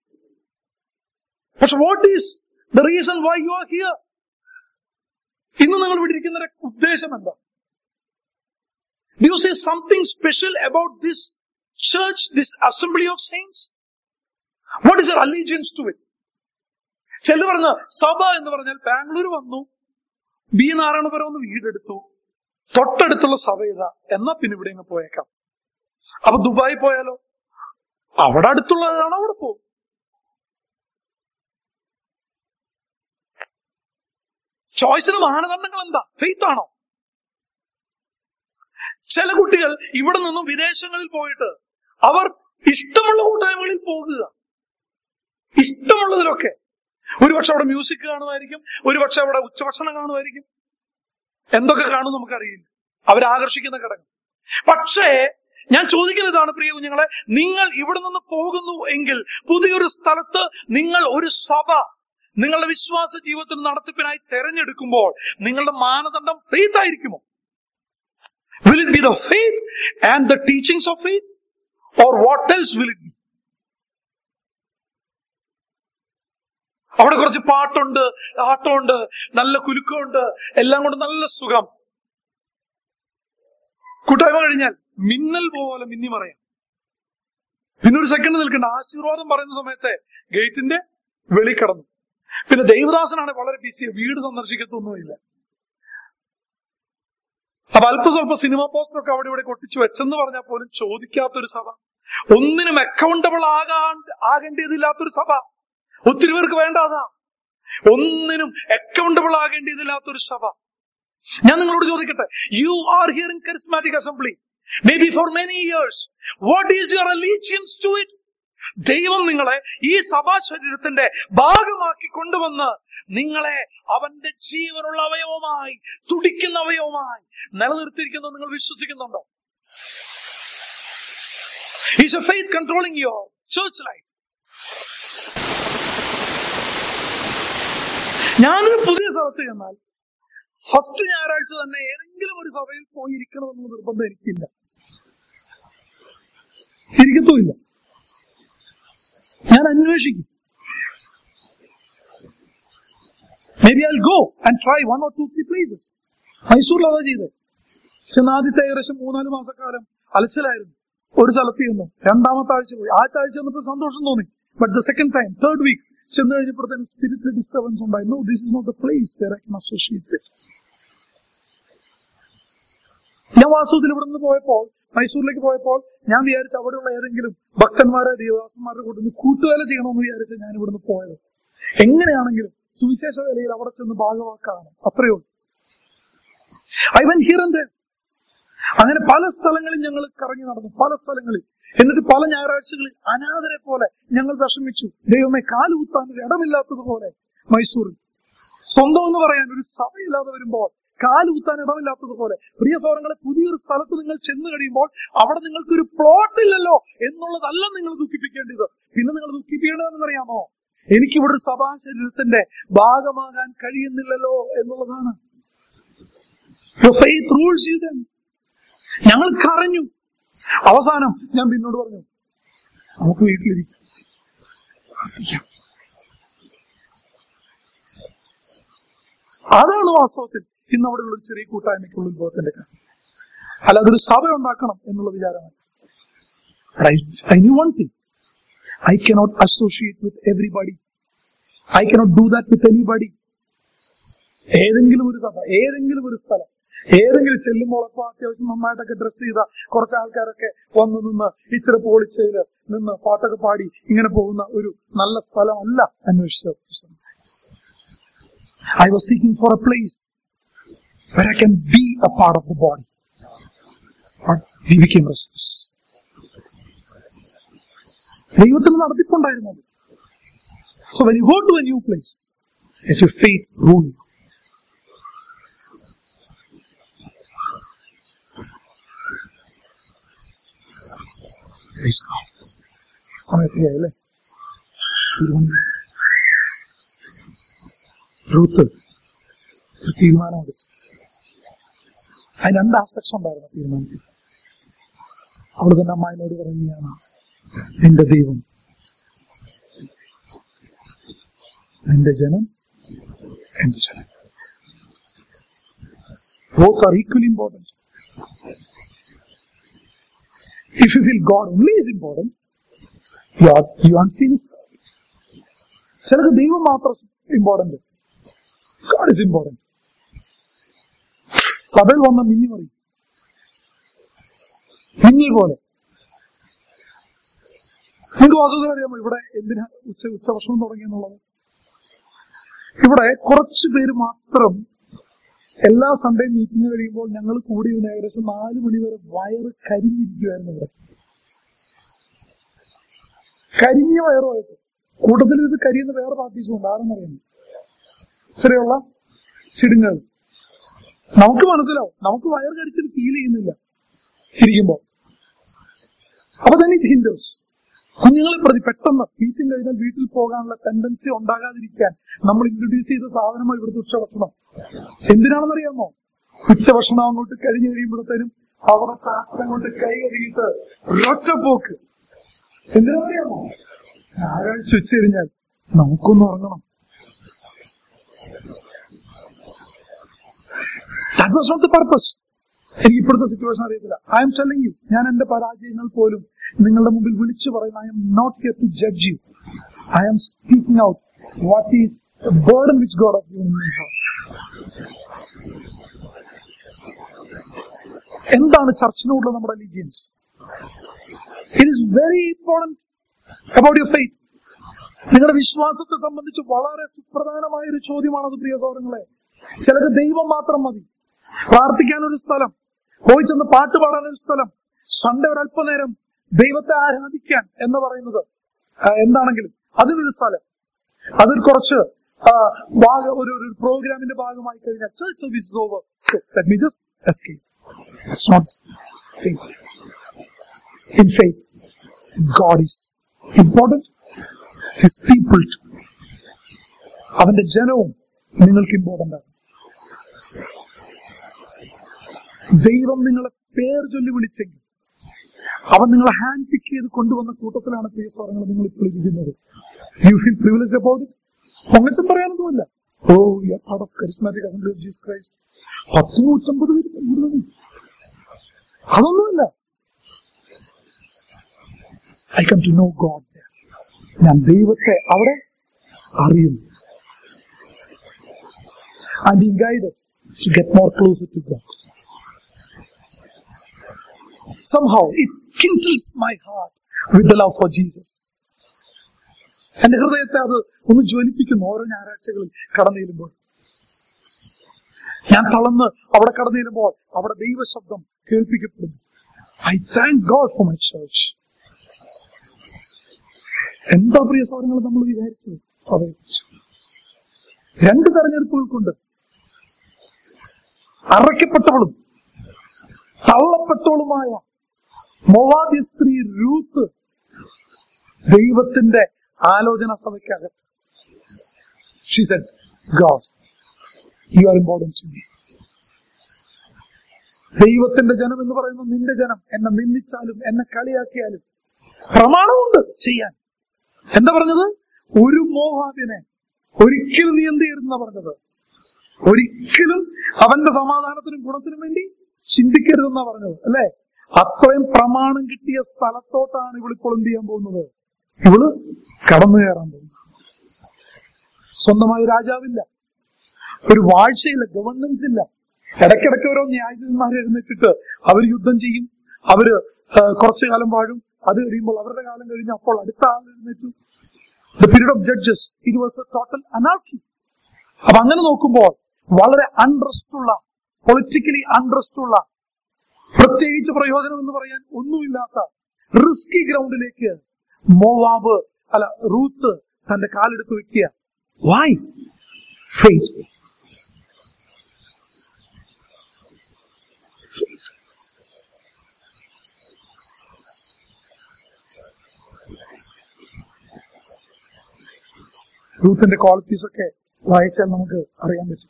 പക്ഷെ what is the reason why you are here ഇന്ന് നിങ്ങൾ ഇവിടെ ഇരിക്കുന്ന ഉദ്ദേശം എന്താ do you say something special about this church this assembly of saints what is your allegiance to it ചില പറഞ്ഞ സഭ എന്ന് പറഞ്ഞാൽ ബാംഗ്ലൂർ വന്നു ബി നാരായണപുരം ഒന്ന് വീടെടുത്തു തൊട്ടടുത്തുള്ള സഭ ഇതാ എന്നാ പിന്നെ ഇവിടെ അങ്ങ് പോയേക്കാം അപ്പൊ ദുബായി പോയാലോ അവിടെ അടുത്തുള്ളതാണ് അവിടെ പോകും ചോയ്സിന് മാനദണ്ഡങ്ങൾ എന്താ ഫെയ്ത്ത് ആണോ ചില കുട്ടികൾ ഇവിടെ നിന്നും വിദേശങ്ങളിൽ പോയിട്ട് അവർ ഇഷ്ടമുള്ള കൂട്ടായ്മകളിൽ പോകുക ഇഷ്ടമുള്ളതിലൊക്കെ ഒരുപക്ഷെ അവിടെ മ്യൂസിക് കാണുമായിരിക്കും ഒരുപക്ഷെ അവിടെ ഉച്ചഭക്ഷണം കാണുമായിരിക്കും എന്തൊക്കെ കാണും നമുക്കറിയില്ല അവരാകർഷിക്കുന്ന ഘടകം പക്ഷേ ഞാൻ ചോദിക്കുന്ന ഇതാണ് പ്രിയ കുഞ്ഞുങ്ങളെ നിങ്ങൾ ഇവിടെ നിന്ന് പോകുന്നു എങ്കിൽ പുതിയൊരു സ്ഥലത്ത് നിങ്ങൾ ഒരു സഭ നിങ്ങളുടെ വിശ്വാസ ജീവിതത്തിൽ നടത്തിപ്പിനായി തെരഞ്ഞെടുക്കുമ്പോൾ നിങ്ങളുടെ മാനദണ്ഡം ഫെയ്ത്ത് ആയിരിക്കുമോ will it be the faith and the teachings of faith or what else will it be അവിടെ കുറച്ച് പാട്ടുണ്ട് ആട്ടമുണ്ട് നല്ല കുലുക്കമുണ്ട് എല്ലാം കൊണ്ട് നല്ല സുഖം കൂട്ടായ്മ കഴിഞ്ഞാൽ മിന്നൽ പോലെ മിന്നി മറയാം പിന്നെ ഒരു സെക്കൻഡ് നിൽക്കണ്ട ആശീർവാദം പറയുന്ന സമയത്തെ ഗേറ്റിന്റെ വെളി കടന്നു പിന്നെ ദൈവദാസനാണ് വളരെ ബിസി വീട് സന്ദർശിക്കത്തൊന്നുമില്ല അപ്പൊ അല്പ സ്വല്പ സിനിമ പോസ്റ്റർ ഒക്കെ അവിടെ ഇവിടെ കൊട്ടിച്ചു വെച്ചെന്ന് പറഞ്ഞാൽ പോലും ചോദിക്കാത്തൊരു സഭ ഒന്നിനും അക്കൗണ്ടബിൾ ആകാൻ ആകേണ്ടതില്ലാത്തൊരു സഭ ഒത്തിരി പേർക്ക് വേണ്ടാതാ ഒന്നിനും അക്കൗണ്ടബിൾ ആകേണ്ടതില്ലാത്തൊരു സഭ ഞാൻ നിങ്ങളോട് ചോദിക്കട്ടെ you are here in charismatic assembly maybe for many years what is your allegiance to it ദൈവം നിങ്ങളെ ഈ സഭാ ശരീരത്തിന്റെ ഭാഗമാക്കി കൊണ്ടുവന്ന് നിങ്ങളെ അവന്റെ ജീവനുള്ള അവയവമായി തുടിക്കുന്ന അവയവമായി നിലനിർത്തിയിരിക്കുന്നത് നിങ്ങൾ വിശ്വസിക്കുന്നുണ്ടോ is a faith controlling your church life ഞാനൊരു പുതിയ സ്ഥലത്ത് ചെന്നാൽ ഫസ്റ്റ് ഞായറാഴ്ച തന്നെ ഏതെങ്കിലും ഒരു സഭയിൽ പോയി ഇരിക്കണമെന്ന് നിർബന്ധം എനിക്കില്ല ഇരിക്കത്തുമില്ല ഞാൻ അന്വേഷിക്കും maybe I go and try one or two three places മൈസൂരിൽ അതാ ചെയ്തത് ചെന്ന് ആദ്യത്തെ ഏകദേശം മൂന്നാല് മാസക്കാലം അലച്ചിലായിരുന്നു ഒരു സ്ഥലത്ത് ചെന്നു രണ്ടാമത്തെ ആഴ്ച പോയി ആദ്യത്തെ ആഴ്ച ചെന്നപ്പോൾ സന്തോഷം തോന്നി but the second time third week ചെന്ന് കഴിഞ്ഞപ്പോഴത്തേന് സ്പിരിറ്റ് ഡിസ്റ്റർബൻസ് ഉണ്ടായിരുന്നു this is not the place where I can associate ഞാൻ വാസ്തവത്തിൽ ഇവിടെ നിന്ന് പോയപ്പോൾ മൈസൂരിലേക്ക് പോയപ്പോൾ ഞാൻ വിചാരിച്ചു അവിടെയുള്ള ഏതെങ്കിലും ഭക്തന്മാരെ ദേവദാസന്മാരുടെ കൂട്ടുന്ന കൂട്ടുവേല ചെയ്യണമെന്ന് വിചാരിച്ച് ഞാൻ ഇവിടുന്ന് പോയത് എങ്ങനെയാണെങ്കിലും സുവിശേഷ വേലയിൽ അവിടെ ചെന്ന് ഭാഗവാക്കാണ് അത്രയേ ഉള്ളൂ ഐ വൻ ഹിയർ ആൻഡ് അങ്ങനെ പല സ്ഥലങ്ങളിൽ ഞങ്ങൾ കറങ്ങി നടന്നു പല സ്ഥലങ്ങളിൽ എന്നിട്ട് പല ഞായറാഴ്ചകളിൽ അനാഥരെ പോലെ ഞങ്ങൾ വിഷമിച്ചു ദൈവമേ കാലുകുത്താൻ ഒരു ഇടമില്ലാത്തതുപോലെ മൈസൂരിൽ സ്വന്തം എന്ന് പറയാൻ ഒരു സഭയില്ലാതെ വരുമ്പോൾ കാലുകുത്താൻ ഇടമില്ലാത്തതുപോലെ പ്രിയ സൗരങ്ങളെ പുതിയൊരു സ്ഥലത്ത് നിങ്ങൾ ചെന്ന് കഴിയുമ്പോൾ അവിടെ നിങ്ങൾക്ക് ഒരു പ്ലോട്ട് ഇല്ലല്ലോ എന്നുള്ളതല്ല നിങ്ങൾ ദുഃഖിപ്പിക്കേണ്ടത് പിന്നെ നിങ്ങൾ ദുഃഖിപ്പിക്കേണ്ടതെന്നറിയാമോ എനിക്കിവിടെ ഒരു സഭാ ശരീരത്തിന്റെ ഭാഗമാകാൻ കഴിയുന്നില്ലല്ലോ എന്നുള്ളതാണ് ഫെയ്ത്ത് റൂൾസ് ചെയ്ത് ഞങ്ങൾ കരഞ്ഞു അവസാനം ഞാൻ പിന്നോട് പറഞ്ഞു നമുക്ക് വീട്ടിലിരിക്കാം പ്രാർത്ഥിക്കാം അതാണ് വാസ്തവത്തിൽ ഇന്ന് അവിടെയുള്ള ഒരു ചെറിയ കൂട്ടായ്മയ്ക്കുള്ള ഉത്ഭവത്തിന്റെ കാര്യം അല്ല അതൊരു സഭ ഉണ്ടാക്കണം എന്നുള്ള വിചാരമാണ് I knew one thing I cannot associate with everybody I cannot do that with anybody ഏതെങ്കിലും ഒരു സഭ ഏതെങ്കിലും ഒരു സ്ഥലം ഏതെങ്കിലും ചെല്ലുമ്പോൾ അപ്പൊ അത്യാവശ്യം നന്നായിട്ടൊക്കെ ഡ്രസ് ചെയ്ത കുറച്ച് ആൾക്കാരൊക്കെ വന്നു നിന്ന് ഇച്ചിരി പോളിച്ചയില് നിന്ന് പാട്ടൊക്കെ പാടി ഇങ്ങനെ പോകുന്ന ഒരു നല്ല സ്ഥലമല്ല അന്വേഷിച്ചത് I was seeking for a place where I can be a part of the body. But we became restless. ദൈവത്തിന് നടത്തിക്കൊണ്ടായിരുന്നത് so when you go to a new place if you faith rule സമയത്തില്ലേ അല്ലേ ഒരു മണി റൂത്ത് ഒരു തീരുമാനമെടുത്തു അതിന് രണ്ട് ആസ്പെക്ട്സ് ഉണ്ടായിരുന്നു തീരുമാനിച്ചത് അവൾ തന്നെ അമ്മായിനോട് പറയുകയാണ് എന്റെ ദൈവം എന്റെ ജനം എന്റെ ജനം both are equally important if you feel God only is important you are you are seen ചിലർക്ക് ദൈവം മാത്രം ഇമ്പോർട്ടന്റ് ഗോഡ് ഇസ് ഇമ്പോർട്ടന്റ് സഭയിൽ വന്ന മിന്നി മറി മിന്നി പോലെ നിങ്ങൾക്ക് വാസ്തുത അറിയാമോ ഇവിടെ എന്തിനാ ഉച്ച ഉച്ചഭക്ഷണം തുടങ്ങിയെന്നുള്ളത് ഇവിടെ കുറച്ചു പേര് മാത്രം എല്ലാ സൺഡേ മീറ്റിംഗ് കഴിയുമ്പോൾ ഞങ്ങൾ കൂടി ഇരുന്ന് ഏകദേശം നാല് മണി വരെ വയറ് കരിഞ്ഞിരിക്കുമായിരുന്നു ഇവിടെ കരിഞ്ഞ വയറുമായിട്ട് കൂട്ടത്തിൽ ഇത് കരിയുന്ന വേറെ പാർട്ടീസും ഉണ്ട് ആരെന്നറിയുന്നു ശരിയുള്ള ചിടുങ്ങൾ നമുക്ക് മനസ്സിലാവും നമുക്ക് വയർ കടിച്ചിട്ട് ഫീൽ ചെയ്യുന്നില്ല ഇരിക്കുമ്പോ അപ്പൊ തന്നെ ഹിൻഡേഴ്സ് കുഞ്ഞുങ്ങളെ പ്രതി പെട്ടെന്ന് മീറ്റിംഗ് കഴിഞ്ഞാൽ വീട്ടിൽ പോകാനുള്ള ടെൻഡൻസി ഉണ്ടാകാതിരിക്കാൻ നമ്മൾ ഇൻട്രൊഡ്യൂസ് ചെയ്ത സാധനമായി ഇവിടുത്തെ ഉച്ചഭക്ഷണം എന്തിനാണെന്നറിയാമോ ഉച്ചഭക്ഷണം അങ്ങോട്ട് കഴിഞ്ഞു കഴിയുമ്പോഴത്തേനും അവിടെ പാത്രം കൊണ്ട് കൈ കഴുകിയിട്ട് ഒരൊറ്റ പോക്ക് എന്തിനാണെന്നറിയാമോ ഞായറാഴ്ച ഉച്ച കഴിഞ്ഞാൽ നമുക്കൊന്ന് ഉറങ്ങണം that was not the purpose എനിക്ക് ഇപ്പോഴത്തെ സിറ്റുവേഷൻ അറിയത്തില്ല ഐ എം ടെല്ലിംഗ് യു ഞാൻ എന്റെ പരാജയങ്ങൾ പോലും നിങ്ങളുടെ മുമ്പിൽ വിളിച്ചു പറയുന്ന I am not here to judge you I am speaking out what is burden which God has given me എന്താണ് ചർച്ചിനോടുള്ള നമ്മുടെ allegiance it is very important about your faith നിങ്ങളുടെ വിശ്വാസത്തെ സംബന്ധിച്ച് വളരെ സുപ്രധാനമായ ഒരു ചോദ്യമാണത് പ്രിയ സൗരങ്ങളെ ചിലർക്ക് ദൈവം മാത്രം മതി പ്രാർത്ഥിക്കാൻ ഒരു സ്ഥലം പോയി ചെന്ന് പാട്ട് പാടാൻ ഒരു സ്ഥലം സൺഡേ ഒരു അല്പനേരം ദൈവത്തെ ആരാധിക്കാൻ എന്ന് പറയുന്നത് ആ, എന്താണെങ്കിലും അതിനൊരു സ്ഥലം അതിൽ കുറച്ച് ആ, ഭാഗ ഒരു ഒരു പ്രോഗ്രാമിന്റെ ഭാഗമായി കഴിഞ്ഞാൽ church service over let me just escape it's not in faith God is important his people അവന്റെ ജനവും നിങ്ങൾക്ക് ഇമ്പോർട്ടന്റ് ആണ് ദൈവം നിങ്ങളെ പേർ ചൊല്ലി വിളിച്ചെങ്കിൽ അവൻ നിങ്ങളെ ഹാൻഡ് പിക്ക് ചെയ്ത് കൊണ്ടുവന്ന കൂട്ടത്തിലാണ് പ്രിയ സ്വരങ്ങൾ നിങ്ങൾ ഇപ്പോൾ ഇരിക്കുന്നത് you feel privilege about it പൊങ്ങച്ചം പറയാനൊന്നുമില്ല oh part of charismatic assembly of Jesus Christ പത്ത് നൂറ്റമ്പത് പേര് കൂടുന്നത് അതൊന്നുമല്ല I come to know God ഞാൻ ദൈവത്തെ അവിടെ അറിയുന്നു and being guided to get more closer to God. Somehow it kindles my heart with the love for Jesus. എന്റെ ഹൃദയത്തെ അത് ഒന്ന് ജ്വലിപ്പിക്കുന്നു ഓരോ ഞായറാഴ്ചകളിൽ കടന്നു ചെല്ലുമ്പോൾ ഞാൻ തളർന്ന് അവിടെ കടന്നു ചെല്ലുമ്പോൾ അവിടെ ദൈവശബ്ദം കേൾപ്പിക്കപ്പെടുന്നു I thank God for my church എന്താ പ്രിയ സൗരങ്ങൾ നമ്മൾ വിചാരിച്ചത് സഭയെ രണ്ട് തെരഞ്ഞെടുപ്പുകൾക്കുണ്ട് അറയ്ക്കപ്പെട്ടവളും തള്ളപ്പെട്ടവളുമായ മൊവാദി സ്ത്രീ രൂത്ത് ദൈവത്തിന്റെ ആലോചന സഭയ്ക്കകത്ത് she said God you are important to me ദൈവത്തിന്റെ ജനം എന്ന് പറയുന്ന നിന്റെ ജനം എന്നെ നിന്ദിച്ചാലും എന്നെ കളിയാക്കിയാലും പ്രമാണമുണ്ട് ചെയ്യാൻ എന്താ പറഞ്ഞത് ഒരു മോഹാബിനെ ഒരിക്കലും നീ എന്ത് ചെയ്യരുതെന്നാ പറഞ്ഞത് ഒരിക്കലും അവന്റെ സമാധാനത്തിനും ഗുണത്തിനും വേണ്ടി ചിന്തിക്കരുതെന്നാ പറഞ്ഞത് അല്ലെ അത്രയും പ്രമാണം കിട്ടിയ സ്ഥലത്തോട്ടാണ് ഇവളിപ്പോൾ എന്ത് ചെയ്യാൻ പോകുന്നത് ഇവള് കടന്നു കയറാൻ പോകുന്നത് സ്വന്തമായി രാജാവില്ല ഒരു വാഴ്ചയില്ല ഗവൺമെന്റ്സ് ഇല്ല ഇടയ്ക്കിടയ്ക്ക് ഓരോ ന്യായാധിപന്മാർ എഴുന്നേറ്റിട്ട് അവർ യുദ്ധം ചെയ്യും അവര് ആ, കുറച്ചു കാലം വാഴും അത് കഴിയുമ്പോൾ അവരുടെ കാലം കഴിഞ്ഞ് അപ്പോൾ അടുത്ത ആൾ എഴുന്നേറ്റു the period of judges it was a total anarchy അപ്പൊ അങ്ങനെ നോക്കുമ്പോൾ വളരെ അൺട്രസ്റ്റ് ഉള്ള പൊളിറ്റിക്കലി അൺട്രസ്റ്റ് ഉള്ള പ്രത്യേകിച്ച് പ്രയോജനം എന്ന് പറയാൻ ഒന്നുമില്ലാത്ത റിസ്കി ഗ്രൗണ്ടിലേക്ക് മോവാബ് അല്ല റൂത്ത് തന്റെ കാലെടുത്ത് വെക്കുക വായ് ഫെയ്ത്ത് റൂത്തിന്റെ ക്വാളിറ്റീസ് ഒക്കെ വായിച്ചാൽ നമുക്ക് അറിയാൻ പറ്റും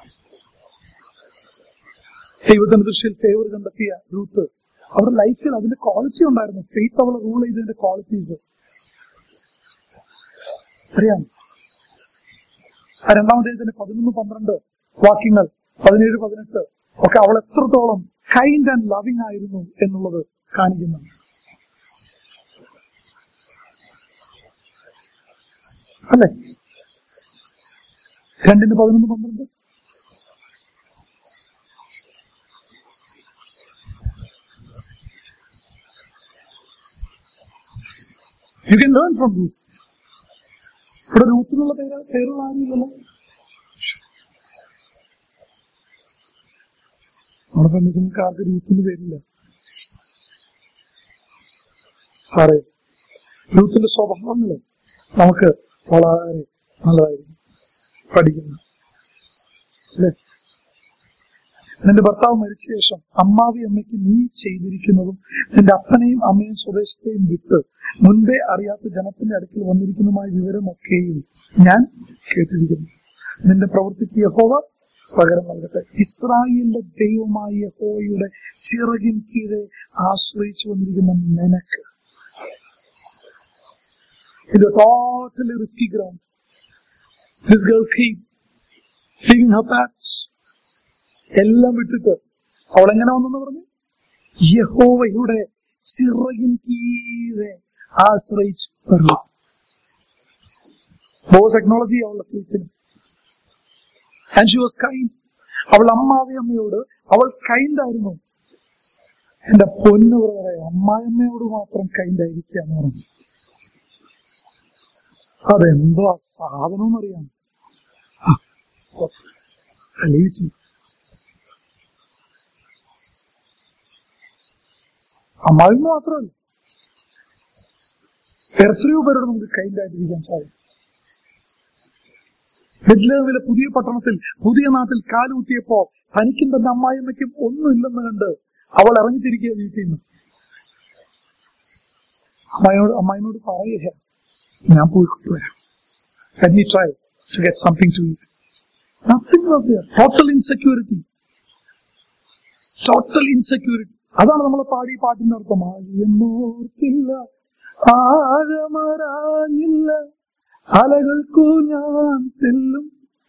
ദൈവത്തിന്റെ ദൃശ്യയിൽ ഫേവർ കണ്ടെത്തിയ റൂത്ത് അവരുടെ ലൈഫിൽ അതിന്റെ ക്വാളിറ്റി ഉണ്ടായിരുന്നു ഫെയ്ത്ത് അവളെ റൂൾ ചെയ്തതിന്റെ ക്വാളിറ്റീസ് അറിയാം ആ രണ്ടാമത്തെ പതിനൊന്ന് പന്ത്രണ്ട് വാക്യങ്ങൾ പതിനേഴ് പതിനെട്ട് ഒക്കെ അവൾ എത്രത്തോളം കൈൻഡ് ആൻഡ് ലവിങ് ആയിരുന്നു എന്നുള്ളത് കാണിക്കുന്നുണ്ട് അല്ലേ രണ്ടിന് പതിനൊന്ന് പന്ത്രണ്ട് you can learn from Ruth ഇവിടെ റൂത്തിനുള്ള പേര് പേരുള്ള ആരുമില്ലല്ലോ നമ്മുടെ പെൺകുഞ്ഞുങ്ങൾക്ക് ആർക്ക് രൂത്തിന്റെ പേരില്ല സാറേ രൂത്തിന്റെ സ്വഭാവങ്ങള് നമുക്ക് വളരെ നല്ലതായിരിക്കും പഠിക്കുന്നു അല്ലേ നിന്റെ ഭർത്താവ് മരിച്ച ശേഷം അമ്മാവി അമ്മയ്ക്ക് നീ ചെയ്തിരിക്കുന്നതും നിന്റെ അപ്പനെയും അമ്മയും സ്വദേശത്തെയും വിട്ട് മുൻപേ അറിയാത്ത ജനത്തിന്റെ അടുക്കൽ വന്നിരിക്കുന്നതുമായ വിവരമൊക്കെയും ഞാൻ കേട്ടിരിക്കുന്നു നിന്റെ പ്രവൃത്തിക്ക് യഹോവ പകരം നൽകട്ടെ ഇസ്രായേലിന്റെ ദൈവമായ യഹോവയുടെ ചിറകിൻ കീഴെ ആശ്രയിച്ചു വന്നിരിക്കുന്ന നിനക്ക് ഇത് totally risky ground this girl keep leaving her parts എല്ലാം വിട്ടിട്ട് അവൾ എങ്ങനെ വന്നെന്ന് പറഞ്ഞു യഹോവയുടെ ചിറകിൻ കീഴെ ആശ്രയിച്ചു പറഞ്ഞു ബോസ് ടെക്നോളജി അവളുടെ ഫീറ്റിന് ആൻഡ് ഷി വാസ് കൈൻഡ് അവൾ അമ്മാവി അമ്മയോട് അവൾ കൈൻഡ് ആയിരുന്നു എന്റെ പൊന്നു പറയാ അമ്മായിയമ്മയോട് മാത്രം കൈൻഡ് ആയിരിക്കുക എന്ന് പറഞ്ഞു അതെന്തോ ആ സാധനം എന്നറിയാം അലിയിച്ചു അമ്മാവിന് മാത്രമല്ല എത്രയോ പേരോട് നമുക്ക് കൈൻഡ് ആയിട്ടിരിക്കാൻ സാധിക്കും ബെത്ലഹേമിലെ പുതിയ പട്ടണത്തിൽ പുതിയ നാട്ടിൽ കാലുകുത്തിയപ്പോ തനിക്കും തന്റെ അമ്മായിയമ്മയ്ക്കും ഒന്നുമില്ലെന്ന് കണ്ട് അവൾ ഇറങ്ങിത്തിരിക്കുക വീട്ടിൽ നിന്ന് അമ്മായിനോട് അമ്മായിനോട് പറയുക ഞാൻ പോയി കൊണ്ടുവരാം Let me try to get something to eat. Nothing was there. Total insecurity. Total insecurity. അതാണ് നമ്മൾ പാടി പാട്ടിന്റെ അർത്ഥം ആഴിയെന്നോർത്തില്ല ആഴമറാഞ്ഞില്ല അലകൾക്കു ഞാൻ തെല്ലും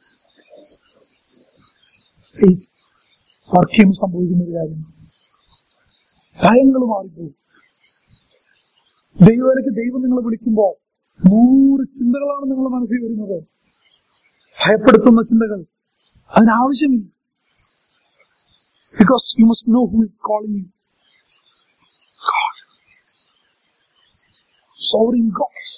വർക്യം സംഭവിക്കുന്ന ഒരു കാര്യമാണ് ഭയങ്ങൾ മാറിപ്പോകും ദൈവത്തിലേക്ക് ദൈവം നിങ്ങളെ വിളിക്കുമ്പോൾ നൂറ് ചിന്തകളാണ് നിങ്ങളുടെ മനസ്സിൽ വരുന്നത് ഭയപ്പെടുത്തുന്ന ചിന്തകൾ അതിനാവശ്യമില്ല because you must know who is calling you soaring God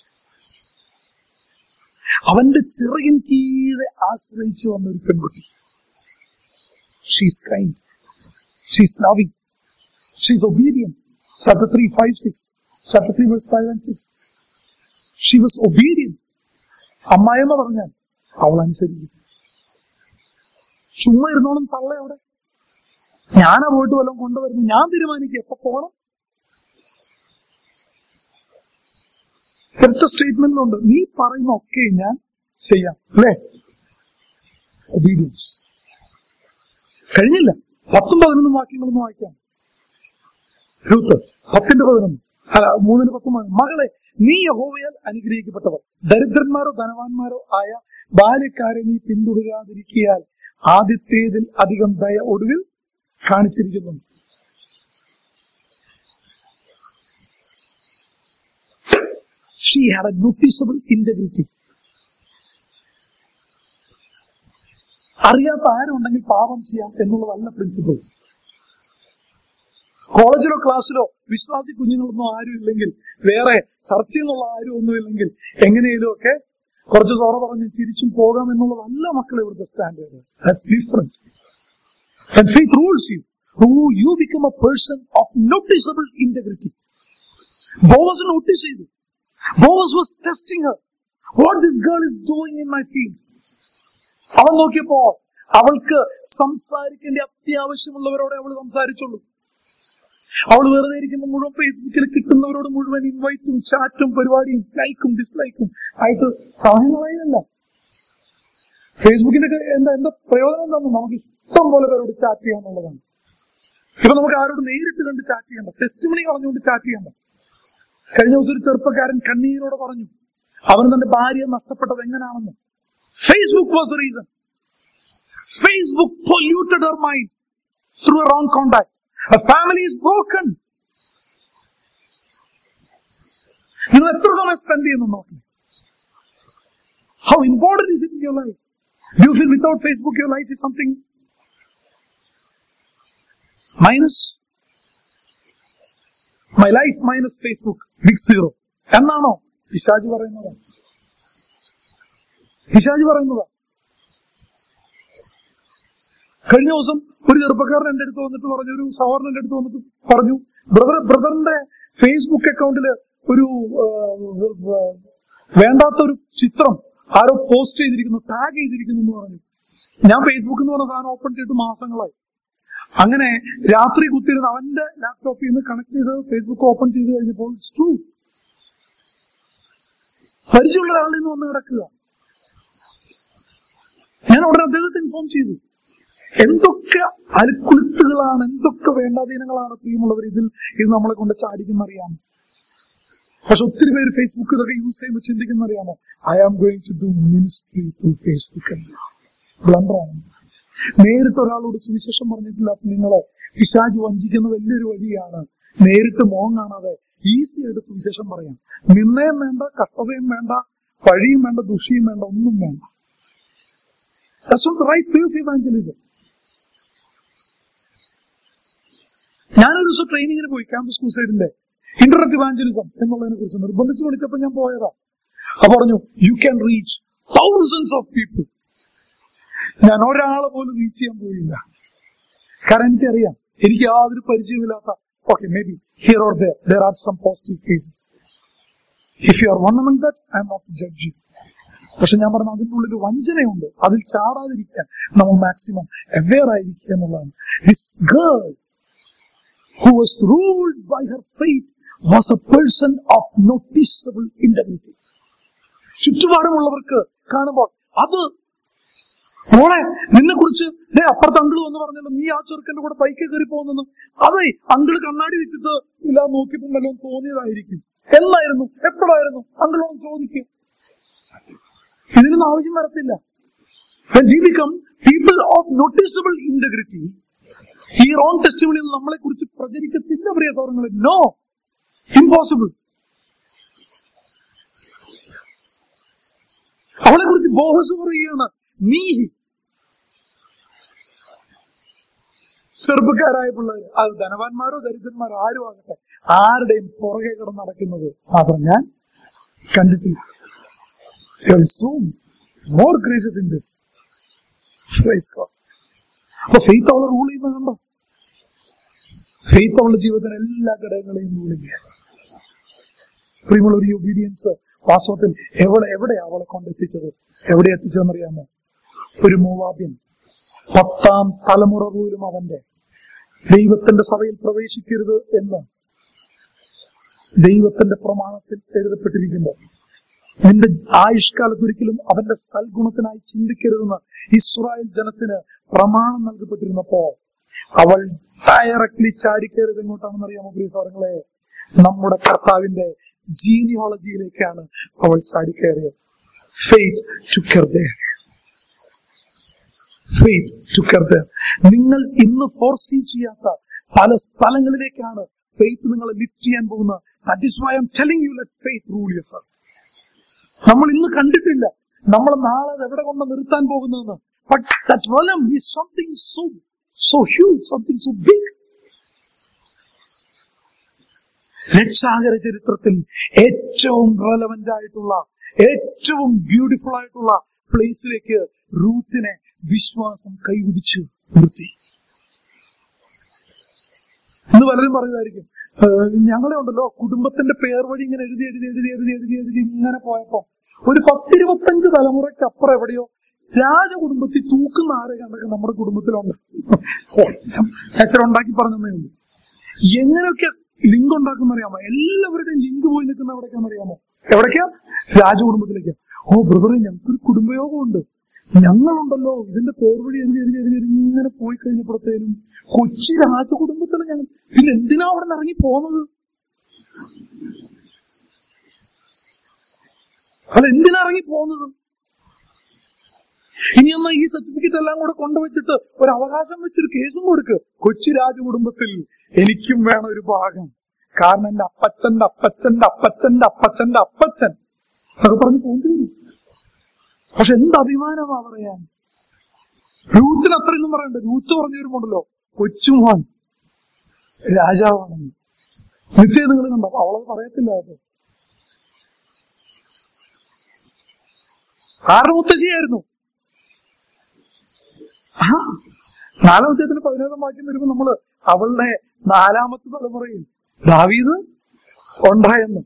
അവന്റെ ചിറകിൻ കീഴെ ആശ്രയിച്ചു വന്ന ഒരു പെൺകുട്ടി she's kind she's loving she's obedient chapter three five six chapter three verse five and six she was obedient അമ്മായിമ്മ പറഞ്ഞാൽ അവൾ അനുസരിക്കും ചുമ്മാ ഇരുന്നോളും തള്ള അവിടെ ഞാനാ പോയിട്ട് വല്ലതും കൊണ്ടുവരുന്നു ഞാൻ തീരുമാനിക്കും എപ്പോ പോകണം ഒറ്റ സ്റ്റേറ്റ്മെന്റിലുണ്ട് നീ പറയുന്ന ഒക്കെ ഞാൻ ചെയ്യാം അല്ലേ ഒബീഡിയൻസ് കഴിഞ്ഞില്ല പത്തും പതിനൊന്നും വാക്യങ്ങളൊന്നും വായിക്കാം രൂത്ത് പത്തിന്റെ പതിനൊന്ന് അല്ല മൂന്നിന് പത്തും പതിനൊന്ന്. മകളെ നീ യഹോവയാൽ അനുഗ്രഹിക്കപ്പെട്ടവർ ദരിദ്രന്മാരോ ധനവാന്മാരോ ആയ ബാല്യക്കാരെ നീ പിന്തുടരാതിരിക്കിയാൽ ആദ്യത്തേതിൽ അധികം ദയ ഒടുവിൽ കാണിച്ചിരിക്കുന്നു she had a noticeable integrity അറിയാത്ത ആരുണ്ടെങ്കിൽ പാപം ചെയ്യാം എന്നുള്ളതല്ല പ്രിൻസിപ്പിൾ കോളേജിലോ ക്ലാസ്സിലോ വിശ്വാസി കുഞ്ഞുങ്ങളൊന്നും ആരും ഇല്ലെങ്കിൽ വേറെ ചർച്ചയിൽ നിന്നുള്ള ആരും ഒന്നുമില്ലെങ്കിൽ എങ്ങനെയും ഒക്കെ കുറച്ച് സോറ പറഞ്ഞ് ചിരിച്ചും പോകാം എന്നുള്ളതല്ല മക്കളെ ഇവിടുത്തെ standard that's different And faith rules you. Who you become a person of noticeable integrity. Boaz noticed ചെയ്തു Boaz was testing her. What this girl is doing in my field. അവൻ നോക്കിയപ്പോ അവൾക്ക് സംസാരിക്കേണ്ട അത്യാവശ്യമുള്ളവരോടെ അവൾ സംസാരിച്ചുള്ളൂ അവൾ വെറുതെ ഇരിക്കുമ്പോൾ മുഴുവൻ ഫേസ്ബുക്കിൽ കിട്ടുന്നവരോട് മുഴുവൻ ഇൻവൈറ്റും ചാറ്റും പരിപാടിയും ലൈക്കും ഡിസ്ലൈക്കും ആയിട്ട് സമയങ്ങളായില്ല ഫേസ്ബുക്കിന്റെ ഒക്കെ എന്താ എന്താ പ്രയോജനം എന്താണെന്ന് നമുക്ക് ഇഷ്ടം പോലെ പേരോട് ചാറ്റ് ചെയ്യാന്നുള്ളതാണ് ഇപ്പൊ നമുക്ക് ആരോട് നേരിട്ട് കണ്ട് ചാറ്റ് ചെയ്യണ്ട ടെസ്റ്റ് മണി കളഞ്ഞുകൊണ്ട് ചാറ്റ് ചെയ്യണ്ട കഴിഞ്ഞ ദിവസം ഒരു ചെറുപ്പക്കാരൻ കണ്ണീരോടെ പറഞ്ഞു അവൻ തന്റെ ഭാര്യ നഷ്ടപ്പെട്ടത് എങ്ങനെയാണെന്ന് Facebook was reason Facebook polluted her mind through a wrong contact A family is broken. നിങ്ങൾ എത്ര സമയം സ്പെൻഡ് ചെയ്യുന്നു നോക്കി how important is it in your life do feel without Facebook your life is something minus my life minus Facebook big zero എന്നാണോ പിശാജ് പറയുന്നത് പിശാജ് പറയുന്നതാ കഴിഞ്ഞ ദിവസം ഒരു ചെറുപ്പക്കാരൻ എന്റെ അടുത്ത് വന്നിട്ട് പറഞ്ഞു ഒരു സഹോദരൻ എന്റെ അടുത്ത് വന്നിട്ട് പറഞ്ഞു ബ്രദർ ബ്രദറിന്റെ ഫേസ്ബുക്ക് അക്കൗണ്ടില് ഒരു ആ, ആ, വേണ്ടാത്ത ഒരു ചിത്രം ആരോ പോസ്റ്റ് ചെയ്തിരിക്കുന്നു ടാഗ് ചെയ്തിരിക്കുന്നു എന്ന് പറഞ്ഞു ഞാൻ ഫേസ്ബുക്ക് എന്ന് പറഞ്ഞ സാധനം ഓപ്പൺ ചെയ്തിട്ട് മാസങ്ങളായി അങ്ങനെ രാത്രി കുത്തിയിരുന്ന് അവന്റെ ലാപ്ടോപ്പിൽ നിന്ന് കണക്ട് ചെയ്ത് ഫേസ്ബുക്ക് ഓപ്പൺ ചെയ്ത് കഴിഞ്ഞപ്പോൾ ഇറ്റ്സ് ട്രൂ പരിചയമുള്ള ഒരാളിൽ നിന്ന് വന്ന് കിടക്കുക ഞാൻ ഉടനെ അദ്ദേഹത്തെ ഇൻഫോം ചെയ്തു എന്തൊക്കെ അലുക്കുളുത്തുകളാണ് എന്തൊക്കെ വേണ്ടാധീനങ്ങളാണ് പ്രിയമുള്ളവർ ഇതിൽ ഇത് നമ്മളെ കൊണ്ട് ചാടിക്കുന്ന അറിയാമോ പക്ഷെ ഒത്തിരി പേര് ഫേസ്ബുക്ക് ഇതൊക്കെ യൂസ് ചെയ്യുമ്പോൾ ചിന്തിക്കുന്ന അറിയാമോ I am going to do ministry through Facebook ബ്ലണ്ടറാണ് നേരിട്ട് ഒരാളോട് സുവിശേഷം പറഞ്ഞിട്ടില്ലാത്ത നിങ്ങളെ പിശാജ് വഞ്ചിക്കുന്ന വലിയൊരു വഴിയാണ് നേരിട്ട് മോഹം കാണാതെ ഈസി ആയിട്ട് സുവിശേഷം പറയാം നിന്നയും വേണ്ട കഷ്ടതയും വേണ്ട വഴിയും വേണ്ട ദുഷിയും വേണ്ട ഒന്നും വേണ്ട That's not the right way of evangelism. ഞാനൊരു ദിവസം ട്രെയിനിങ്ങിന് പോയി ക്യാമ്പസ് ക്രൂസൈഡിന്റെ ഇന്റർനെറ്റ് ഇവാഞ്ചലിസം എന്നുള്ളതിനെ കുറിച്ച് നിർബന്ധിച്ച് വിളിച്ചപ്പോൾ ഞാൻ പോയതാ അപ്പൊ പറഞ്ഞു you can reach thousands of people ഞാൻ ഒരാളെ പോലും റീച്ച് ചെയ്യാൻ പോയില്ല കാരണം എനിക്കറിയാം എനിക്ക് യാതൊരു പരിചയമില്ലാത്ത okay maybe here or there there are some positive cases if you are one among that I am not judge you പക്ഷെ ഞാൻ പറഞ്ഞ അതിന്റെ ഉള്ളിൽ വഞ്ചനയുണ്ട് അതിൽ ചാടാതിരിക്കാൻ നമ്മൾ മാക്സിമം അവെയർ ആയിരിക്കുക എന്നുള്ളതാണ് this girl who was ruled by her faith was a person of noticeable integrity ചുറ്റുപാടുമുള്ളവർക്ക് കാണുമ്പോൾ അത് മോളെ നിന്നെ കുറിച്ച് ദേ അപ്പുറത്ത് അങ്കിള് വന്ന് പറഞ്ഞല്ലോ നീ ആ ചെറുക്കന്റെ കൂടെ ബൈക്കിൽ കയറി പോകുന്നെന്ന് അതെ അങ്കിള് കണ്ണാടി വെച്ചിട്ട് ഇല്ല നോക്കിയപ്പോൾ വല്ലതും തോന്നിയതായിരിക്കും എന്നായിരുന്നു എപ്പോഴായിരുന്നു അങ്കിളോട് ചോദിക്കും ഇതിനൊന്നും ആവശ്യം വരത്തില്ല When we become people of noticeable integrity, ഈ റോങ് ടെസ്റ്റിമണിയിൽ നമ്മളെ കുറിച്ച് പ്രചരിക്കത്തില്ല പ്രിയ സൗരങ്ങളെ നോ ഇമ്പോസിബിൾ അവളെ കുറിച്ച് ബോഹസ് പറയുകയാണ് നീ ചെറുപ്പക്കാരായ പിള്ളേർ അത് ധനവാന്മാരോ ദരിദ്രന്മാരോ ആരും ആകട്ടെ ആരുടെയും പുറകെ കിടന്ന് നടക്കുന്നത് മാത്രം ഞാൻ കണ്ടിട്ടില്ല You are so more gracious in this. Praise God. അപ്പൊ ഫെയ്ത്ത് അവളെ റൂൾ ചെയ്യുന്നത് കണ്ടോ ഫെയ്ത്ത് അവളുടെ ജീവിതത്തിന് എല്ലാ ഘടകങ്ങളെയും റൂൾ ചെയ്യുക പ്രിയമുള്ള ഒരു ഒബീഡിയൻസ് വാസ്തവത്തിൽ എവിടെ എവിടെയാ അവളെ കൊണ്ടെത്തിച്ചത് എവിടെ എത്തിച്ചതെന്നറിയാമോ ഒരു മൂവാബ്യൻ പത്താം തലമുറ പോലും അവന്റെ ദൈവത്തിന്റെ സഭയിൽ പ്രവേശിക്കരുത് എന്ന് ദൈവത്തിന്റെ പ്രമാണത്തിൽ എഴുതപ്പെട്ടിരിക്കുമ്പോൾ നിന്റെ ആയുഷ്കാലത്ത് ഒരിക്കലും അവന്റെ സൽഗുണത്തിനായി ചിന്തിക്കരുതെന്ന് ഇസ്രായേൽ ജനത്തിന് പ്രമാണം നൽകപ്പെട്ടിരുന്നപ്പോ അവൾ ഡയറക്ട്ലി ചാടിക്കരുത് എങ്ങോട്ടാണെന്ന് അറിയാമോ പ്രിയ സൗരങ്ങളെ നമ്മുടെ കർത്താവിന്റെ ജീനിയോളജിയിലേക്കാണ് അവൾ ചാടിക്കയറിയത് ഫെയ്ത്ത് ടു ഫെയ്ത്ത് ടു നിങ്ങൾ ഇന്ന് ഫോർസീ ചെയ്യാത്ത പല സ്ഥലങ്ങളിലേക്കാണ് ഫെയ്ത്ത് നിങ്ങളെ ലിഫ്റ്റ് ചെയ്യാൻ പോകുന്നത് that is why am telling you let faith rule your heart നമ്മൾ ഇന്ന് കണ്ടിട്ടില്ല നമ്മൾ നാളെ അത് എവിടെ കൊണ്ട് നിർത്താൻ പോകുന്നതെന്ന് but that realm is something so so huge something so big രക്ഷാകര ചരിത്രത്തിൽ ഏറ്റവും റെലവെന്റ് ആയിട്ടുള്ള ഏറ്റവും ബ്യൂട്ടിഫുൾ ആയിട്ടുള്ള പ്ലേസിലേക്ക് റൂത്തിനെ വിശ്വാസം കൈപിടിച്ചു നിർത്തി ഇന്ന് പലരും പറയുമായിരിക്കും "ഏഹ്, ഞങ്ങളെ ഉണ്ടല്ലോ കുടുംബത്തിന്റെ പേർ വഴി ഇങ്ങനെ എഴുതി എഴുതി എഴുതി എഴുതി എഴുതി എഴുതി ഇങ്ങനെ പോയപ്പോ ഒരു പത്തിരുപത്തഞ്ച് തലമുറയ്ക്ക് അപ്പുറം എവിടെയോ രാജകുടുംബത്തിൽ തൂക്കുന്ന ആരെ കണ്ടൊക്കെ നമ്മുടെ കുടുംബത്തിലുണ്ട് അച്ഛൻ ഉണ്ടാക്കി പറഞ്ഞതേ ഉള്ളൂ എങ്ങനെയൊക്കെ ലിങ്ക് ഉണ്ടാക്കുന്ന അറിയാമോ എല്ലാവരുടെയും ലിങ്ക് പോയി നിൽക്കുന്ന എവിടേക്കാന്ന് അറിയാമോ എവിടേക്കാ രാജകുടുംബത്തിലേക്കാ ഓ ബ്രദറെ ഞങ്ങൾക്കൊരു കുടുംബയോഗമുണ്ട് ഞങ്ങളുണ്ടല്ലോ ഇതിന്റെ പേർ വഴി എഴുതി എഴുതി എഴുതി എഴുതി ഇങ്ങനെ പോയി കഴിഞ്ഞപ്പോഴത്തേനും കൊച്ചി രാജകുടുംബത്തിലെ ഞങ്ങൾ പിന്നെ എന്തിനാ അവിടെ നിന്ന് ഇറങ്ങി പോകുന്നത് അല്ല എന്തിനാ ഇറങ്ങി പോകുന്നത് ഇനി എന്നാ ഈ സർട്ടിഫിക്കറ്റ് എല്ലാം കൂടെ കൊണ്ടുവച്ചിട്ട് ഒരു അവകാശം വെച്ചൊരു കേസും കൊടുക്ക് കൊച്ചി രാജകുടുംബത്തിൽ എനിക്കും വേണം ഒരു ഭാഗം കാരണം എന്റെ അപ്പച്ചന്റെ അപ്പച്ചന്റെ അപ്പച്ചന്റെ അപ്പച്ചന്റെ അപ്പച്ചൻ അതൊക്കെ പറഞ്ഞു പോകേണ്ടി വരും പക്ഷെ എന്ത് അഭിമാനമാ പറയാൻ രൂത്തിന് അത്രയൊന്നും പറയണ്ട രൂത്ത് പറഞ്ഞു വരുമ്പോണ്ടല്ലോ കൊച്ചുമോൻ രാജാവാണെന്ന് നിശ്ചയം നിങ്ങൾ കണ്ടോ അവളത് പറയത്തില്ല അത് ആരുടെ മുത്തശ്ശിയായിരുന്നു ആ നാലാം അധ്യായത്തിന് പതിനേഴാം വാക്യം വരുമ്പോൾ നമ്മള് അവളുടെ നാലാമത്തെ തലമുറയിൽ ദാവീദ് ഉണ്ടായെന്ന്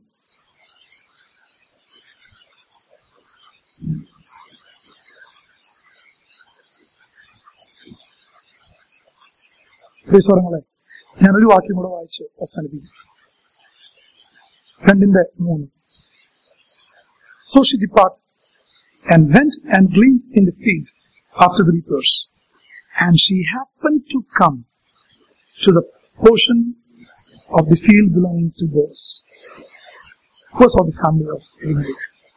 സ്വരങ്ങളെ ഞാനൊരു വാക്യം കൂടെ വായിച്ച് അവസാനിപ്പിക്കും രണ്ടിന്റെ മൂന്ന് So she departed and went and gleaned in the field after the reapers. And she happened to come to the portion of the field belonging to Boaz, who was of the family of Elimelech.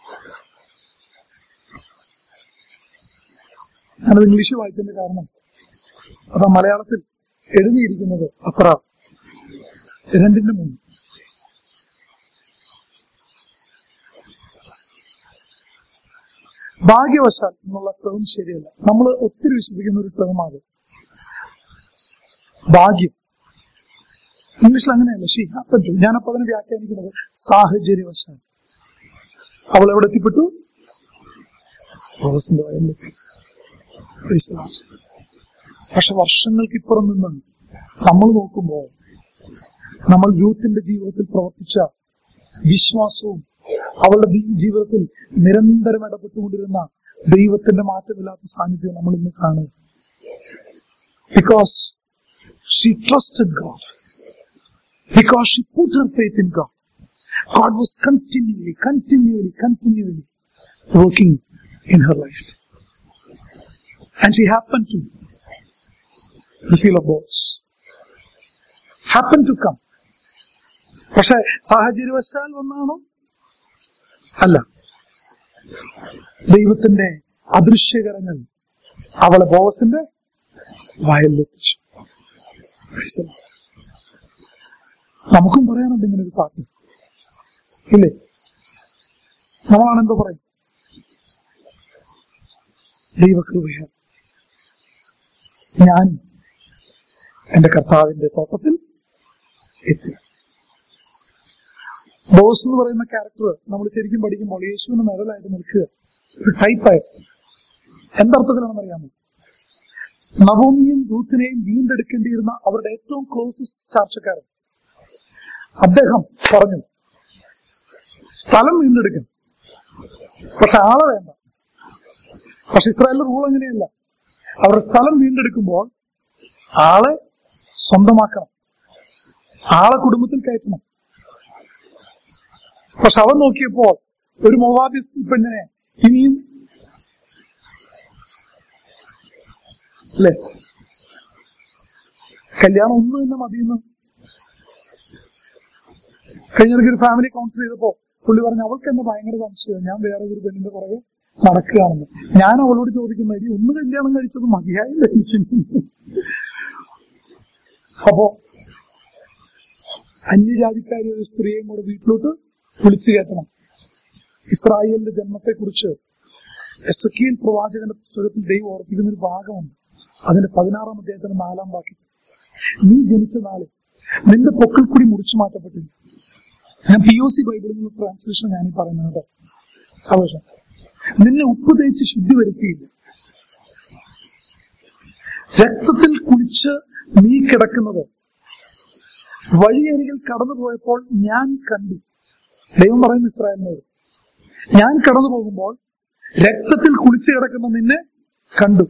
ഞാനത് ഇംഗ്ലീഷ് വായിച്ചതിന്റെ കാരണം അത് മലയാളത്തിൽ എഴുതിയിരിക്കുന്നത് അത്ര രണ്ടിന്റെ മൂന്ന് ഭാഗ്യവശാൽ എന്നുള്ള ടേം ശരിയല്ല നമ്മൾ ഒത്തിരി വിശ്വസിക്കുന്ന ഒരു ടേം അത് ഭാഗ്യം ഇംഗ്ലീഷിൽ അങ്ങനെയല്ല ഷീ ഹാപ്പൻ ടു ഞാനപ്പോ അതിനെ വ്യാഖ്യാനിക്കുന്നത് സാഹചര്യവശാൽ അവൾ എവിടെ എത്തിപ്പെട്ടു റോസിന്റെ വയലിലെത്തി Praise the Lord. പക്ഷെ വർഷങ്ങൾക്ക് ഇപ്പുറം നിന്ന് നമ്മൾ നോക്കുമ്പോൾ നമ്മൾ യൂത്തിന്റെ ജീവിതത്തിൽ പ്രവർത്തിച്ച വിശ്വാസവും അവളുടെ ദീ- ജീവിതത്തിൽ നിരന്തരം ഇടപെട്ടുകൊണ്ടിരുന്ന ദൈവത്തിന്റെ മാറ്റമില്ലാത്ത സാന്നിധ്യം നമ്മൾ ഇന്ന് കാണുക because she trusted God because she put her faith in God God was continually, continually, continually working in her life. And she happened to the field of boats. Happened to come. പക്ഷെ സാഹചര്യവശാൽ വന്നാണോ അല്ല ദൈവത്തിന്റെ അദൃശ്യകരങ്ങൾ അവളെ ബോസിന്റെ വയലിലെത്തിച്ചു Praise the Lord. നമുക്കും പറയാനുണ്ട് ഇങ്ങനെ ഒരു പാട്ട് ഇല്ലേ നമ്മളാണ് എന്തോ പറയും ദൈവകൃപയാൽ ഞാൻ എന്റെ കർത്താവിന്റെ തോട്ടത്തിൽ എത്തി ബോസ് എന്ന് പറയുന്ന ക്യാരക്ടർ നമ്മൾ ശരിക്കും പഠിക്കുമ്പോൾ യേശുവിന് നിഴലായിട്ട് നിൽക്കുക ഒരു ടൈപ്പായിട്ട് എന്തർത്ഥത്തിലാണെന്ന് അറിയാമോ നവോമിയും റൂത്തിനെയും വീണ്ടെടുക്കേണ്ടിയിരുന്ന അവരുടെ ഏറ്റവും ക്ലോസസ്റ്റ് ചാർച്ചക്കാരൻ അദ്ദേഹം പറഞ്ഞു സ്ഥലം വീണ്ടെടുക്കും പക്ഷെ ആളെ വേണ്ട പക്ഷെ ഇസ്രായേലിന്റെ റൂൾ അങ്ങനെയല്ല അവരുടെ സ്ഥലം വീണ്ടെടുക്കുമ്പോൾ ആളെ സ്വന്തമാക്കണം ആളെ കുടുംബത്തിൽ കയറ്റണം പക്ഷെ അവൻ നോക്കിയപ്പോൾ ഒരു മൊവാബി പെണ്ണിനെ ഇനിയും അല്ലേ കല്യാണം ഒന്നും തന്നെ മതിയെന്ന് കഴിഞ്ഞിടയ്ക്ക് ഒരു ഫാമിലി കൗൺസിൽ ചെയ്തപ്പോ പുള്ളി പറഞ്ഞു അവൾക്ക് എന്നെ ഭയങ്കര സംശയം ഞാൻ വേറെ ഒരു പെണ്ണിന്റെ പുറകെ നടക്കുകയാണെന്ന് ഞാൻ അവളോട് ചോദിക്കുന്ന ഇനി ഒന്ന് കല്യാണം കഴിച്ചത് മതിയായില്ല എനിക്ക് അപ്പോ അന്യജാതിക്കാരി ഒരു സ്ത്രീയെയും കൂടെ വീട്ടിലോട്ട് വിളിച്ചു കയറ്റണം ഇസ്രായേലിന്റെ ജന്മത്തെക്കുറിച്ച് എസ് കീൽ പ്രവാചകന്റെ പുസ്തകത്തിൽ ദൈവം ഓർപ്പിക്കുന്ന ഒരു ഭാഗമുണ്ട് അതിന്റെ പതിനാറാം അധ്യായത്തിന്റെ നാലാം വാക്യം നീ ജനിച്ച നാളിൽ നിന്റെ പൊക്കിൾ കൂടി മുറിച്ചു മാറ്റപ്പെട്ടില്ല ഞാൻ പി ഒ സി ബൈബിളിൽ നിന്ന് ട്രാൻസ്ലേഷൻ ഞാനീ പറയുന്നത് കേട്ടോ ആവശ്യം നിന്നെ ഉപ്പ് തേച്ച് ശുദ്ധി വരുത്തിയില്ല രക്തത്തിൽ കുളിച്ച് നീ കിടക്കുന്നത് വഴിയരികിൽ കടന്നുപോയപ്പോൾ ഞാൻ കണ്ടു ദൈവം പറയുന്നു ഇസ്രായേലിനോട് ഞാൻ കടന്നു പോകുമ്പോൾ രക്തത്തിൽ കുളിച്ചു കിടക്കുന്ന നിന്നെ കണ്ടു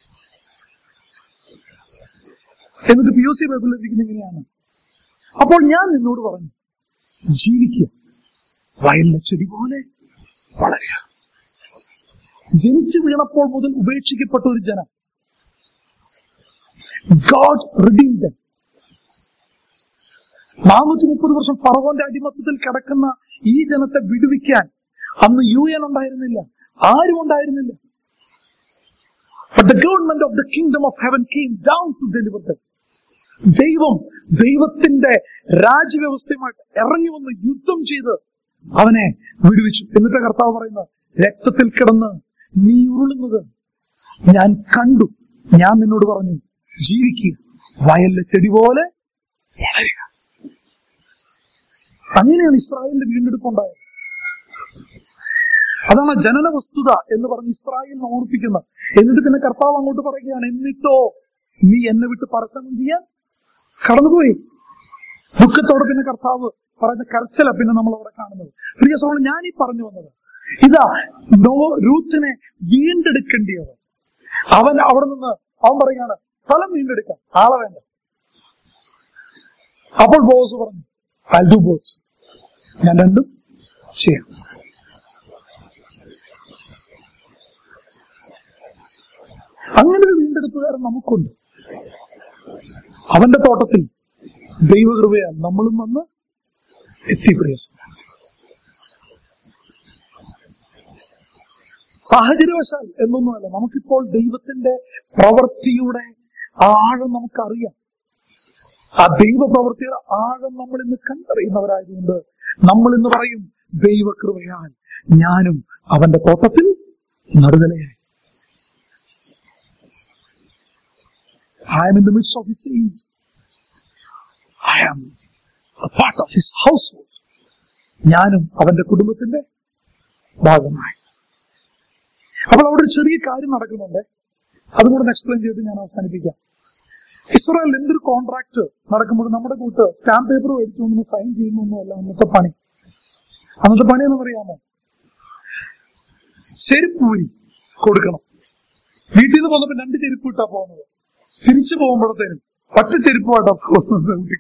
എന്നിട്ട് പി ഒ സി ബൈബിളിൽ ഇരിക്കുന്ന ഇങ്ങനെയാണ് അപ്പോൾ ഞാൻ നിന്നോട് പറഞ്ഞു ജീവിക്കുക വയലിലെ ചെടി പോലെ വളരുക ജനിച്ചു വീണപ്പോൾ മുതൽ ഉപേക്ഷിക്കപ്പെട്ട ഒരു ജനം ഗോഡ് റിഡീം ദം നാനൂറ്റി മുപ്പത് വർഷം ഫറവോന്റെ അടിമത്തത്തിൽ കിടക്കുന്ന ഈ ജനത്തെ വിടുവിക്കാൻ അന്ന് യു എൻ ഉണ്ടായിരുന്നില്ല ആരും ഉണ്ടായിരുന്നില്ല But the government of the kingdom of heaven came down to deliver them. ദൈവം ദൈവത്തിന്റെ രാജ്യവ്യവസ്ഥയുമായിട്ട് ഇറങ്ങി വന്ന് യുദ്ധം ചെയ്ത് അവനെ വിടുവിച്ചു എന്നിട്ട് കർത്താവ് പറയുന്നത് രക്തത്തിൽ കിടന്ന് നീ ഉരുളുന്നത് ഞാൻ കണ്ടു ഞാൻ നിന്നോട് പറഞ്ഞു ജീവിക്കുക വയലിലെ ചെടി പോലെ വളരുക അങ്ങനെയാണ് ഇസ്രായേലിന്റെ വീണ്ടെടുപ്പുണ്ടായത് അതാണ് ജനന വസ്തുത എന്ന് പറഞ്ഞ് ഇസ്രായേലിനെ ഓർപ്പിക്കുന്നത് എന്നിട്ട് പിന്നെ കർത്താവ് അങ്ങോട്ട് പറയുകയാണ് എന്നിട്ടോ നീ എന്നെ വിട്ട് പരസ്യം ചെയ്യാൻ കടന്നുപോയി ദുഃഖത്തോടെ പിന്നെ കർത്താവ് പറയുന്ന കരച്ചില പിന്നെ നമ്മൾ അവിടെ കാണുന്നത് പ്രിയ സഹോദരൻ ഞാൻ ഈ പറഞ്ഞു വന്നത് ഇതാ നോ രൂത്തിനെ വീണ്ടെടുക്കേണ്ടിയവൻ അവൻ അവിടെ നിന്ന് അവൻ പറയുകയാണ് സ്ഥലം വീണ്ടെടുക്കാം ആളെ വേണ്ട അപ്പോൾ ബോസ് പറഞ്ഞു ഐ ഡു ബോസ് ഞാൻ രണ്ടും ചെയ്യാം അങ്ങനെ ഒരു വീണ്ടെടുപ്പുകാരൻ നമുക്കുണ്ട് അവന്റെ തോട്ടത്തിൽ ദൈവകൃപയാൽ നമ്മളും വന്ന് എത്തിപ്രിയ സാഹചര്യവശാൽ എന്നൊന്നുമല്ല നമുക്കിപ്പോൾ ദൈവത്തിന്റെ പ്രവൃത്തിയുടെ ആഴം നമുക്കറിയാം ആ ദൈവ പ്രവൃത്തിയുടെ ആഴം നമ്മൾ ഇന്ന് കണ്ടറിയുന്നവരായതുകൊണ്ട് നമ്മൾ ഇന്ന് പറയും ദൈവകൃപയാൽ ഞാനും അവന്റെ തോട്ടത്തിൽ നടുതലയായി I am in the midst of his saints. I am a part of his household. ഞാനും അവന്റെ കുടുംബത്തിന്റെ ഭാഗമായി അപ്പോൾ അവിടെ ഒരു ചെറിയ കാര്യം നടക്കുന്നുണ്ട് അതും കൂടെ എക്സ്പ്ലെയിൻ ചെയ്ത് ഞാൻ അവസാനിപ്പിക്കാം ഇസ്രായേൽ എന്തൊരു കോൺട്രാക്ട് നടക്കുമ്പോൾ നമ്മുടെ കൂട്ട് സ്റ്റാമ്പ് പേപ്പർ മേടിച്ചുകൊണ്ടൊന്ന് സൈൻ ചെയ്യുന്നൊന്നുമല്ല അന്നത്തെ പണി അന്നത്തെ പണി എന്ന് പറയാമോ ചെരുപ്പ് ഊരി കൊടുക്കണം വീട്ടിൽ നിന്ന് പോകുന്നപ്പോ രണ്ട് ചെരുപ്പ് ഇട്ടാ പോകുന്നത് തിരിച്ചു പോകുമ്പോഴത്തേനും ഒറ്റ ചെരുപ്പായിട്ടാ പോകുന്നത്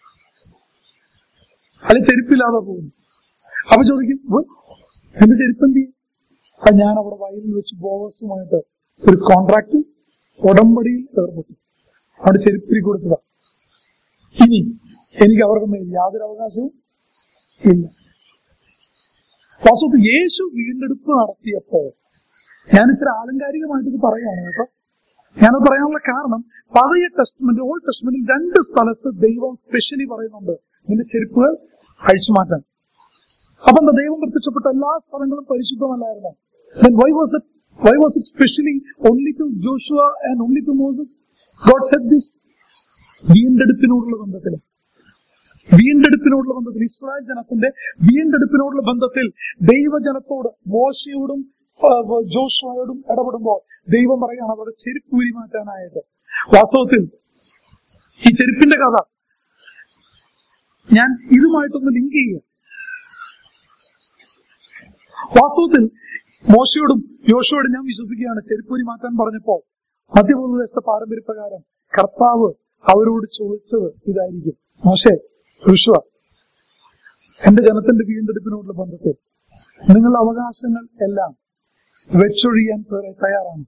അല്ലെ ചെരുപ്പില്ലാതെ പോകുന്നു അപ്പൊ ചോദിക്കും "ഉവ്വ്, എന്റെ ചെരുപ്പ് എന്ത് ചെയ്യും അപ്പൊ ഞാൻ അവിടെ വയലിൽ വെച്ച് ബോവസുമായിട്ട് ഒരു കോൺട്രാക്ട് ഉടമ്പടിയിൽ ഏർപ്പെട്ടു അവിടെ ചെരുപ്പിരി കൊടുത്തതാ ഇനി എനിക്ക് അവരുടെ മേൽ യാതൊരു അവകാശവും ഇല്ല വാസ്തവത്തിൽ യേശു വീണ്ടെടുപ്പ് നടത്തിയപ്പോ ഞാൻ ഇച്ചിരി ആലങ്കാരികമായിട്ട് ഇത് പറയാണ് കേട്ടോ ഞാനത് പറയാനുള്ള കാരണം പഴയ ടെസ്റ്റ്മെന്റ് ഓൾഡ് ടെസ്റ്റ്മെന്റിൽ രണ്ട് സ്ഥലത്ത് ദൈവം സ്പെഷ്യലി പറയുന്നുണ്ട് നിന്റെ ചെരുപ്പുകൾ അഴിച്ചു മാറ്റാൻ അപ്പൊ എന്താ ദൈവം പ്രത്യക്ഷപ്പെട്ട എല്ലാ സ്ഥലങ്ങളും പരിശുദ്ധമല്ലായിരുന്നു then why was it why was it specially only to Joshua and only to Moses God said this വീണ്ടെടുപ്പിനോടുള്ള ബന്ധത്തിൽ വീണ്ടെടുപ്പിനോടുള്ള ബന്ധത്തിൽ ഇസ്രായേൽ ജനത്തിന്റെ വീണ്ടെടുപ്പിനോടുള്ള ബന്ധത്തിൽ ദൈവജനത്തോട് മോശയോടും ആ, ജോഷുവയോടും ഇടപെടുമ്പോൾ ദൈവം പറയാണ് അവരുടെ ചെരുപ്പ് ഊരി മാറ്റാനായത് വാസ്തവത്തിൽ ഈ ചെരുപ്പിന്റെ കഥ ഞാൻ ഇതുമായിട്ടൊന്ന് ലിങ്ക് ചെയ്യുക വാസ്തവത്തിൽ മോശയോടും യോശയോടും ഞാൻ വിശ്വസിക്കുകയാണ് ചെരുപ്പൂരി മാറ്റാൻ പറഞ്ഞപ്പോൾ മധ്യപൂർവ്വദേശത്തെ പാരമ്പര്യപ്രകാരം കർത്താവ് അവരോട് ചോദിച്ചത് ഇതായിരിക്കും മോശെ ഋഷുവ എന്റെ ജനത്തിന്റെ വീണ്ടെടുപ്പിനോടുള്ള ബന്ധത്തിൽ നിങ്ങളുടെ അവകാശങ്ങൾ എല്ലാം വെച്ചൊഴിയാൻ തയ്യാ- തയ്യാറാണ്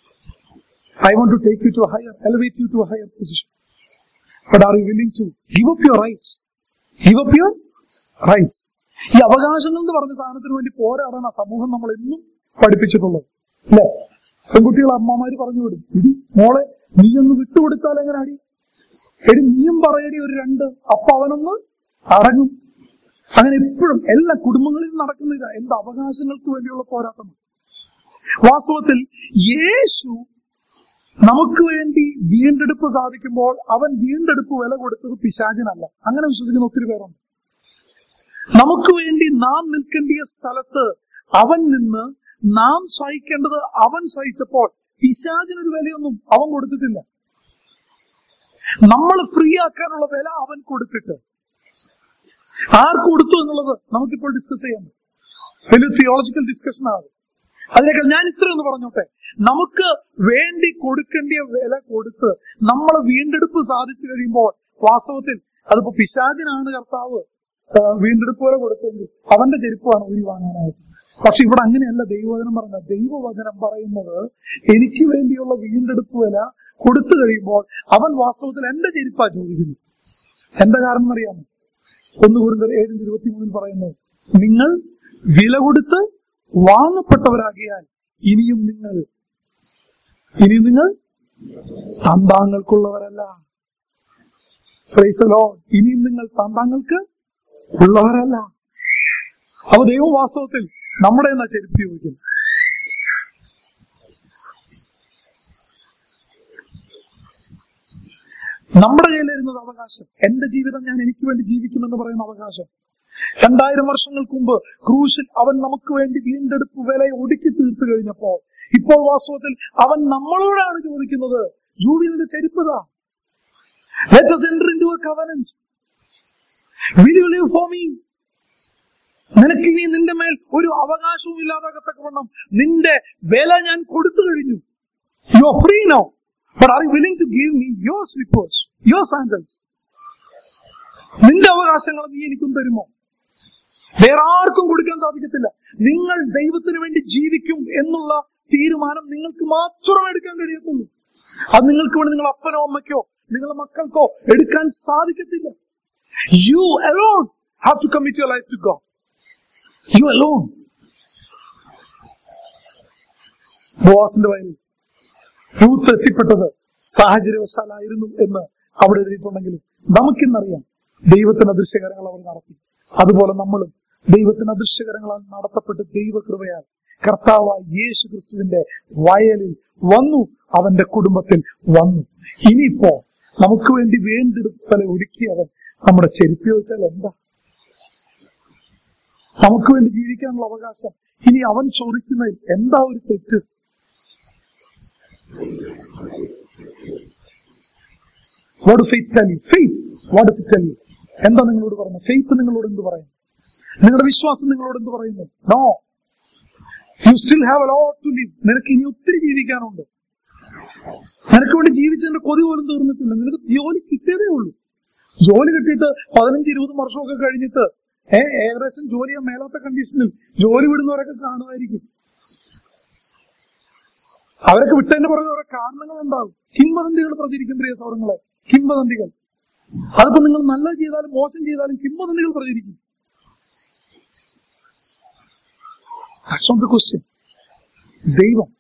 I want to take you to higher elevate you to higher position but are you willing to give up your rights give up your rights ഈ അവകാശങ്ങൾ എന്ന് പറഞ്ഞ സാധനത്തിന് വേണ്ടി പോരാടാൻ ആ സമൂഹം നമ്മൾ എന്നും പഠിപ്പിച്ചിട്ടുള്ളത് അല്ലെ പെൺകുട്ടികൾ അമ്മമാര് പറഞ്ഞു വിടും ഇടി മോളെ നീ ഒന്ന് വിട്ടുകൊടുത്താൽ എങ്ങനെ അടി എടി നീയും പറയടി ഒരു രണ്ട് അപ്പൊ അവനൊന്ന് അടങ്ങും അങ്ങനെ എപ്പോഴും എല്ലാ കുടുംബങ്ങളിലും നടക്കുന്ന ഇതാ എന്ത് അവകാശങ്ങൾക്ക് വേണ്ടിയുള്ള പോരാട്ടം വാസ്തവത്തിൽ യേശു നമുക്ക് വേണ്ടി വീണ്ടെടുപ്പ് സാധിക്കുമ്പോൾ അവൻ വീണ്ടെടുപ്പ് വില കൊടുത്തത് പിശാചിനല്ല അങ്ങനെ വിശ്വസിക്കുന്ന ഒത്തിരി പേരുണ്ട് നമുക്ക് വേണ്ടി നാം നിൽക്കേണ്ടിയ സ്ഥലത്ത് അവൻ നിന്ന് നാം സഹിക്കേണ്ടത് അവൻ സഹിച്ചപ്പോൾ പിശാചിനൊരു വിലയൊന്നും അവൻ കൊടുത്തിട്ടില്ല നമ്മൾ ഫ്രീ ആക്കാനുള്ള വില അവൻ കൊടുത്തിട്ട് ആർക്ക് കൊടുത്തു എന്നുള്ളത് നമുക്കിപ്പോൾ ഡിസ്കസ് ചെയ്യാം വലിയ തിയോളജിക്കൽ ഡിസ്കഷൻ ആണ് അതിനേക്കാൾ ഞാൻ ഇത്രയൊന്ന് പറഞ്ഞോട്ടെ നമുക്ക് വേണ്ടി കൊടുക്കേണ്ടിയ വില കൊടുത്ത് നമ്മൾ വീണ്ടെടുപ്പ് സാധിച്ചു കഴിയുമ്പോൾ വാസ്തവത്തിൽ അതിപ്പോ പിശാചിനാണ് കർത്താവ് ആ, വീണ്ടെടുപ്പ് വില കൊടുത്തെങ്കിൽ അവന്റെ ചെരുപ്പാണ് ഊരി വാങ്ങാനായിട്ട് പക്ഷെ ഇവിടെ അങ്ങനെയല്ല ദൈവവചനം പറഞ്ഞത് ദൈവവചനം പറയുന്നത് എനിക്ക് വേണ്ടിയുള്ള വീണ്ടെടുപ്പ് വില കൊടുത്തു കഴിയുമ്പോൾ അവൻ വാസ്തവത്തിൽ എന്റെ ചെരുപ്പാ ചോദിക്കുന്നു എന്താ കാരണം അറിയാമോ ഒന്ന് കുറിന്തർ ഏഴിന്റെ ഇരുപത്തിമൂന്നിൽ പറയുന്നു നിങ്ങൾ വില കൊടുത്ത് വാങ്ങപ്പെട്ടവരാകിയാൽ ഇനിയും നിങ്ങൾ ഇനിയും നിങ്ങൾ തന്താങ്ങൾക്കുള്ളവരല്ല Praise the Lord. ഇനിയും നിങ്ങൾ തന്താങ്ങൾക്ക് ഉള്ളവരല്ല അപ്പൊ ദൈവം വാസ്തവത്തിൽ നമ്മുടെ എന്നാ ചെരുപ്പ് ചോദിക്കുന്നു നമ്മുടെ കയ്യിലിരുന്നത് അവകാശം എന്റെ ജീവിതം ഞാൻ എനിക്ക് വേണ്ടി ജീവിക്കുമെന്ന് പറയുന്ന അവകാശം രണ്ടായിരം വർഷങ്ങൾക്ക് മുമ്പ് ക്രൂശിൽ അവൻ നമുക്ക് വേണ്ടി വീണ്ടെടുപ്പ് വില ഒടുക്കി തീർത്തു കഴിഞ്ഞപ്പോൾ ഇപ്പോൾ വാസ്തവത്തിൽ അവൻ നമ്മളോടാണ് ചോദിക്കുന്നത് ജൂബി നിന്റെ ചെരുപ്പതാ let us enter into a covenant will you live for me നിനക്ക് ഇനി നിന്റെ മേൽ ഒരു അവകാശവും ഇല്ലാതാകത്തക്കവണ്ണം നിന്റെ വില ഞാൻ കൊടുത്തു കഴിഞ്ഞു you are free no but are you willing to give me your slippers your sandals നിന്റെ അവകാശങ്ങൾ നീ എനിക്കും തരുമോ വേറെ ആർക്കും കൊടുക്കാൻ സാധിക്കത്തില്ല നിങ്ങൾ ദൈവത്തിന് വേണ്ടി ജീവിക്കും എന്നുള്ള തീരുമാനം നിങ്ങൾക്ക് മാത്രം എടുക്കാൻ കഴിയത്തുള്ളൂ അത് നിങ്ങൾക്ക് വേണ്ടി നിങ്ങൾ അപ്പനോ അമ്മയ്ക്കോ നിങ്ങളുടെ മക്കൾക്കോ എടുക്കാൻ സാധിക്കത്തില്ല you alone have to commit your life to God you alone ബോസിന്റെ വയലിൽ യൂത്ത് എത്തിപ്പെട്ടത് സാഹചര്യവശാലായിരുന്നു എന്ന് അവിടെ എഴുതിയിട്ടുണ്ടെങ്കിലും നമുക്കിന്നറിയാം ദൈവത്തിന് അദൃശ്യകരങ്ങൾ അവർ നടത്തി അതുപോലെ നമ്മളും ദൈവത്തിന് അദൃശ്യകരങ്ങളാൽ നടത്തപ്പെട്ട് ദൈവകൃപയാൽ കർത്താവായ യേശു ക്രിസ്തുവിന്റെ വയലിൽ വന്നു അവന്റെ കുടുംബത്തിൽ വന്നു ഇനിയിപ്പോ നമുക്ക് വേണ്ടി വേണ്ടെടുപ്പല ഒരുക്കി അവൻ നമ്മുടെ ചെരുപ്പി വെച്ചാൽ എന്താ നമുക്ക് വേണ്ടി ജീവിക്കാനുള്ള അവകാശം ഇനി അവൻ ചോദിക്കുന്നതിൽ എന്താ ഒരു തെറ്റ് what faith tell you faith what is it tell you എന്താ നിങ്ങളോട് പറയുന്നത് ഫെയ്ത്ത് നിങ്ങളോട് എന്ത് പറയുന്നു നിങ്ങളുടെ വിശ്വാസം നിങ്ങളോട് എന്ത് പറയുന്നു no you still have a lot to live നിനക്ക് ഇനി ഒത്തിരി ജീവിക്കാനുണ്ട് നിനക്ക് വേണ്ടി ജീവിച്ചതിന്റെ കൊതി പോലും തീർന്നിട്ടില്ല നിനക്ക് ജോലി കിട്ടിയതേ ഉള്ളൂ ജോലി കിട്ടിയിട്ട് പതിനഞ്ച് ഇരുപത് വർഷമൊക്കെ കഴിഞ്ഞിട്ട് ഏ ഏകദേശം ജോലി ചെയ്യാൻ മേലാത്ത കണ്ടീഷനിൽ ജോലി വിടുന്നവരൊക്കെ കാണുമായിരിക്കും അവരൊക്കെ വിട്ടതിന്റെ പുറകെ ഓരോ കാരണങ്ങൾ ഉണ്ടാവും കിംവദന്തികൾ പ്രചരിക്കും പ്രിയ സൗരങ്ങളെ കിംവദന്തികൾ അതിപ്പോ നിങ്ങൾ നല്ലത് ചെയ്താലും മോശം ചെയ്താലും കിംവദന്തികൾ പ്രചരിക്കും That's not the question. ദൈവം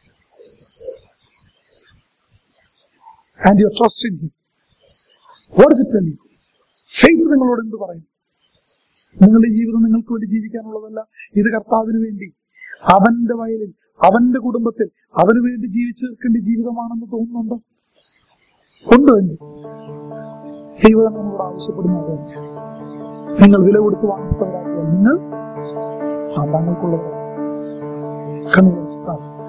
and your trust in him what is it tell you faith നിങ്ങളോട് എന്ത് പറയും നിങ്ങളുടെ ജീവിതം നിങ്ങൾക്ക് വേണ്ടി ജീവിക്കാനുള്ളതല്ല ഇത് കർത്താവിന് വേണ്ടി അവന്റെ വയലിൽ അവന്റെ കുടുംബത്തിൽ അവന് വേണ്ടി ജീവിച്ചു തീർക്കേണ്ട ജീവിതമാണെന്ന് തോന്നുന്നുണ്ടോ ഉണ്ട് തന്നെ ദൈവം നമ്മളോട് ആവശ്യപ്പെടുന്നത് നിങ്ങൾ വില കൊടുത്ത് വാങ്ങത്തവരാക്കിയ നിങ്ങൾ ആ താങ്കൾക്കുള്ളത് കണ്ണുകൾ പ്രാർത്ഥിക്കാം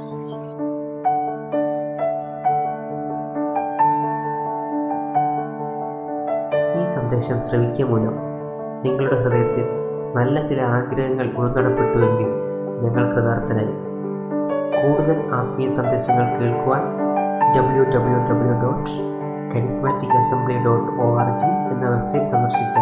ഈ സന്ദേശം ശ്രവിക്കുക മൂലം നിങ്ങളുടെ ഹൃദയത്തിൽ നല്ല ചില ആഗ്രഹങ്ങൾ ഉൾനടപ്പെട്ടുവെങ്കിൽ ഞങ്ങൾ കൃതാർത്ഥനായി കൂടുതൽ ആത്മീയ സന്ദേശങ്ങൾ കേൾക്കുവാൻ W W W dot charismatic assembly dot O R G എന്ന വെബ്സൈറ്റ് സന്ദർശിച്ചാൽ